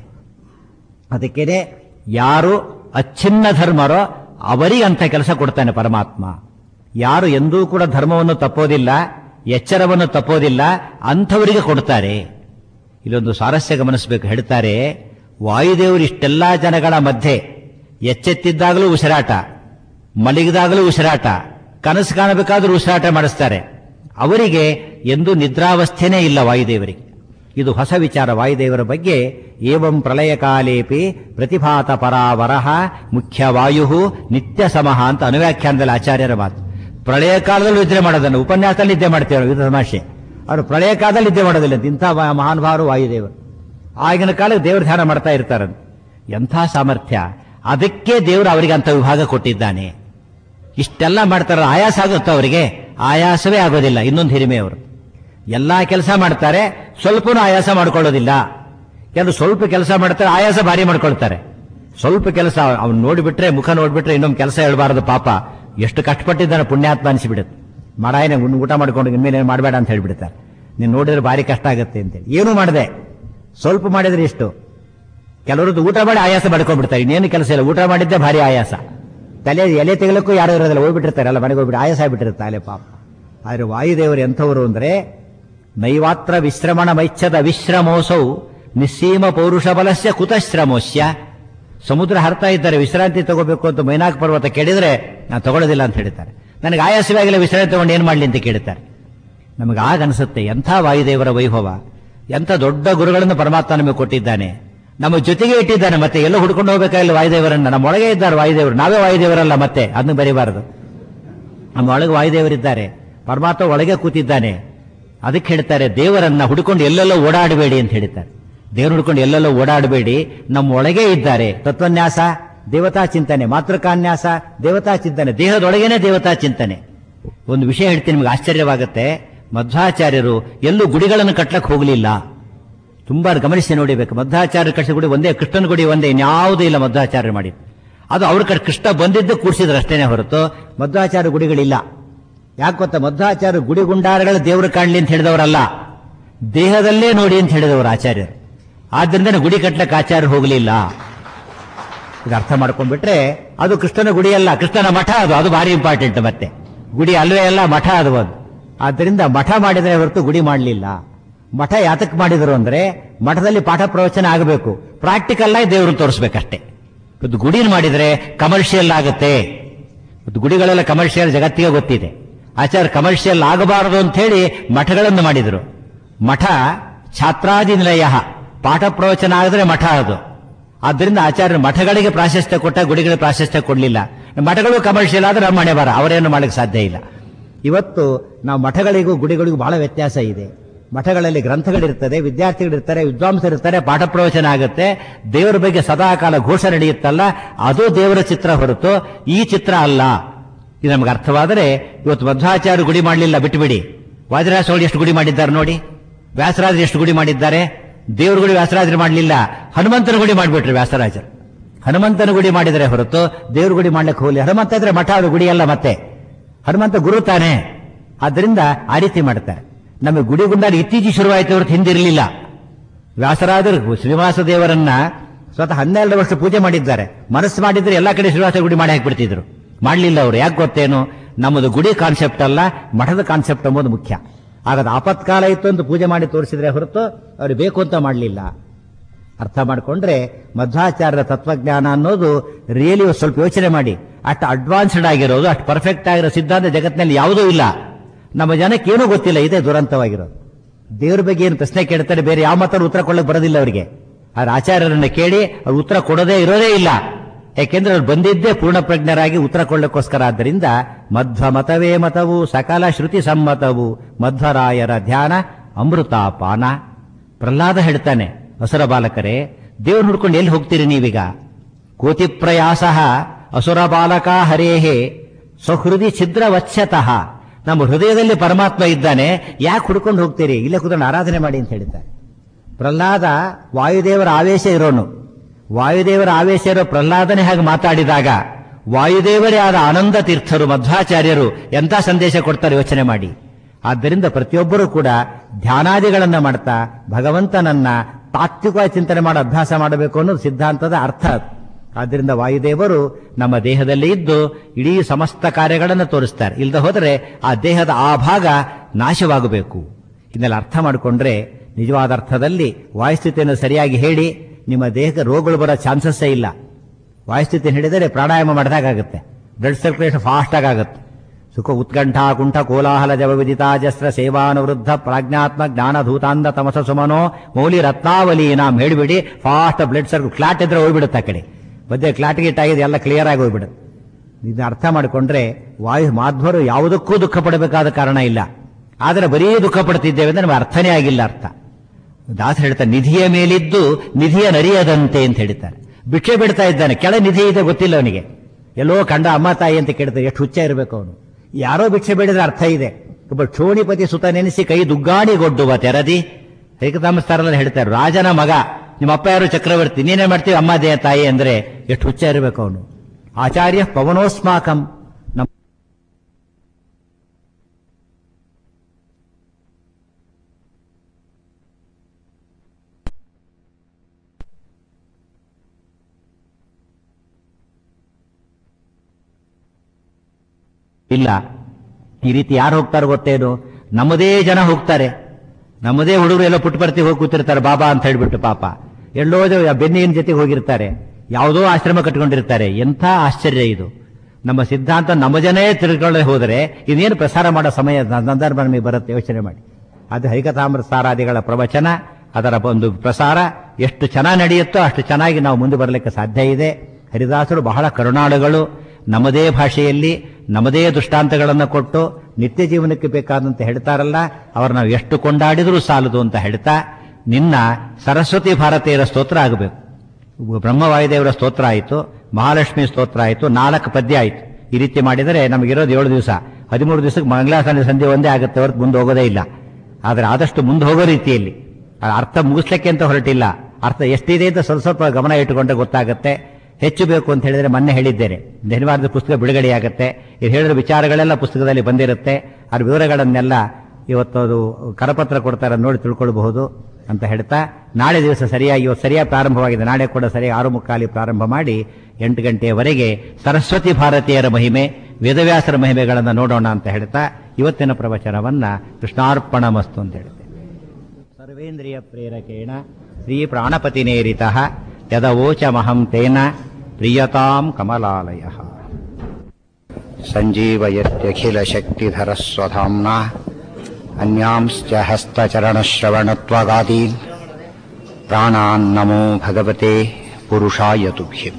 ಅದಕ್ಕೇನೆ ಯಾರು ಅಚ್ಛಿನ್ನ ಧರ್ಮರೋ ಅವರಿಗೆ ಅಂತ ಕೆಲಸ ಕೊಡ್ತಾನೆ ಪರಮಾತ್ಮ ಯಾರು ಎಂದೂ ಕೂಡ ಧರ್ಮವನ್ನು ತಪ್ಪೋದಿಲ್ಲ ಎಚ್ಚರವನ್ನು ತಪ್ಪೋದಿಲ್ಲ ಅಂಥವರಿಗೆ ಕೊಡ್ತಾರೆ ಇಲ್ಲೊಂದು ಸ್ವಾರಸ್ಯ ಗಮನಿಸಬೇಕು ಹೇಳ್ತಾರೆ ವಾಯುದೇವರು ಇಷ್ಟೆಲ್ಲಾ ಜನಗಳ ಮಧ್ಯೆ ಎಚ್ಚೆತ್ತಿದ್ದಾಗಲೂ ಉಸಿರಾಟ ಮಲಗಿದಾಗಲೂ ಉಸಿರಾಟ ಕನಸು ಕಾಣಬೇಕಾದ್ರೂ ಉಸಿರಾಟ ಮಾಡಿಸ್ತಾರೆ ಅವರಿಗೆ ಎಂದೂ ನಿದ್ರಾವಸ್ಥೆನೇ ಇಲ್ಲ ವಾಯುದೇವರಿಗೆ ಇದು ಹೊಸ ವಿಚಾರ ವಾಯುದೇವರ ಬಗ್ಗೆ ಏವಂ ಪ್ರಳಯ ಕಾಲೇಪಿ ಪ್ರತಿಭಾತ ಪರಾವರಹ ಮುಖ್ಯ ವಾಯು ನಿತ್ಯ ಸಮಹ ಅಂತ ಅನುವ್ಯಾಖ್ಯಾನದಲ್ಲಿ ಆಚಾರ್ಯರ ಮಾತು ಪ್ರಳಯ ಕಾಲದಲ್ಲಿ ನಿದ್ರೆ ಮಾಡೋದನ್ನು ಉಪನ್ಯಾಸದಲ್ಲಿ ನಿದ್ದೆ ಮಾಡ್ತೇವೆ ಇದು ತಮಾಷೆ ಅವರು ಪ್ರಳಯ ಕಾಲದಲ್ಲಿ ನಿದ್ದೆ ಮಾಡೋದಿಲ್ಲ ಇಂಥ ಮ- ಮಹಾನುಭಾವರು ವಾಯುದೇವರು ಆಗಿನ ಕಾಲಕ್ಕೆ ದೇವ್ರ ಧ್ಯಾನ ಮಾಡ್ತಾ ಇರ್ತಾರಂತೆ ಎಂಥ ಸಾಮರ್ಥ್ಯ ಅದಕ್ಕೆ ದೇವರು ಅವರಿಗೆ ಅಂತ ವಿಭಾಗ ಕೊಟ್ಟಿದ್ದಾನೆ ಇಷ್ಟೆಲ್ಲ ಮಾಡ್ತಾರ ಆಯಾಸ ಆಗುತ್ತೋ ಅವರಿಗೆ ಆಯಾಸವೇ ಆಗೋದಿಲ್ಲ ಇನ್ನೊಂದು ಹಿರಿಮೆ ಅವರು ಎಲ್ಲಾ ಕೆಲಸ ಮಾಡ್ತಾರೆ ಸ್ವಲ್ಪನೂ ಆಯಾಸ ಮಾಡ್ಕೊಳ್ಳೋದಿಲ್ಲ ಕೆಲವು ಸ್ವಲ್ಪ ಕೆಲಸ ಮಾಡ್ತಾರೆ ಆಯಾಸ ಭಾರಿ ಮಾಡ್ಕೊಳ್ತಾರೆ ಸ್ವಲ್ಪ ಕೆಲಸ ಅವ್ನು ನೋಡಿಬಿಟ್ರೆ ಮುಖ ನೋಡ್ಬಿಟ್ರೆ ಇನ್ನೊಂದು ಕೆಲಸ ಹೇಳ್ಬಾರದು ಪಾಪ ಎಷ್ಟು ಕಷ್ಟಪಟ್ಟಿದ್ದಾನೆ ಪುಣ್ಯಾತ್ಮ ಅನಿಸಿಬಿಡುತ್ತೆ ಮಾಡಾಯನೆ ಊಟ ಮಾಡ್ಕೊಂಡು ಇನ್ಮೇಲೆ ಏನು ಮಾಡಬೇಡ ಅಂತ ಹೇಳ್ಬಿಡ್ತಾರೆ ನೀನು ನೋಡಿದ್ರೆ ಭಾರಿ ಕಷ್ಟ ಆಗುತ್ತೆ ಅಂತೇಳಿ ಏನೂ ಮಾಡಿದೆ ಸ್ವಲ್ಪ ಮಾಡಿದ್ರೆ ಇಷ್ಟು ಕೆಲವರದ್ದು ಊಟ ಮಾಡಿ ಆಯಾಸ ಮಾಡ್ಕೊಂಡ್ಬಿಡ್ತಾರೆ ಇನ್ನೇನು ಕೆಲಸ ಇಲ್ಲ ಊಟ ಮಾಡಿದ್ದೆ ಭಾರಿ ಆಯಾಸ ತಲೆ ಎಲೆ ತೆಗಲಕ್ಕೂ ಯಾರು ಇರೋದಿಲ್ಲ ಹೋಗ್ಬಿಟ್ಟಿರ್ತಾರೆ ಎಲ್ಲ ಮನೆಗೆ ಹೋಗ್ಬಿಟ್ಟು ಆಯಾಸ ಆಗ್ಬಿಟ್ಟಿರುತ್ತೆ ಅಲೆ ಪಾಪ ಆದ್ರೆ ವಾಯುದೇವರು ಎಂಥವರು ಅಂದ್ರೆ ನೈವಾತ್ರ ವಿಶ್ರಮಣ ಮೈಚ್ಛದ ವಿಶ್ರಮೋಸೌ ನಿಸ್ಸೀಮ ಪೌರುಷ ಬಲಸ್ಯ ಕುತಶ್ರಮೋಸ್ಯ ಸಮುದ್ರ ಹರ್ತಾ ಇದ್ದಾರೆ ವಿಶ್ರಾಂತಿ ತಗೋಬೇಕು ಅಂತ ಮೈನಾಕ್ ಪರ್ವತ ಕೇಳಿದ್ರೆ ನಾನು ತಗೊಳ್ಳೋದಿಲ್ಲ ಅಂತ ಹೇಳ್ತಾರೆ ನನಗೆ ಆಯಾಸವೇ ಆಗಿಲ್ಲ ವಿಶ್ರಾಂತಿ ತಗೊಂಡು ಏನ್ ಮಾಡ್ಲಿ ಅಂತ ಕೇಳ್ತಾರೆ ನಮಗೆ ಆಗ ಅನಿಸುತ್ತೆ ಎಂಥ ವಾಯುದೇವರ ವೈಭವ ಎಂಥ ದೊಡ್ಡ ಗುರುಗಳನ್ನು ಪರಮಾತ್ಮ ನಮಗೆ ಕೊಟ್ಟಿದ್ದಾನೆ ನಮ್ಮ ಜೊತೆಗೆ ಇಟ್ಟಿದ್ದಾನೆ ಮತ್ತೆ ಎಲ್ಲ ಹುಡ್ಕೊಂಡು ಹೋಗಬೇಕಾಗಿಲ್ಲ ವಾಯುದೇವರನ್ನ ನಮ್ಮ ಒಳಗೆ ಇದ್ದಾರೆ ವಾಯುದೇವರು ನಾವೇ ವಾಯುದೇವರಲ್ಲ ಮತ್ತೆ ಅದನ್ನು ಬರಿಬಾರದು ನಮ್ಮ ಒಳಗೆ ವಾಯುದೇವರಿದ್ದಾರೆ ಪರಮಾತ್ಮ ಒಳಗೆ ಕೂತಿದ್ದಾನೆ ಅದಕ್ಕೆ ಹೇಳ್ತಾರೆ ದೇವರನ್ನ ಹುಡುಕೊಂಡು ಎಲ್ಲೆಲ್ಲೋ ಓಡಾಡಬೇಡಿ ಅಂತ ಹೇಳ್ತಾರೆ ದೇವರು ಹುಡ್ಕೊಂಡು ಎಲ್ಲೆಲ್ಲೋ ಓಡಾಡಬೇಡಿ ನಮ್ಮ ಒಳಗೆ ಇದ್ದಾರೆ ತತ್ವನ್ಯಾಸ ದೇವತಾ ಚಿಂತನೆ ಮಾತೃಕಾನ್ಯಾಸ ದೇವತಾ ಚಿಂತನೆ ದೇಹದೊಳಗೇನೆ ದೇವತಾ ಚಿಂತನೆ ಒಂದು ವಿಷಯ ಹೇಳ್ತೀನಿ ನಿಮ್ಗೆ ಆಶ್ಚರ್ಯವಾಗುತ್ತೆ ಮಧ್ವಾಚಾರ್ಯರು ಎಲ್ಲೂ ಗುಡಿಗಳನ್ನು ಕಟ್ಲಕ್ಕೆ ಹೋಗಲಿಲ್ಲ ತುಂಬಾ ಗಮನಿಸಿ ನೋಡಿಬೇಕು ಮಧ್ವಾಚಾರ್ಯ ಕಟ್ಟಿದ ಗುಡಿ ಒಂದೇ ಕೃಷ್ಣನ ಗುಡಿ ಒಂದೇ ಇನ್ಯಾವುದೂ ಇಲ್ಲ ಮಧ್ವಾಚಾರ್ಯ ಮಾಡಿ ಅದು ಅವ್ರ ಕಡೆ ಕೃಷ್ಣ ಬಂದಿದ್ದು ಕೂಡಿಸಿದ್ರು ಅಷ್ಟೇನೆ ಹೊರತು ಮಧ್ವಾಚಾರ್ಯ ಗುಡಿಗಳಿಲ್ಲ ಯಾಕೆ ಗೊತ್ತಾ ಮಧ್ವಾಚಾರ್ಯ ಗುಡಿ ಗುಂಡಾರಗಳ ದೇವರು ಕಾಣಲಿ ಅಂತ ಹೇಳಿದವರಲ್ಲ ದೇಹದಲ್ಲೇ ನೋಡಿ ಅಂತ ಹೇಳಿದವರು ಆಚಾರ್ಯರು ಆದ್ರಿಂದ ಗುಡಿ ಕಟ್ಲಕ್ಕೆ ಆಚಾರ್ಯ ಹೋಗಲಿಲ್ಲ ಇದು ಅರ್ಥ ಮಾಡ್ಕೊಂಡ್ಬಿಟ್ರೆ ಅದು ಕೃಷ್ಣನ ಗುಡಿ ಅಲ್ಲ ಕೃಷ್ಣನ ಮಠ ಅದು ಅದು ಭಾರಿ ಇಂಪಾರ್ಟೆಂಟ್ ಮತ್ತೆ ಗುಡಿ ಅಲ್ವೇ ಅಲ್ಲ ಮಠ ಅದು ಅದು ಆದ್ದರಿಂದ ಮಠ ಮಾಡಿದರೆ ಹೊರತು ಗುಡಿ ಮಾಡಲಿಲ್ಲ ಮಠ ಯಾತಕ್ ಮಾಡಿದ್ರು ಅಂದ್ರೆ ಮಠದಲ್ಲಿ ಪಾಠ ಪ್ರವಚನ ಆಗಬೇಕು ಪ್ರಾಕ್ಟಿಕಲ್ ಆಗಿ ದೇವ್ರನ್ನ ತೋರಿಸ್ಬೇಕಷ್ಟೇ ಇವತ್ತು ಗುಡಿನ ಮಾಡಿದ್ರೆ ಕಮರ್ಷಿಯಲ್ ಆಗುತ್ತೆ ಇವತ್ತು ಗುಡಿಗಳೆಲ್ಲ ಕಮರ್ಷಿಯಲ್ ಜಗತ್ತಿಗೆ ಗೊತ್ತಿದೆ ಆಚಾರ್ಯ ಕಮರ್ಷಿಯಲ್ ಆಗಬಾರದು ಅಂತ ಹೇಳಿ ಮಠಗಳನ್ನು ಮಾಡಿದ್ರು ಮಠ ಛಾತ್ರಾದಿ ನಿಲಯ ಪಾಠ ಪ್ರವಚನ ಆಗಿದ್ರೆ ಮಠ ಅದು ಆದ್ದರಿಂದ ಆಚಾರ್ಯರು ಮಠಗಳಿಗೆ ಪ್ರಾಶಸ್ತ್ಯ ಕೊಟ್ಟ ಗುಡಿಗಳಿಗೆ ಪ್ರಾಶಸ್ತ್ಯ ಕೊಡಲಿಲ್ಲ ಮಠಗಳು ಕಮರ್ಷಿಯಲ್ ಆದ್ರೆ ನಮ್ಮ ಮನೆ ಬರ ಅವರೇನು ಮಾಡಕ್ಕೆ ಸಾಧ್ಯ ಇಲ್ಲ ಇವತ್ತು ನಾವು ಮಠಗಳಿಗೂ ಗುಡಿಗಳಿಗೂ ಬಹಳ ವ್ಯತ್ಯಾಸ ಇದೆ ಮಠಗಳಲ್ಲಿ ಗ್ರಂಥಗಳಿರ್ತದೆ ವಿದ್ಯಾರ್ಥಿಗಳಿರ್ತಾರೆ ವಿದ್ವಾಂಸರಿರ್ತಾರೆ ಪಾಠ ಪ್ರವಚನ ಆಗುತ್ತೆ ದೇವರ ಬಗ್ಗೆ ಸದಾಕಾಲ ಘೋಷಣೆ ನಡೆಯುತ್ತಲ್ಲ ಅದು ದೇವರ ಚಿತ್ರ ಹೊರತು ಈ ಚಿತ್ರ ಅಲ್ಲ ಇದು ನಮ್ಗೆ ಅರ್ಥವಾದರೆ ಇವತ್ತು ಮಧ್ವಾಚಾರ್ಯ ಗುಡಿ ಮಾಡಲಿಲ್ಲ ಬಿಟ್ಟುಬಿಡಿ ವಾದಿರಾಜ ಸ್ವಾಮಿ ಎಷ್ಟು ಗುಡಿ ಮಾಡಿದ್ದಾರೆ ನೋಡಿ ವ್ಯಾಸರಾಜರು ಎಷ್ಟು ಗುಡಿ ಮಾಡಿದ್ದಾರೆ ದೇವ್ರ ಗುಡಿ ವ್ಯಾಸರಾಜರು ಮಾಡಲಿಲ್ಲ ಹನುಮಂತನ ಗುಡಿ ಮಾಡಿಬಿಟ್ರು ವ್ಯಾಸರಾಜರು ಹನುಮಂತನ ಗುಡಿ ಮಾಡಿದರೆ ಹೊರತು ದೇವ್ರ ಗುಡಿ ಮಾಡ್ಲಿಕ್ಕೆ ಹೋಗಲಿ ಹನುಮಂತ ಇದ್ರೆ ಮಠ ಅದು ಗುಡಿ ಅಲ್ಲ ಮತ್ತೆ ಹನುಮಂತ ಗುರು ತಾನೆ ಆದ್ದರಿಂದ ಆ ರೀತಿ ಮಾಡ್ತಾರೆ ನಮಗೆ ಗುಡಿ ಗುಂಡಾಗಿ ಇತ್ತೀಚೆಗೆ ಶುರುವಾಯಿತು ಹೊರತು ಹಿಂದಿರಲಿಲ್ಲ ವ್ಯಾಸರಾಜರು ಶ್ರೀನಿವಾಸ ದೇವರನ್ನ ಸ್ವತಃ ಹನ್ನೆರಡು ವರ್ಷ ಪೂಜೆ ಮಾಡಿದ್ದಾರೆ ಮನಸ್ಸು ಮಾಡಿದ್ರೆ ಎಲ್ಲಾ ಕಡೆ ಶ್ರೀನಿವಾಸ ಗುಡಿ ಮಾಡಿ ಹಾಕ್ಬಿಡ್ತಿದ್ರು ಮಾಡಲಿಲ್ಲ ಅವರು ಯಾಕೆ ಗೊತ್ತೇನು ನಮ್ಮದು ಗುಡಿ ಕಾನ್ಸೆಪ್ಟ್ ಅಲ್ಲ ಮಠದ ಕಾನ್ಸೆಪ್ಟ್ ಎಂಬುದು ಮುಖ್ಯ ಆಗದ ಆಪತ್ಕಾಲ ಇತ್ತು ಅಂತ ಪೂಜೆ ಮಾಡಿ ತೋರಿಸಿದ್ರೆ ಹೊರತು ಅವ್ರು ಬೇಕು ಅಂತ ಮಾಡಲಿಲ್ಲ ಅರ್ಥ ಮಾಡಿಕೊಂಡ್ರೆ ಮಧ್ವಾಚಾರ್ಯರ ತತ್ವಜ್ಞಾನ ಅನ್ನೋದು ರಿಯಲಿ ಸ್ವಲ್ಪ ಯೋಚನೆ ಮಾಡಿ ಅಷ್ಟು ಅಡ್ವಾನ್ಸ್ಡ್ ಆಗಿರೋದು ಅಷ್ಟು ಪರ್ಫೆಕ್ಟ್ ಆಗಿರೋ ಸಿದ್ಧಾಂತ ಜಗತ್ತಿನಲ್ಲಿ ಯಾವುದೂ ಇಲ್ಲ ನಮ್ಮ ಜನಕ್ಕೆ ಏನೂ ಗೊತ್ತಿಲ್ಲ ಇದೇ ದುರಂತವಾಗಿರೋದು ದೇವ್ರ ಬಗ್ಗೆ ಏನು ಪ್ರಶ್ನೆ ಕೇಳ್ತಾರೆ ಬೇರೆ ಯಾವ ಮತ ಉತ್ತರ ಕೊಡಕ್ಕೆ ಬರೋದಿಲ್ಲ ಅವರಿಗೆ ಆದ್ರೆ ಆಚಾರ್ಯರನ್ನ ಕೇಳಿ ಅವ್ರು ಉತ್ತರ ಕೊಡೋದೇ ಇರೋದೇ ಇಲ್ಲ ಯಾಕೆಂದ್ರೆ ಅವ್ರು ಬಂದಿದ್ದೇ ಪೂರ್ಣ ಪ್ರಜ್ಞರಾಗಿ ಉತ್ತರ ಕೊಡಲಿಕ್ಕೋಸ್ಕರ ಆದ್ದರಿಂದ ಮಧ್ವ ಮತವೇ ಮತವು ಸಕಲ ಶ್ರುತಿ ಸಮ್ಮತವು ಮಧ್ವರಾಯರ ಧ್ಯಾನ ಅಮೃತಾಪಾನ ಪ್ರಹ್ಲಾದ ಹೇಳ್ತಾನೆ ಅಸುರ ಬಾಲಕರೇ ದೇವ್ರು ಹುಡ್ಕೊಂಡು ಎಲ್ಲಿ ಹೋಗ್ತೀರಿ ನೀವೀಗ ಕೋತಿ ಪ್ರಯಾಸ ಅಸುರ ಬಾಲಕ ಹರೇಹೇ ಸ್ವಹೃದಿ ಛಿದ್ರ ವತ್ಸತಃ ನಮ್ಮ ಹೃದಯದಲ್ಲಿ ಪರಮಾತ್ಮ ಇದ್ದಾನೆ ಯಾಕೆ ಹುಡ್ಕೊಂಡು ಹೋಗ್ತೀರಿ ಇಲ್ಲೇ ಕೂತ್ಕೊಂಡು ಆರಾಧನೆ ಮಾಡಿ ಅಂತ ಹೇಳಿದ್ದಾರೆ ಪ್ರಹ್ಲಾದ ವಾಯುದೇವರ ಆವೇಶ ಇರೋನು ವಾಯುದೇವರ ಆವೇಶ ಇರೋ ಪ್ರಹ್ಲಾದನೇ ಹಾಗೆ ಮಾತಾಡಿದಾಗ ವಾಯುದೇವರೇ ಆದ ಆನಂದ ತೀರ್ಥರು ಮಧ್ವಾಚಾರ್ಯರು ಎಂಥ ಸಂದೇಶ ಕೊಡ್ತಾರೆ ಯೋಚನೆ ಮಾಡಿ ಆದ್ದರಿಂದ ಪ್ರತಿಯೊಬ್ಬರೂ ಕೂಡ ಧ್ಯಾನಾದಿಗಳನ್ನ ಮಾಡ್ತಾ ಭಗವಂತನನ್ನ ತಾತ್ವಿಕವಾಗಿ ಚಿಂತನೆ ಮಾಡೋ ಅಭ್ಯಾಸ ಮಾಡಬೇಕು ಅನ್ನೋದು ಸಿದ್ಧಾಂತದ ಅರ್ಥ ಅದು. ಆದ್ದರಿಂದ ವಾಯುದೇವರು ನಮ್ಮ ದೇಹದಲ್ಲಿ ಇದ್ದು ಇಡೀ ಸಮಸ್ತ ಕಾರ್ಯಗಳನ್ನು ತೋರಿಸ್ತಾರೆ ಇಲ್ಲದೆ ಹೋದರೆ ಆ ದೇಹದ ಆ ಭಾಗ ನಾಶವಾಗಬೇಕು ಇದನ್ನೆಲ್ಲ ಅರ್ಥ ಮಾಡಿಕೊಂಡ್ರೆ ನಿಜವಾದ ಅರ್ಥದಲ್ಲಿ ವಾಯುಸ್ಥಿತಿಯನ್ನು ಸರಿಯಾಗಿ ಹೇಳಿ ನಿಮ್ಮ ದೇಹಕ್ಕೆ ರೋಗಗಳು ಬರೋ ಚಾನ್ಸಸ್ಸೇ ಇಲ್ಲ ವಾಯುಸ್ಥಿತಿ ಹಿಡಿದರೆ ಪ್ರಾಣಾಯಾಮ ಮಾಡಿದಾಗುತ್ತೆ ಬ್ಲಡ್ ಸರ್ಕ್ಯುಲೇಷನ್ ಫಾಸ್ಟ್ ಆಗುತ್ತೆ ಸುಖ ಉತ್ಕಂಠ ಕುಂಠ ಕೋಲಾಹಲ ಜವ ವಿದಿತಾ ಜಸ್ತ್ರ ಸೇವಾನುವೃದ್ಧ ಪ್ರಾಜ್ಞಾತ್ಮ ಜ್ಞಾನಧೂತಾಂಧ ತಮಸ ಸುಮನೋ ಮೌಲಿ ರತ್ನಾವಲಿ ನಾಮ್ ಹೇಳಿಬಿಡಿ ಫಾಸ್ಟ್ ಬ್ಲಡ್ ಸರ್ಕಲ್ ಕ್ಲಾಟ್ ಇದ್ರೆ ಹೋಗ್ಬಿಡುತ್ತೆ ಆ ಕಡೆ ಮಧ್ಯೆ ಕ್ಲಾಟ್ ಗಿಟ್ ಆಗಿದೆ ಎಲ್ಲ ಕ್ಲಿಯರ್ ಆಗಿ ಹೋಗ್ಬಿಡುತ್ತೆ ಇದನ್ನ ಅರ್ಥ ಮಾಡಿಕೊಂಡ್ರೆ ವಾಯು ಮಾಧ್ವರು ಯಾವುದಕ್ಕೂ ದುಃಖ ಪಡಬೇಕಾದ ಕಾರಣ ಇಲ್ಲ ಆದರೆ ಬರೀ ದುಃಖ ಪಡ್ತಿದ್ದೇವೆ ಅಂದ್ರೆ ನಮ್ಗೆ ಅರ್ಥನೇ ಆಗಿಲ್ಲ ಅರ್ಥ ದಾಸ ಹೇಳ್ತಾರೆ ನಿಧಿಯ ಮೇಲಿದ್ದು ನಿಧಿಯ ನರಿಯದಂತೆ ಅಂತ ಹೇಳ್ತಾರೆ ಭಿಕ್ಷೆ ಬಿಡ್ತಾ ಇದ್ದಾನೆ ಕೆಳ ನಿಧಿ ಇದೆ ಗೊತ್ತಿಲ್ಲ ಅವನಿಗೆ ಎಲ್ಲೋ ಕಂಡ ಅಮ್ಮ ತಾಯಿ ಅಂತ ಕೇಳ್ತಾರೆ ಎಷ್ಟು ಹುಚ್ಚ ಇರಬೇಕು ಅವನು ಯಾರೋ ಭಿಕ್ಷೆ ಬೇಡಿದ್ರೆ ಅರ್ಥ ಇದೆ ಒಬ್ಬ ಕ್ಷೋಣಿಪತಿ ಸುತ ನೆನೆಸಿ ಕೈ ದುಗ್ಗಾಣಿಗೊಡ್ಡುವ ತೆರದಿ ಏಕತಾಮಸ್ತಾರಲ್ಲಿ ಹೇಳ್ತಾರೆ ರಾಜನ ಮಗ ನಿಮ್ಮ ಅಪ್ಪ ಯಾರು ಚಕ್ರವರ್ತಿ ನೀನೇ ಮಾಡ್ತೀವಿ ಅಮ್ಮ ದೇ ತಾಯಿ ಅಂದ್ರೆ ಎಷ್ಟು ಹುಚ್ಚ ಇರಬೇಕು ಅವನು ಆಚಾರ್ಯ ಪವನೋಸ್ಮಾಕಂ ನಮ್ಮ ಇಲ್ಲ ಈ ರೀತಿ ಯಾರು ಹೋಗ್ತಾರೆ ಗೊತ್ತೇನು ನಮ್ಮದೇ ಜನ ಹೋಗ್ತಾರೆ ನಮ್ಮದೇ ಹುಡುಗರು ಎಲ್ಲ ಪುಟ್ಟಪರ್ತಿ ಹೋಗಿ ಕೂತಿರ್ತಾರೆ ಬಾಬಾ ಅಂತ ಹೇಳ್ಬಿಟ್ಟು ಪಾಪ ಎಲ್ಲೋ ಜ- ಬೆನ್ನಿನ ಜೊತೆಗೆ ಹೋಗಿರ್ತಾರೆ ಯಾವುದೋ ಆಶ್ರಮ ಕಟ್ಕೊಂಡಿರ್ತಾರೆ ಎಂಥ ಆಶ್ಚರ್ಯ ಇದು ನಮ್ಮ ಸಿದ್ಧಾಂತ ನಮ್ಮ ಜನೇ ತಿಳ್ಕೊಳ್ಳದೆ ಹೋದರೆ ಇನ್ನೇನು ಪ್ರಸಾರ ಮಾಡೋ ಸಮಯ ನ- ಸಂದರ್ಭ ನಮಗೆ ಬರುತ್ತೆ ಯೋಚನೆ ಮಾಡಿ ಅದು ಹೈಕತಾಮ್ರ ಸಾರಾದಿಗಳ ಪ್ರವಚನ ಅದರ ಒಂದು ಪ್ರಸಾರ ಎಷ್ಟು ಚೆನ್ನಾಗಿ ನಡೆಯುತ್ತೋ ಅಷ್ಟು ಚೆನ್ನಾಗಿ ನಾವು ಮುಂದೆ ಬರಲಿಕ್ಕೆ ಸಾಧ್ಯ ಇದೆ ಹರಿದಾಸರು ಬಹಳ ಕರುಣಾಳುಗಳು ನಮ್ಮದೇ ಭಾಷೆಯಲ್ಲಿ ನಮ್ಮದೇ ದೃಷ್ಟಾಂತಗಳನ್ನು ಕೊಟ್ಟು ನಿತ್ಯ ಜೀವನಕ್ಕೆ ಬೇಕಾದಂತೆ ಹೇಳ್ತಾರಲ್ಲ ಅವ್ರು ನಾವು ಎಷ್ಟು ಕೊಂಡಾಡಿದರೂ ಸಾಲದು ಅಂತ ಹೇಳ್ತಾ ನಿನ್ನ ಸರಸ್ವತಿ ಭಾರತೀಯರ ಸ್ತೋತ್ರ ಆಗಬೇಕು ಬ್ರಹ್ಮವಾಯುದೇವರ ಸ್ತೋತ್ರ ಆಯಿತು ಮಹಾಲಕ್ಷ್ಮಿ ಸ್ತೋತ್ರ ಆಯಿತು ನಾಲ್ಕು ಪದ್ಯ ಆಯಿತು ಈ ರೀತಿ ಮಾಡಿದರೆ ನಮಗಿರೋದು ಏಳು ದಿವಸ ಹದಿಮೂರು ದಿವಸಕ್ಕೆ ಮಂಗಳಾಸನ ಸಂಧಿ ಒಂದೇ ಆಗುತ್ತೆ ಹೊರತು ಮುಂದೆ ಹೋಗೋದೇ ಇಲ್ಲ ಆದರೆ ಆದಷ್ಟು ಮುಂದೆ ಹೋಗೋ ರೀತಿಯಲ್ಲಿ ಆ ಅರ್ಥ ಮುಗಿಸ್ಲಿಕ್ಕೆ ಅಂತ ಹೊರಟಿಲ್ಲ ಅರ್ಥ ಎಷ್ಟಿದೆ ಅಂತ ಸ್ವಲ್ಪ ಸ್ವಲ್ಪ ಗಮನ ಇಟ್ಟುಕೊಂಡ್ರೆ ಗೊತ್ತಾಗುತ್ತೆ ಹೆಚ್ಚು ಬೇಕು ಅಂತ ಹೇಳಿದ್ರೆ ಮೊನ್ನೆ ಹೇಳಿದ್ದೇನೆ ಧನ್ಯವಾದ ಪುಸ್ತಕ ಬಿಡುಗಡೆಯಾಗುತ್ತೆ ಇದು ಹೇಳಿದ ವಿಚಾರಗಳೆಲ್ಲ ಪುಸ್ತಕದಲ್ಲಿ ಬಂದಿರುತ್ತೆ ಅದ್ರ ವಿವರಗಳನ್ನೆಲ್ಲ ಇವತ್ತು ಅದು ಕರಪತ್ರ ಕೊಡ್ತಾರೆ ನೋಡಿ ತಿಳ್ಕೊಳ್ಬಹುದು ಅಂತ ಹೇಳ್ತಾ ನಾಳೆ ದಿವಸ ಸರಿಯಾಗಿ ಇವತ್ತು ಸರಿಯಾಗಿ ಪ್ರಾರಂಭವಾಗಿದೆ ನಾಳೆ ಕೂಡ ಸರಿಯಾಗಿ ಆರು ಮುಕ್ಕಾಲಿ ಪ್ರಾರಂಭ ಮಾಡಿ ಎಂಟು ಗಂಟೆಯವರೆಗೆ ಸರಸ್ವತಿ ಭಾರತೀಯರ ಮಹಿಮೆ ವೇದವ್ಯಾಸರ ಮಹಿಮೆಗಳನ್ನು ನೋಡೋಣ ಅಂತ ಹೇಳ್ತಾ ಇವತ್ತಿನ ಪ್ರವಚನವನ್ನ ಕೃಷ್ಣಾರ್ಪಣ ಮಸ್ತು ಅಂತ ಹೇಳ್ತೇವೆ ಸರ್ವೇಂದ್ರಿಯ ಪ್ರೇರಕೇಣ ಶ್ರೀ ಪ್ರಾಣಪತಿನೇರಿತ ಯದವೋಚಮಹಂ ತೇನ ಪ್ರಿಯತಾಂ ಕಮಲಾಲಯ सञ्जीवयत्यखिलशक्तिधरस्वधाम्ना अन्यांश्च हस्तचरणश्रवणत्वगादीन् प्राणान्नमो भगवते पुरुषाय तुभ्यम्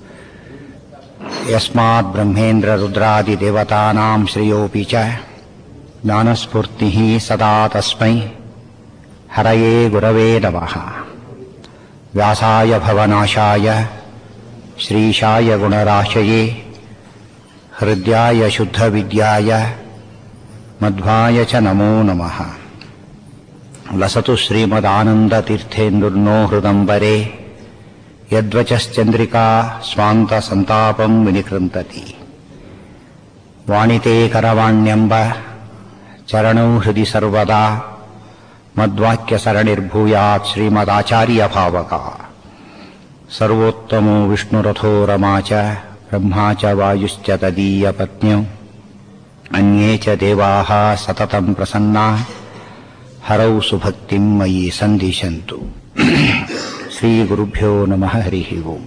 यस्मात् ब्रह्मेन्द्ररुद्रादिदेवतानां श्रेयोऽपि च ज्ञानस्फूर्तिः सदा तस्मै हरये गुरवे नमः व्यासाय भवनाशाय श्रीशाय गुणराशये हृद्याय शुद्धविद्याय मध्वाय च नमो नमः लसतु श्रीमदानन्दतीर्थेन्दुर्नो हृदम्बरे यद्वचश्चन्द्रिका स्वान्तसन्तापम् विनिकृन्तति वाणिते करवाण्यम्ब चरणौ हृदि सर्वदा मद्वाक्यसरणिर्भूयात् श्रीमदाचार्यभावका सर्वोत्तमो विष्णुरथो रमा च ब्रह्मा च वायुश्च तदीयपत्न्यौ अन्ये च देवाः सततम् प्रसन्ना हरौ सुभक्तिम् मयि सन्दिशन्तु ಶ್ರೀಗುರುಭ್ಯೋ ನಮಃ ಹರಿ ಓಂ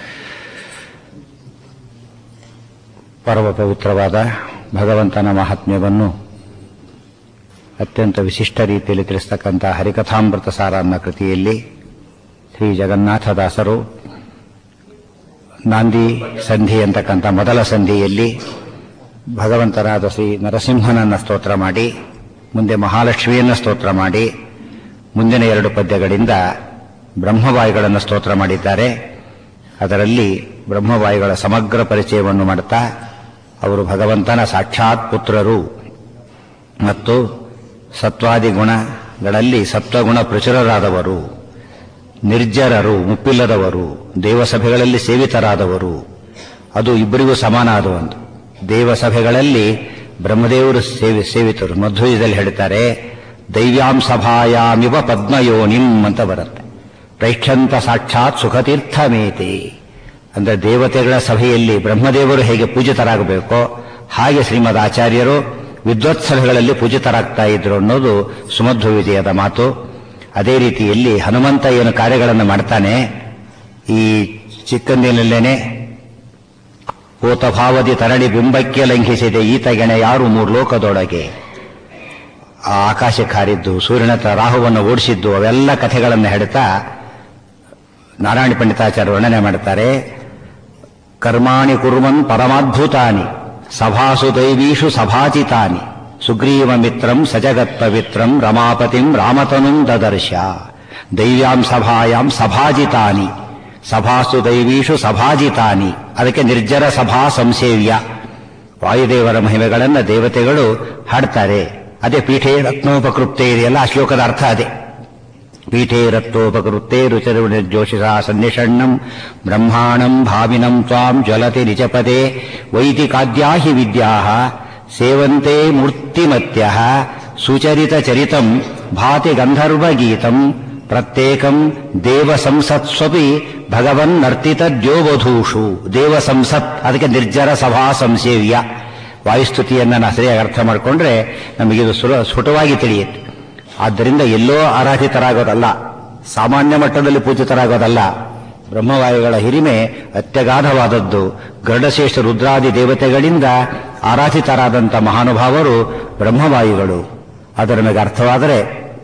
ಪರಮ ಪವಿತ್ರವಾದ ಭಗವಂತನ ಮಹಾತ್ಮ್ಯವನ್ನು ಅತ್ಯಂತ ವಿಶಿಷ್ಟ ರೀತಿಯಲ್ಲಿ ತಿಳಿಸ್ತಕ್ಕಂಥ ಹರಿಕಥಾಮೃತ ಸಾರ ಅನ್ನೋ ಕೃತಿಯಲ್ಲಿ ಶ್ರೀ ಜಗನ್ನಾಥದಾಸರು ನಾಂದಿ ಸಂಧಿ ಅಂತಕ್ಕಂಥ ಮೊದಲ ಸಂಧಿಯಲ್ಲಿ ಭಗವಂತನಾದ ಶ್ರೀ ನರಸಿಂಹನನ್ನ ಸ್ತೋತ್ರ ಮಾಡಿ ಮುಂದೆ ಮಹಾಲಕ್ಷ್ಮಿಯನ್ನ ಸ್ತೋತ್ರ ಮಾಡಿ ಮುಂದಿನ ಎರಡು ಪದ್ಯಗಳಿಂದ ಬ್ರಹ್ಮವಾಯುಗಳನ್ನು ಸ್ತೋತ್ರ ಮಾಡಿದ್ದಾರೆ ಅದರಲ್ಲಿ ಬ್ರಹ್ಮವಾಯುಗಳ ಸಮಗ್ರ ಪರಿಚಯವನ್ನು ಮಾಡುತ್ತಾ ಅವರು ಭಗವಂತನ ಸಾಕ್ಷಾತ್ ಪುತ್ರರು ಮತ್ತು ಸತ್ವಾದಿ ಗುಣಗಳಲ್ಲಿ ಸತ್ವಗುಣ ಪ್ರಚುರರಾದವರು ನಿರ್ಜರರು ಮುಪ್ಪಿಲ್ಲದವರು ದೇವಸಭೆಗಳಲ್ಲಿ ಸೇವಿತರಾದವರು ಅದು ಇಬ್ಬರಿಗೂ ಸಮಾನ ಆದ ಒಂದು ದೇವಸಭೆಗಳಲ್ಲಿ ಬ್ರಹ್ಮದೇವರು ಸೇವಿ ಸೇವಿತರು ಮಧ್ವಯುದಲ್ಲಿ ಹೇಳ್ತಾರೆ ದೈವ್ಯಾಂ ಸಭಾಯಾಮಿವ ಪದ್ಮಯೋನಿಂ ಅಂತ ಬರುತ್ತೆ ಪ್ರೈಕ್ಷಂತ ಸಾಕ್ಷಾತ್ ಸುಖತೀರ್ಥಮೇತೆ ಅಂದ್ರೆ ದೇವತೆಗಳ ಸಭೆಯಲ್ಲಿ ಬ್ರಹ್ಮದೇವರು ಹೇಗೆ ಪೂಜಿತರಾಗಬೇಕೋ ಹಾಗೆ ಶ್ರೀಮದ್ ಆಚಾರ್ಯರು ವಿದ್ವತ್ಸಭೆಗಳಲ್ಲಿ ಪೂಜಿತರಾಗ್ತಾ ಇದ್ರು ಅನ್ನೋದು ಸುಮಧ್ವ ವಿಜಯದ ಮಾತು ಅದೇ ರೀತಿಯಲ್ಲಿ ಹನುಮಂತ ಏನು ಕಾರ್ಯಗಳನ್ನು ಮಾಡ್ತಾನೆ ಈ ಚಿಕ್ಕಂದಿನಲ್ಲೇನೆ ಕೋತಭಾವದಿ ತರಳಿ ಬಿಂಬಕ್ಕೆ ಲಂಘಿಸಿದೆ ಈತ ಗೆಣೆ ಯಾರು ಮೂರು ಲೋಕದೊಳಗೆ ಆ ಆಕಾಶಕ್ಕೆ ಹಾರಿದ್ದು ಸೂರ್ಯನ ಹತ್ರ ರಾಹುವನ್ನು ಓಡಿಸಿದ್ದು ಅವೆಲ್ಲ ಕಥೆಗಳನ್ನು ಹೇಳ್ತಾ ನಾರಾಯಣ ಪಂಡಿತಾಚಾರ್ಯ ವರ್ಣನೆ ಮಾಡ್ತಾರೆ ಕರ್ಮಾಣಿ ಕುರ್ಮನ್ ಪರಮಾದ್ಭುತಾನಿ ಸಭಾಸು ದೈವೀಷು ಸಭಾಚಿತಾನಿ ಸುಗ್ರೀವ ಮಿತ್ರಂ ಸಜಗತ್ ಪವಿತ್ರಂ ರಮಾಪತಿಂ ರಾಮತನುಂ ದದರ್ಶ ದೈವ್ಯಾಂ ಸಭಾಯಾಂ ಸಭಾಜಿತಾನಿ ಸಭಾಸು ದೈವೀಷು ಸಭಾಜಿತಾನಿ ಅದಕ್ಕೆ ನಿರ್ಜರ ಸಭಾ ಸಂಸೇವ್ಯ ವಾಯುದೇವರ ಮಹಿಮೆಗಳನ್ನು ದೇವತೆಗಳು ಹಾಡ್ತಾರೆ ಅದೇ ಪೀಠೆ ರತ್ನೋಪಕೃಪ್ತೆ ಇದೆಯಲ್ಲ ಆ ಶ್ಲೋಕದ ಅರ್ಥ ಅದೇ ಪೀಠೆ ರತ್ನೋಪಕೃತೆ ರುಚರು ನಿರ್ಜೋಷಿಷಾ ಸನ್ನಿಷಣ್ಣಂ ಬ್ರಹ್ಮಾಣಂ ಭಾವಿನಂ ತ್ವಾಂ ಜ್ವಲತಿ ನಿಜಪದೇ ವೈದಿಕಾದ್ಯಾ ಹಿ ವಿದ್ಯಾ ಸೇವಂತೆ ಮೂರ್ತಿಮತ್ಯ ಸುಚರಿತ ಚರಿತಂ ಭಾತಿ ಗಂಧರ್ವಗೀತಂ ಪ್ರತ್ಯೇಕಂ ದೇವ ಸಂಸತ್ಸ್ವಪಿ ಭಗವನ್ ನರ್ತಿತ ದ್ಯೋವಧೂಷು ದೇವ ಸಂಸತ್ ಅದಕ್ಕೆ ನಿರ್ಜರ ಸಭಾ ಸಂಸೇವ್ಯ ವಾಯುಸ್ತುತಿಯನ್ನು ನಾವು ಸರಿಯಾಗಿ ಅರ್ಥ ಮಾಡಿಕೊಂಡ್ರೆ ನಮಗಿದು ಸುಲ ಸ್ಫುಟವಾಗಿ ತಿಳಿಯುತ್ತೆ ಆದ್ದರಿಂದ ಎಲ್ಲೋ ಆರಾಧಿತರಾಗೋದಲ್ಲ ಸಾಮಾನ್ಯ ಮಟ್ಟದಲ್ಲಿ ಪೂಜಿತರಾಗೋದಲ್ಲ ಬ್ರಹ್ಮವಾಯುಗಳ ಹಿರಿಮೆ ಅತ್ಯಗಾಧವಾದದ್ದು ಗರುಡಶ್ರೇಷ್ಠ ರುದ್ರಾದಿ ದೇವತೆಗಳಿಂದ ಆರಾಧಿತರಾದಂಥ ಮಹಾನುಭಾವರು ಬ್ರಹ್ಮವಾಯುಗಳು ಅದು ನಮಗೆ ಅರ್ಥವಾದರೆ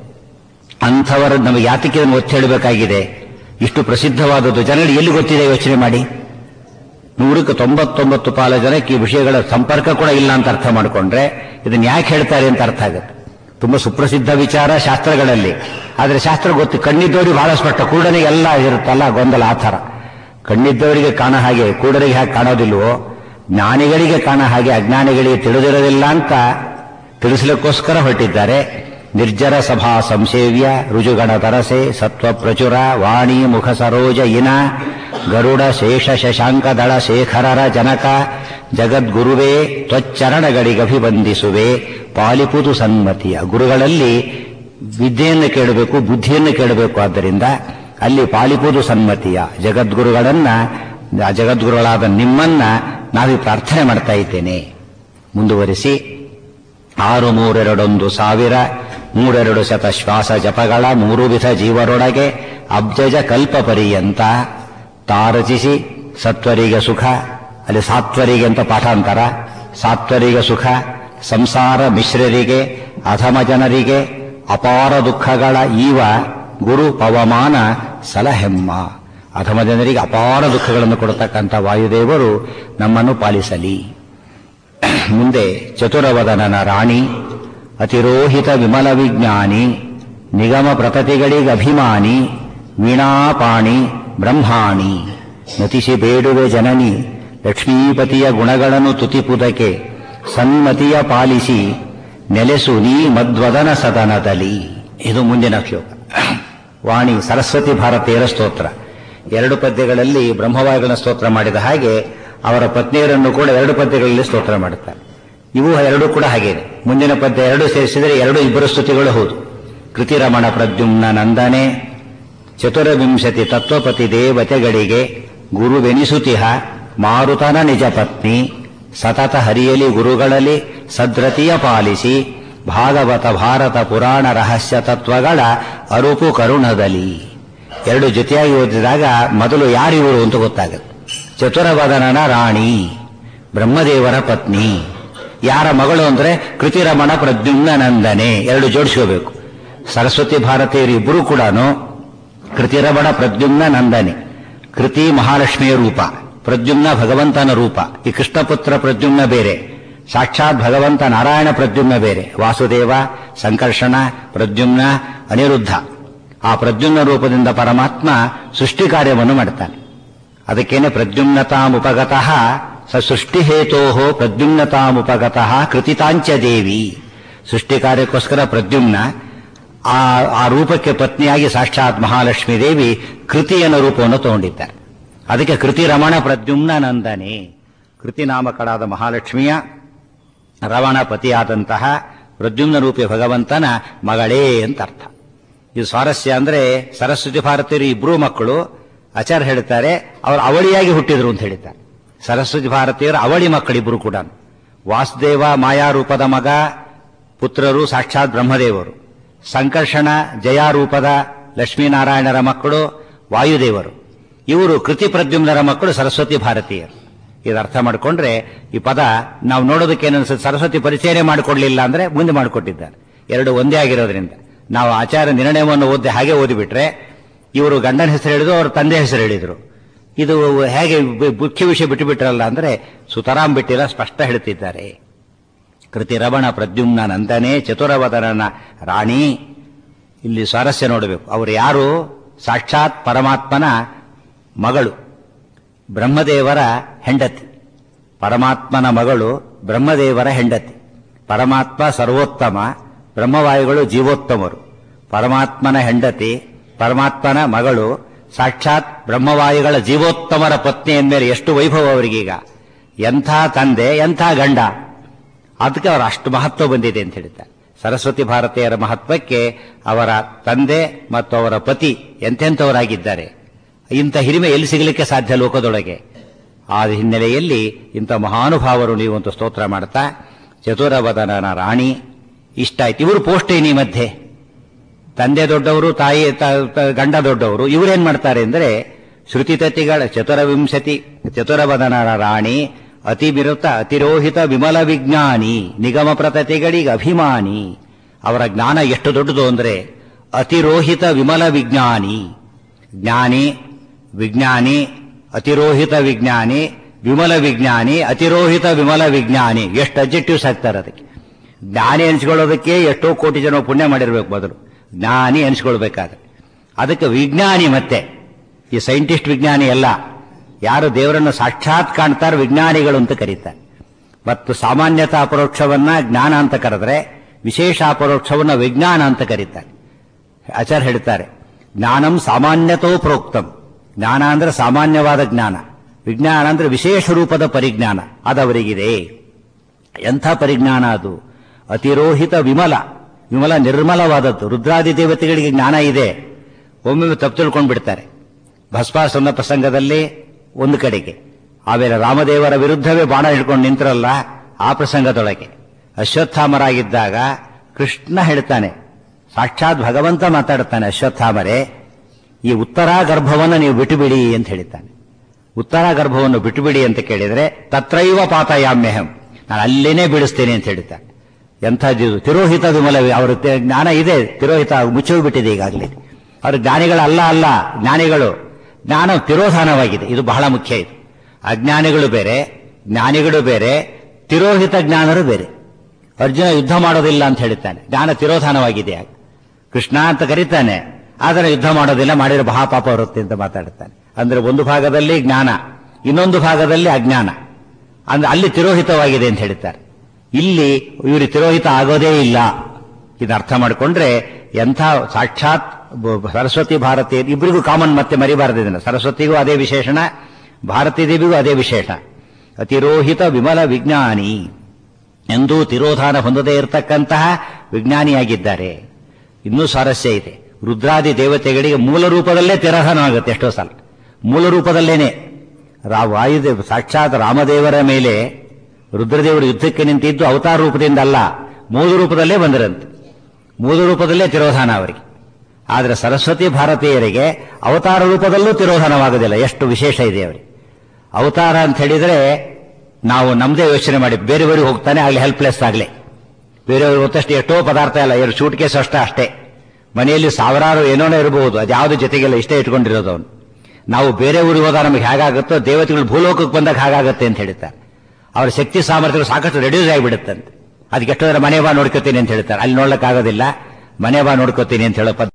ಅಂಥವರ ನಮಗೆ ಯಾತಕ್ಕೆ ಇದನ್ನು ಒತ್ತಿ ಹೇಳಬೇಕಾಗಿದೆ ಇಷ್ಟು ಪ್ರಸಿದ್ಧವಾದದ್ದು ಜನರಿಗೆ ಎಲ್ಲಿ ಗೊತ್ತಿದೆ ಯೋಚನೆ ಮಾಡಿ ನೂರಕ್ಕೆ ತೊಂಬತ್ತೊಂಬತ್ತು ಪಾಲ ಜನಕ್ಕೆ ಈ ವಿಷಯಗಳ ಸಂಪರ್ಕ ಕೂಡ ಇಲ್ಲ ಅಂತ ಅರ್ಥ ಮಾಡಿಕೊಂಡ್ರೆ ಇದನ್ನು ಯಾಕೆ ಹೇಳ್ತಾರೆ ಅಂತ ಅರ್ಥ ಆಗುತ್ತೆ ತುಂಬಾ ಸುಪ್ರಸಿದ್ಧ ವಿಚಾರ ಶಾಸ್ತ್ರಗಳಲ್ಲಿ ಆದರೆ ಶಾಸ್ತ್ರ ಗೊತ್ತು ಕಣ್ಣಿದ್ದವರಿಗೆ ಬಹಳ ಸ್ಪಷ್ಟ ಕೂಡನಿಗೆ ಎಲ್ಲ ಇರುತ್ತಲ್ಲ ಗೊಂದಲ ಆ ಥರ ಕಣ್ಣಿದ್ದವರಿಗೆ ಕಾಣ ಹಾಗೆ ಕೂಡರಿಗೆ ಹಾಗೆ ಕಾಣೋದಿಲ್ವೋ ಜ್ಞಾನಿಗಳಿಗೆ ಕಾಣ ಹಾಗೆ ಅಜ್ಞಾನಿಗಳಿಗೆ ತಿಳಿದಿರೋದಿಲ್ಲ ಅಂತ ತಿಳಿಸಲಿಕ್ಕೋಸ್ಕರ ಹೊರಟಿದ್ದಾರೆ ನಿರ್ಜರ ಸಭಾ ಸಂಸೇವ್ಯ ರುಜುಗಣ ತರಸೆ ಸತ್ವ ಪ್ರಚುರ ವಾಣಿ ಮುಖ ಸರೋಜ ಇನ ಗರುಡ ಶೇಷ ಶಶಾಂಕ ದಳ ಶೇಖರರ ಜನಕ ಜಗದ್ಗುರುವೇ ತ್ವಚ್ಚರಣಗಳಿಗಭಿವಂದಿಸುವೆ ಪಾಲಿಪುದು ಸನ್ಮತಿಯ ಗುರುಗಳಲ್ಲಿ ವಿದ್ಯೆಯನ್ನು ಕೇಳಬೇಕು ಬುದ್ಧಿಯನ್ನು ಕೇಳಬೇಕು ಆದ್ದರಿಂದ ಅಲ್ಲಿ ಪಾಲಿಪುದು ಸನ್ಮತಿಯ ಜಗದ್ಗುರುಗಳನ್ನ ಆ ಜಗದ್ಗುರುಗಳಾದ ನಿಮ್ಮನ್ನ ನಾವೀ ಪ್ರಾರ್ಥನೆ ಮಾಡ್ತಾ ಇದ್ದೇನೆ ಮುಂದುವರಿಸಿ ಆರು ಮೂರೆರಡೊಂದು ಸಾವಿರ ಮೂರೆರಡು ಶತ ಶ್ವಾಸ ಜಪಗಳ ಮೂರು ವಿಧ ಜೀವರೊಳಗೆ ಅಬ್ಜಜ ಕಲ್ಪ ಪರ್ಯಂತ ತಾರಚಿಸಿ ಸತ್ವರಿಗೆ ಸುಖ ಅಲ್ಲಿ ಸಾತ್ವರಿಗೆ ಅಂತ ಪಾಠಾಂತರ ಸಾತ್ವರಿಗೆ ಸುಖ ಸಂಸಾರ ಮಿಶ್ರರಿಗೆ ಅಧಮ ಜನರಿಗೆ ಅಪಾರ ದುಃಖಗಳ ಈವ ಗುರು ಪವಮಾನ ಸಲಹೆಮ್ಮ ಅಧಮ ಜನರಿಗೆ ಅಪಾರ ದುಃಖಗಳನ್ನು ಕೊಡತಕ್ಕಂಥ ವಾಯುದೇವರು ನಮ್ಮನ್ನು ಪಾಲಿಸಲಿ ಮುಂದೆ ಚತುರವದನನ ರಾಣಿ ಅತಿರೋಹಿತ ವಿಮಲ ವಿಜ್ಞಾನಿ ನಿಗಮ ಪ್ರತತಿಗಳಿಗೆ ಅಭಿಮಾನಿ ವೀಣಾಪಾಣಿ ಬ್ರಹ್ಮಾಣಿ ನತಿಸಿ ಬೇಡುವೆ ಜನನಿ ಲಕ್ಷ್ಮೀಪತಿಯ ಗುಣಗಳನ್ನು ತುತಿಪುದಕ್ಕೆ ಸನ್ಮತಿಯ ಪಾಲಿಸಿ ನೆಲೆಸು ನೀ ಮದ್ವದನ ಸದನದಲ್ಲಿ ಇದು ಮುಂದಿನ ಶ್ಲೋಕ ವಾಣಿ ಸರಸ್ವತಿ ಭಾರತೀಯರ ಸ್ತೋತ್ರ ಎರಡು ಪದ್ಯಗಳಲ್ಲಿ ಬ್ರಹ್ಮವಾಯುಗಳನ್ನ ಸ್ತೋತ್ರ ಮಾಡಿದ ಹಾಗೆ ಅವರ ಪತ್ನಿಯರನ್ನು ಕೂಡ ಎರಡು ಪದ್ಯಗಳಲ್ಲಿ ಸ್ತೋತ್ರ ಮಾಡುತ್ತಾರೆ ಇವು ಎರಡು ಕೂಡ ಹಾಗೇನೆ ಮುಂದಿನ ಪದ್ಯ ಎರಡು ಸೇರಿಸಿದರೆ ಎರಡು ಇಬ್ಬರು ಸ್ತುತಿಗಳು ಹೌದು ಕೃತಿರಮಣ ಪ್ರದ್ಯುಮ್ನ ನಂದನೆ ಚತುರವಿಂಶತಿ ತತ್ವಪತಿ ದೇವತೆಗಳಿಗೆ ಗುರುವೆನಿಸುತಿಹ ಮಾರುತನ ನಿಜ ಪತ್ನಿ ಸತತ ಹರಿಯಲಿ ಗುರುಗಳಲ್ಲಿ ಸದ್ರತಿಯ ಪಾಲಿಸಿ ಭಾಗವತ ಭಾರತ ಪುರಾಣ ರಹಸ್ಯ ತತ್ವಗಳ ಅರುಪು ಕರುಣದಲ್ಲಿ ಎರಡು ಜೊತೆಯಾಗಿ ಓದಿದಾಗ ಮೊದಲು ಯಾರಿವರು ಅಂತ ಗೊತ್ತಾಗುತ್ತೆ ಚತುರವದನನ ರಾಣಿ ಬ್ರಹ್ಮದೇವರ ಪತ್ನಿ ಯಾರ ಮಗಳು ಅಂದ್ರೆ ಕೃತಿರಮಣ ಪ್ರದ್ಯುಮ್ನ ನಂದನೆ ಎರಡು ಜೋಡಿಸ್ಕೋಬೇಕು ಸರಸ್ವತಿ ಭಾರತೀಯರು ಇಬ್ಬರು ಕೂಡ ಕೃತಿರಮಣ ಪ್ರದ್ಯುಮ್ನ ನಂದನೆ ಕೃತಿ ಮಹಾಲಕ್ಷ್ಮಿಯ ರೂಪ ಪ್ರದ್ಯುಮ್ನ ಭಗವಂತನ ರೂಪ ಈ ಕೃಷ್ಣಪುತ್ರ ಪ್ರದ್ಯುಮ್ನ ಬೇರೆ ಸಾಕ್ಷಾತ್ ಭಗವಂತ ನಾರಾಯಣ ಪ್ರದ್ಯುಮ್ನ ಬೇರೆ ವಾಸುದೇವ ಸಂಕರ್ಷಣ ಪ್ರದ್ಯುಮ್ನ ಅನಿರುದ್ಧ ಆ ಪ್ರದ್ಯುಮ್ನ ರೂಪದಿಂದ ಪರಮಾತ್ಮ ಸೃಷ್ಟಿ ಕಾರ್ಯವನ್ನು ಮಾಡ್ತಾನೆ ಅದಕ್ಕೇನೆ ಪ್ರದ್ಯುಮ್ನತಾಮುಪಗತಃ ಸ ಸೃಷ್ಟಿ ಹೇತೋ ಪ್ರದ್ಯುಮ್ನತಾಮುಪಗತಃ ಕೃತಿತಾಂಚ ದೇವಿ ಸೃಷ್ಟಿ ಕಾರ್ಯಕ್ಕೋಸ್ಕರ ಪ್ರದ್ಯುಮ್ನ ಆ ಆ ರೂಪಕ್ಕೆ ಪತ್ನಿಯಾಗಿ ಸಾಕ್ಷಾತ್ ಮಹಾಲಕ್ಷ್ಮೀ ದೇವಿ ಕೃತಿಯನ್ನ ರೂಪವನ್ನು ತಗೊಂಡಿದ್ದಾರೆ ಅದಕ್ಕೆ ಕೃತಿ ರಮಣ ಪ್ರದ್ಯುಮ್ನ ನಂದನೆ ಕೃತಿ ನಾಮಕಳಾದ ಮಹಾಲಕ್ಷ್ಮಿಯ ರಮಣ ಪತಿಯಾದಂತಹ ಪ್ರದ್ಯುಮ್ನ ರೂಪಿ ಭಗವಂತನ ಮಗಳೇ ಅಂತ ಅರ್ಥ ಇದು ಸ್ವಾರಸ್ಯ ಅಂದ್ರೆ ಸರಸ್ವತಿ ಭಾರತೀಯರು ಇಬ್ಬರೂ ಮಕ್ಕಳು ಆಚಾರ್ಯ ಹೇಳ್ತಾರೆ ಅವರು ಅವಳಿಯಾಗಿ ಹುಟ್ಟಿದ್ರು ಅಂತ ಹೇಳಿದ್ದಾರೆ ಸರಸ್ವತಿ ಭಾರತೀಯರು ಅವಳಿ ಮಕ್ಕಳಿಬ್ರು ಕೂಡ ವಾಸುದೇವ ಮಾಯಾರೂಪದ ಮಗ ಪುತ್ರರು ಸಾಕ್ಷಾತ್ ಬ್ರಹ್ಮದೇವರು ಸಂಕರ್ಷಣ ಜಯಾರೂಪದ ಲಕ್ಷ್ಮೀನಾರಾಯಣರ ಮಕ್ಕಳು ವಾಯುದೇವರು ಇವರು ಕೃತಿ ಪ್ರದ್ಯುಮ್ನರ ಮಕ್ಕಳು ಸರಸ್ವತಿ ಭಾರತೀಯರು ಇದು ಅರ್ಥ ಮಾಡಿಕೊಂಡ್ರೆ ಈ ಪದ ನಾವು ನೋಡೋದಕ್ಕೆ ಏನನ್ಸುತ್ತೆ ಸರಸ್ವತಿ ಪರಿಚಯನೇ ಮಾಡಿಕೊಡ್ಲಿಲ್ಲ ಅಂದ್ರೆ ಮುಂದೆ ಮಾಡಿಕೊಟ್ಟಿದ್ದಾರೆ ಎರಡು ಒಂದೇ ಆಗಿರೋದ್ರಿಂದ ನಾವು ಆಚಾರ ನಿರ್ಣಯವನ್ನು ಓದಿ ಹಾಗೆ ಓದಿಬಿಟ್ರೆ ಇವರು ಗಂಡನ ಹೆಸರು ಹೇಳಿದ್ರು ಅವ್ರ ತಂದೆ ಹೆಸರು ಹೇಳಿದ್ರು ಇದು ಹೇಗೆ ಬ- ಮುಖ್ಯ ವಿಷಯ ಬಿಟ್ಟು ಬಿಟ್ರಲ್ಲ ಅಂದ್ರೆ ಸುತರಾಂ ಬಿಟ್ಟಿಲ್ಲ ಸ್ಪಷ್ಟ ಹೇಳ್ತಿದ್ದಾರೆ ಕೃತಿ ರಮಣ ಪ್ರದ್ಯುಮ್ನ ನಂದನೆ ಚತುರವದನನ ರಾಣಿ ಇಲ್ಲಿ ಸ್ವಾರಸ್ಯ ನೋಡಬೇಕು ಅವರು ಯಾರು ಸಾಕ್ಷಾತ್ ಪರಮಾತ್ಮನ ಮಗಳು ಬ್ರಹ್ಮದೇವರ ಹೆಂಡತಿ ಪರಮಾತ್ಮನ ಮಗಳು ಬ್ರಹ್ಮದೇವರ ಹೆಂಡತಿ ಪರಮಾತ್ಮ ಸರ್ವೋತ್ತಮ ಬ್ರಹ್ಮವಾಯುಗಳು ಜೀವೋತ್ತಮರು ಪರಮಾತ್ಮನ ಹೆಂಡತಿ ಪರಮಾತ್ಮನ ಮಗಳು ಸಾಕ್ಷಾತ್ ಬ್ರಹ್ಮವಾಯುಗಳ ಜೀವೋತ್ತಮರ ಪತ್ನಿ ಎಂದ್ಮೇಲೆ ಎಷ್ಟು ವೈಭವ ಅವರಿಗೀಗ ಎಂಥ ತಂದೆ ಎಂಥ ಗಂಡ ಅದಕ್ಕೆ ಅವರ ಅಷ್ಟು ಮಹತ್ವ ಬಂದಿದೆ ಅಂತ ಹೇಳ್ತಾರೆ ಸರಸ್ವತಿ ಭಾರತೀಯರ ಮಹತ್ವಕ್ಕೆ ಅವರ ತಂದೆ ಮತ್ತು ಅವರ ಪತಿ ಎಂತೆಂಥವರಾಗಿದ್ದಾರೆ ಇಂಥ ಹಿರಿಮೆ ಎಲ್ಲಿ ಸಿಗಲಿಕ್ಕೆ ಸಾಧ್ಯ ಲೋಕದೊಳಗೆ ಆ ಹಿನ್ನೆಲೆಯಲ್ಲಿ ಇಂಥ ಮಹಾನುಭಾವರು ನೀವು ಅಂತ ಸ್ತೋತ್ರ ಮಾಡ್ತಾ ಚತುರವದನನ ರಾಣಿ ಇಷ್ಟ ಆಯ್ತು ಇವರು ಪೋಷ್ಟೇನಿ ಮಧ್ಯೆ ತಂದೆ ದೊಡ್ಡವರು ತಾಯಿ ತ- ತ- ಗಂಡ ದೊಡ್ಡವರು ಇವರೇನ್ ಮಾಡ್ತಾರೆ ಅಂದ್ರೆ ಶ್ರುತಿತತಿಗಳ ಚತುರವಿಂಶತಿ ಚತುರವದನರ ರಾಣಿ ಅತಿ ವಿರುತ ಅತಿರೋಹಿತ ವಿಮಲ ವಿಜ್ಞಾನಿ ನಿಗಮ ಪ್ರತತಿಗಳಿಗೆ ಅಭಿಮಾನಿ ಅವರ ಜ್ಞಾನ ಎಷ್ಟು ದೊಡ್ಡದು ಅಂದ್ರೆ ಅತಿರೋಹಿತ ವಿಮಲ ವಿಜ್ಞಾನಿ ಜ್ಞಾನಿ ವಿಜ್ಞಾನಿ ಅತಿರೋಹಿತ ವಿಜ್ಞಾನಿ ವಿಮಲ ವಿಜ್ಞಾನಿ ಅತಿರೋಹಿತ ವಿಮಲ ವಿಜ್ಞಾನಿ ಎಷ್ಟು ಅಬ್ಜೆಕ್ಟಿವ್ಸ್ ಹಾಕ್ತಾರೆ ಅದಕ್ಕೆ ಜ್ಞಾನಿ ಎನ್ಸ್ಕೊಳ್ಳೋದಕ್ಕೆ ಎಷ್ಟೋ ಕೋಟಿ ಜನ ಪುಣ್ಯ ಮಾಡಿರ್ಬೇಕು ಮೊದಲು ಜ್ಞಾನಿ ಎನ್ಸ್ಕೊಳ್ಬೇಕಾದ್ರೆ ಅದಕ್ಕೆ ವಿಜ್ಞಾನಿ ಮತ್ತೆ ಈ ಸೈಂಟಿಸ್ಟ್ ವಿಜ್ಞಾನಿ ಅಲ್ಲ ಯಾರು ದೇವರನ್ನು ಸಾಕ್ಷಾತ್ ಕಾಣ್ತಾರೆ ವಿಜ್ಞಾನಿಗಳು ಅಂತ ಕರೀತಾರೆ ಮತ್ತು ಸಾಮಾನ್ಯತಾ ಅಪರೋಕ್ಷವನ್ನ ಜ್ಞಾನ ಅಂತ ಕರೆದ್ರೆ ವಿಶೇಷ ಅಪರೋಕ್ಷವನ್ನ ವಿಜ್ಞಾನ ಅಂತ ಕರೀತಾರೆ ಆಚಾರ್ಯ ಹೇಳ್ತಾರೆ ಜ್ಞಾನಂ ಸಾಮಾನ್ಯತೋ ಪ್ರೋಕ್ತಂ ಜ್ಞಾನ ಅಂದ್ರೆ ಸಾಮಾನ್ಯವಾದ ಜ್ಞಾನ ವಿಜ್ಞಾನ ಅಂದ್ರೆ ವಿಶೇಷ ರೂಪದ ಪರಿಜ್ಞಾನ ಅದವರಿಗಿದೆ ಎಂಥ ಪರಿಜ್ಞಾನ ಅದು ಅತಿರೋಹಿತ ವಿಮಲ ವಿಮಲ ನಿರ್ಮಲವಾದದ್ದು ರುದ್ರಾದಿ ದೇವತೆಗಳಿಗೆ ಜ್ಞಾನ ಇದೆ ಒಮ್ಮೊಮ್ಮೆ ತಪ್ಪು ತಿಳ್ಕೊಂಡು ಬಿಡ್ತಾರೆ ಭಸ್ಮಾಸುರನ ಪ್ರಸಂಗದಲ್ಲಿ ಒಂದು ಕಡೆಗೆ ಆಮೇಲೆ ರಾಮದೇವರ ವಿರುದ್ಧವೇ ಬಾಣ ಹಿಡ್ಕೊಂಡು ನಿಂತರಲ್ಲ ಆ ಪ್ರಸಂಗದೊಳಗೆ ಅಶ್ವತ್ಥಾಮರಾಗಿದ್ದಾಗ ಕೃಷ್ಣ ಹೇಳ್ತಾನೆ ಸಾಕ್ಷಾತ್ ಭಗವಂತ ಮಾತಾಡ್ತಾನೆ ಅಶ್ವತ್ಥಾಮರೇ ಈ ಉತ್ತರ ಗರ್ಭವನ್ನು ನೀವು ಬಿಟ್ಟುಬಿಡಿ ಅಂತ ಹೇಳ್ತಾನೆ ಉತ್ತರ ಗರ್ಭವನ್ನು ಬಿಟ್ಟುಬಿಡಿ ಅಂತ ಕೇಳಿದ್ರೆ ತತ್ರೈವ ಪಾತಯಾಮ್ಯಹಂ ನಾನು ಅಲ್ಲೇನೆ ಬಿಡಿಸ್ತೇನೆ ಅಂತ ಹೇಳ್ತಾನೆ ಎಂಥದ್ದು ತಿರೋಹಿತ ವಿಮಲ ಅವರ ತೆ- ಜ್ಞಾನ ಇದೆ ತಿರೋಹಿತ ಮುಚ್ಚೋಗ್ಬಿಟ್ಟಿದೆ ಈಗಾಗಲೇ ಅವರು ಜ್ಞಾನಿಗಳಲ್ಲ ಅಲ್ಲ ಜ್ಞಾನಿಗಳು ಜ್ಞಾನ ತಿರೋಧಾನವಾಗಿದೆ ಇದು ಬಹಳ ಮುಖ್ಯ ಇದು ಅಜ್ಞಾನಿಗಳು ಬೇರೆ ಜ್ಞಾನಿಗಳು ಬೇರೆ ತಿರೋಹಿತ ಜ್ಞಾನರು ಬೇರೆ ಅರ್ಜುನ ಯುದ್ಧ ಮಾಡೋದಿಲ್ಲ ಅಂತ ಹೇಳ್ತಾನೆ ಜ್ಞಾನ ತಿರೋಧಾನವಾಗಿದೆ ಆಗ. ಕೃಷ್ಣ ಅಂತ ಕರೀತಾನೆ ಆದರೆ ಯುದ್ಧ ಮಾಡೋದಿಲ್ಲ ಮಾಡಿದ್ರೆ ಮಹಾಪಾಪ ಬರುತ್ತೆ ಅಂತ ಮಾತಾಡ್ತಾನೆ ಅಂದ್ರೆ ಒಂದು ಭಾಗದಲ್ಲಿ ಜ್ಞಾನ ಇನ್ನೊಂದು ಭಾಗದಲ್ಲಿ ಅಜ್ಞಾನ ಅಂದ್ರೆ ಅಲ್ಲಿ ತಿರೋಹಿತವಾಗಿದೆ ಅಂತ ಹೇಳ್ತಾರೆ ಇಲ್ಲಿ ಇವರು ತಿರೋಹಿತ ಆಗೋದೇ ಇಲ್ಲ ಇದನ್ನ ಅರ್ಥ ಮಾಡಿಕೊಂಡ್ರೆ ಎಂಥ ಸಾಕ್ಷಾತ್ ಬ- ಸರಸ್ವತಿ ಭಾರತಿ ಇಬ್ಬರಿಗೂ ಕಾಮನ್ ಮತ್ತೆ ಮರಿಬಾರದು ಇದನ್ನ ಸರಸ್ವತಿಗೂ ಅದೇ ವಿಶೇಷಣ ಭಾರತೀ ದೇವಿಗೂ ಅದೇ ವಿಶೇಷ ಅತಿರೋಹಿತ ವಿಮಲ ವಿಜ್ಞಾನಿ ಎಂದೂ ತಿರೋಧಾನ ಹೊಂದದೇ ಇರತಕ್ಕಂತಹ ವಿಜ್ಞಾನಿಯಾಗಿದ್ದಾರೆ ಇನ್ನೂ ಸ್ವಾರಸ್ಯ ಇದೆ ರುದ್ರಾದಿ ದೇವತೆಗಳಿಗೆ ಮೂಲ ರೂಪದಲ್ಲೇ ತಿರೋಧಾನ ಆಗುತ್ತೆ ಎಷ್ಟೋ ಸಲ ಮೂಲ ರೂಪದಲ್ಲೇನೆ ರಾ ವಾಯುದೇವ ಸಾಕ್ಷಾತ್ ರಾಮದೇವರ ಮೇಲೆ ರುದ್ರದೇವರು ಯುದ್ಧಕ್ಕೆ ನಿಂತಿದ್ದು ಅವತಾರ ರೂಪದಿಂದ ಅಲ್ಲ ಮೂಲ ರೂಪದಲ್ಲೇ ಬಂದಿರಂತೆ ಮೂಲ ರೂಪದಲ್ಲೇ ತಿರೋಧಾನ ಅವರಿಗೆ ಆದರೆ ಸರಸ್ವತಿ ಭಾರತೀಯರಿಗೆ ಅವತಾರ ರೂಪದಲ್ಲೂ ತಿರೋಧಾನವಾಗೋದಿಲ್ಲ ಎಷ್ಟು ವಿಶೇಷ ಇದೆ ಅವರಿಗೆ ಅವತಾರ ಅಂತ ಹೇಳಿದ್ರೆ ನಾವು ನಮ್ದೇ ಯೋಚನೆ ಮಾಡಿ ಬೇರೆಯವರಿಗೆ ಹೋಗ್ತಾನೆ ಆಗಲಿ ಹೆಲ್ಪ್ಲೆಸ್ ಆಗಲಿ ಬೇರೆಯವ್ರಿಗೆ ಗೊತ್ತಷ್ಟು ಎಷ್ಟೋ ಪದಾರ್ಥ ಇಲ್ಲ ಎರಡು ಶೂಟ್ ಕೇಸ್ ಅಷ್ಟೇ ಅಷ್ಟೇ ಮನೆಯಲ್ಲಿ ಸಾವಿರಾರು ಏನೋನೋ ಇರಬಹುದು ಅದು ಯಾವುದು ಜೊತೆಗೆಲ್ಲ ಇಷ್ಟೇ ಇಟ್ಕೊಂಡಿರೋದು ಅವನು ನಾವು ಬೇರೆ ಊರಿಗೆ ಹೋದಾಗ ನಮಗೆ ಹೇಗಾಗುತ್ತೋ ದೇವತೆಗಳು ಭೂಲೋಕಕ್ಕೆ ಬಂದಾಗ ಹಾಗಾಗತ್ತೆ ಅಂತ ಹೇಳ್ತಾರೆ ಅವರ ಶಕ್ತಿ ಸಾಮರ್ಥ್ಯಗಳು ಸಾಕಷ್ಟು ರೆಡ್ಯೂಸ್ ಆಗಿಬಿಡುತ್ತಂತೆ ಅದಕ್ಕೆ ಎಷ್ಟೋ ಜನ ಮನೆ ಬಾ ನೋಡ್ಕೋತೀನಿ ಅಂತ ಹೇಳ್ತಾರೆ ಅಲ್ಲಿ ನೋಡ್ಲಿಕ್ಕಾಗೋದಿಲ್ಲ ಮನೆ ಬಾ ನೋಡ್ಕೋತೀನಿ ಅಂತ ಹೇಳೋ ಪದ್ಧತಿ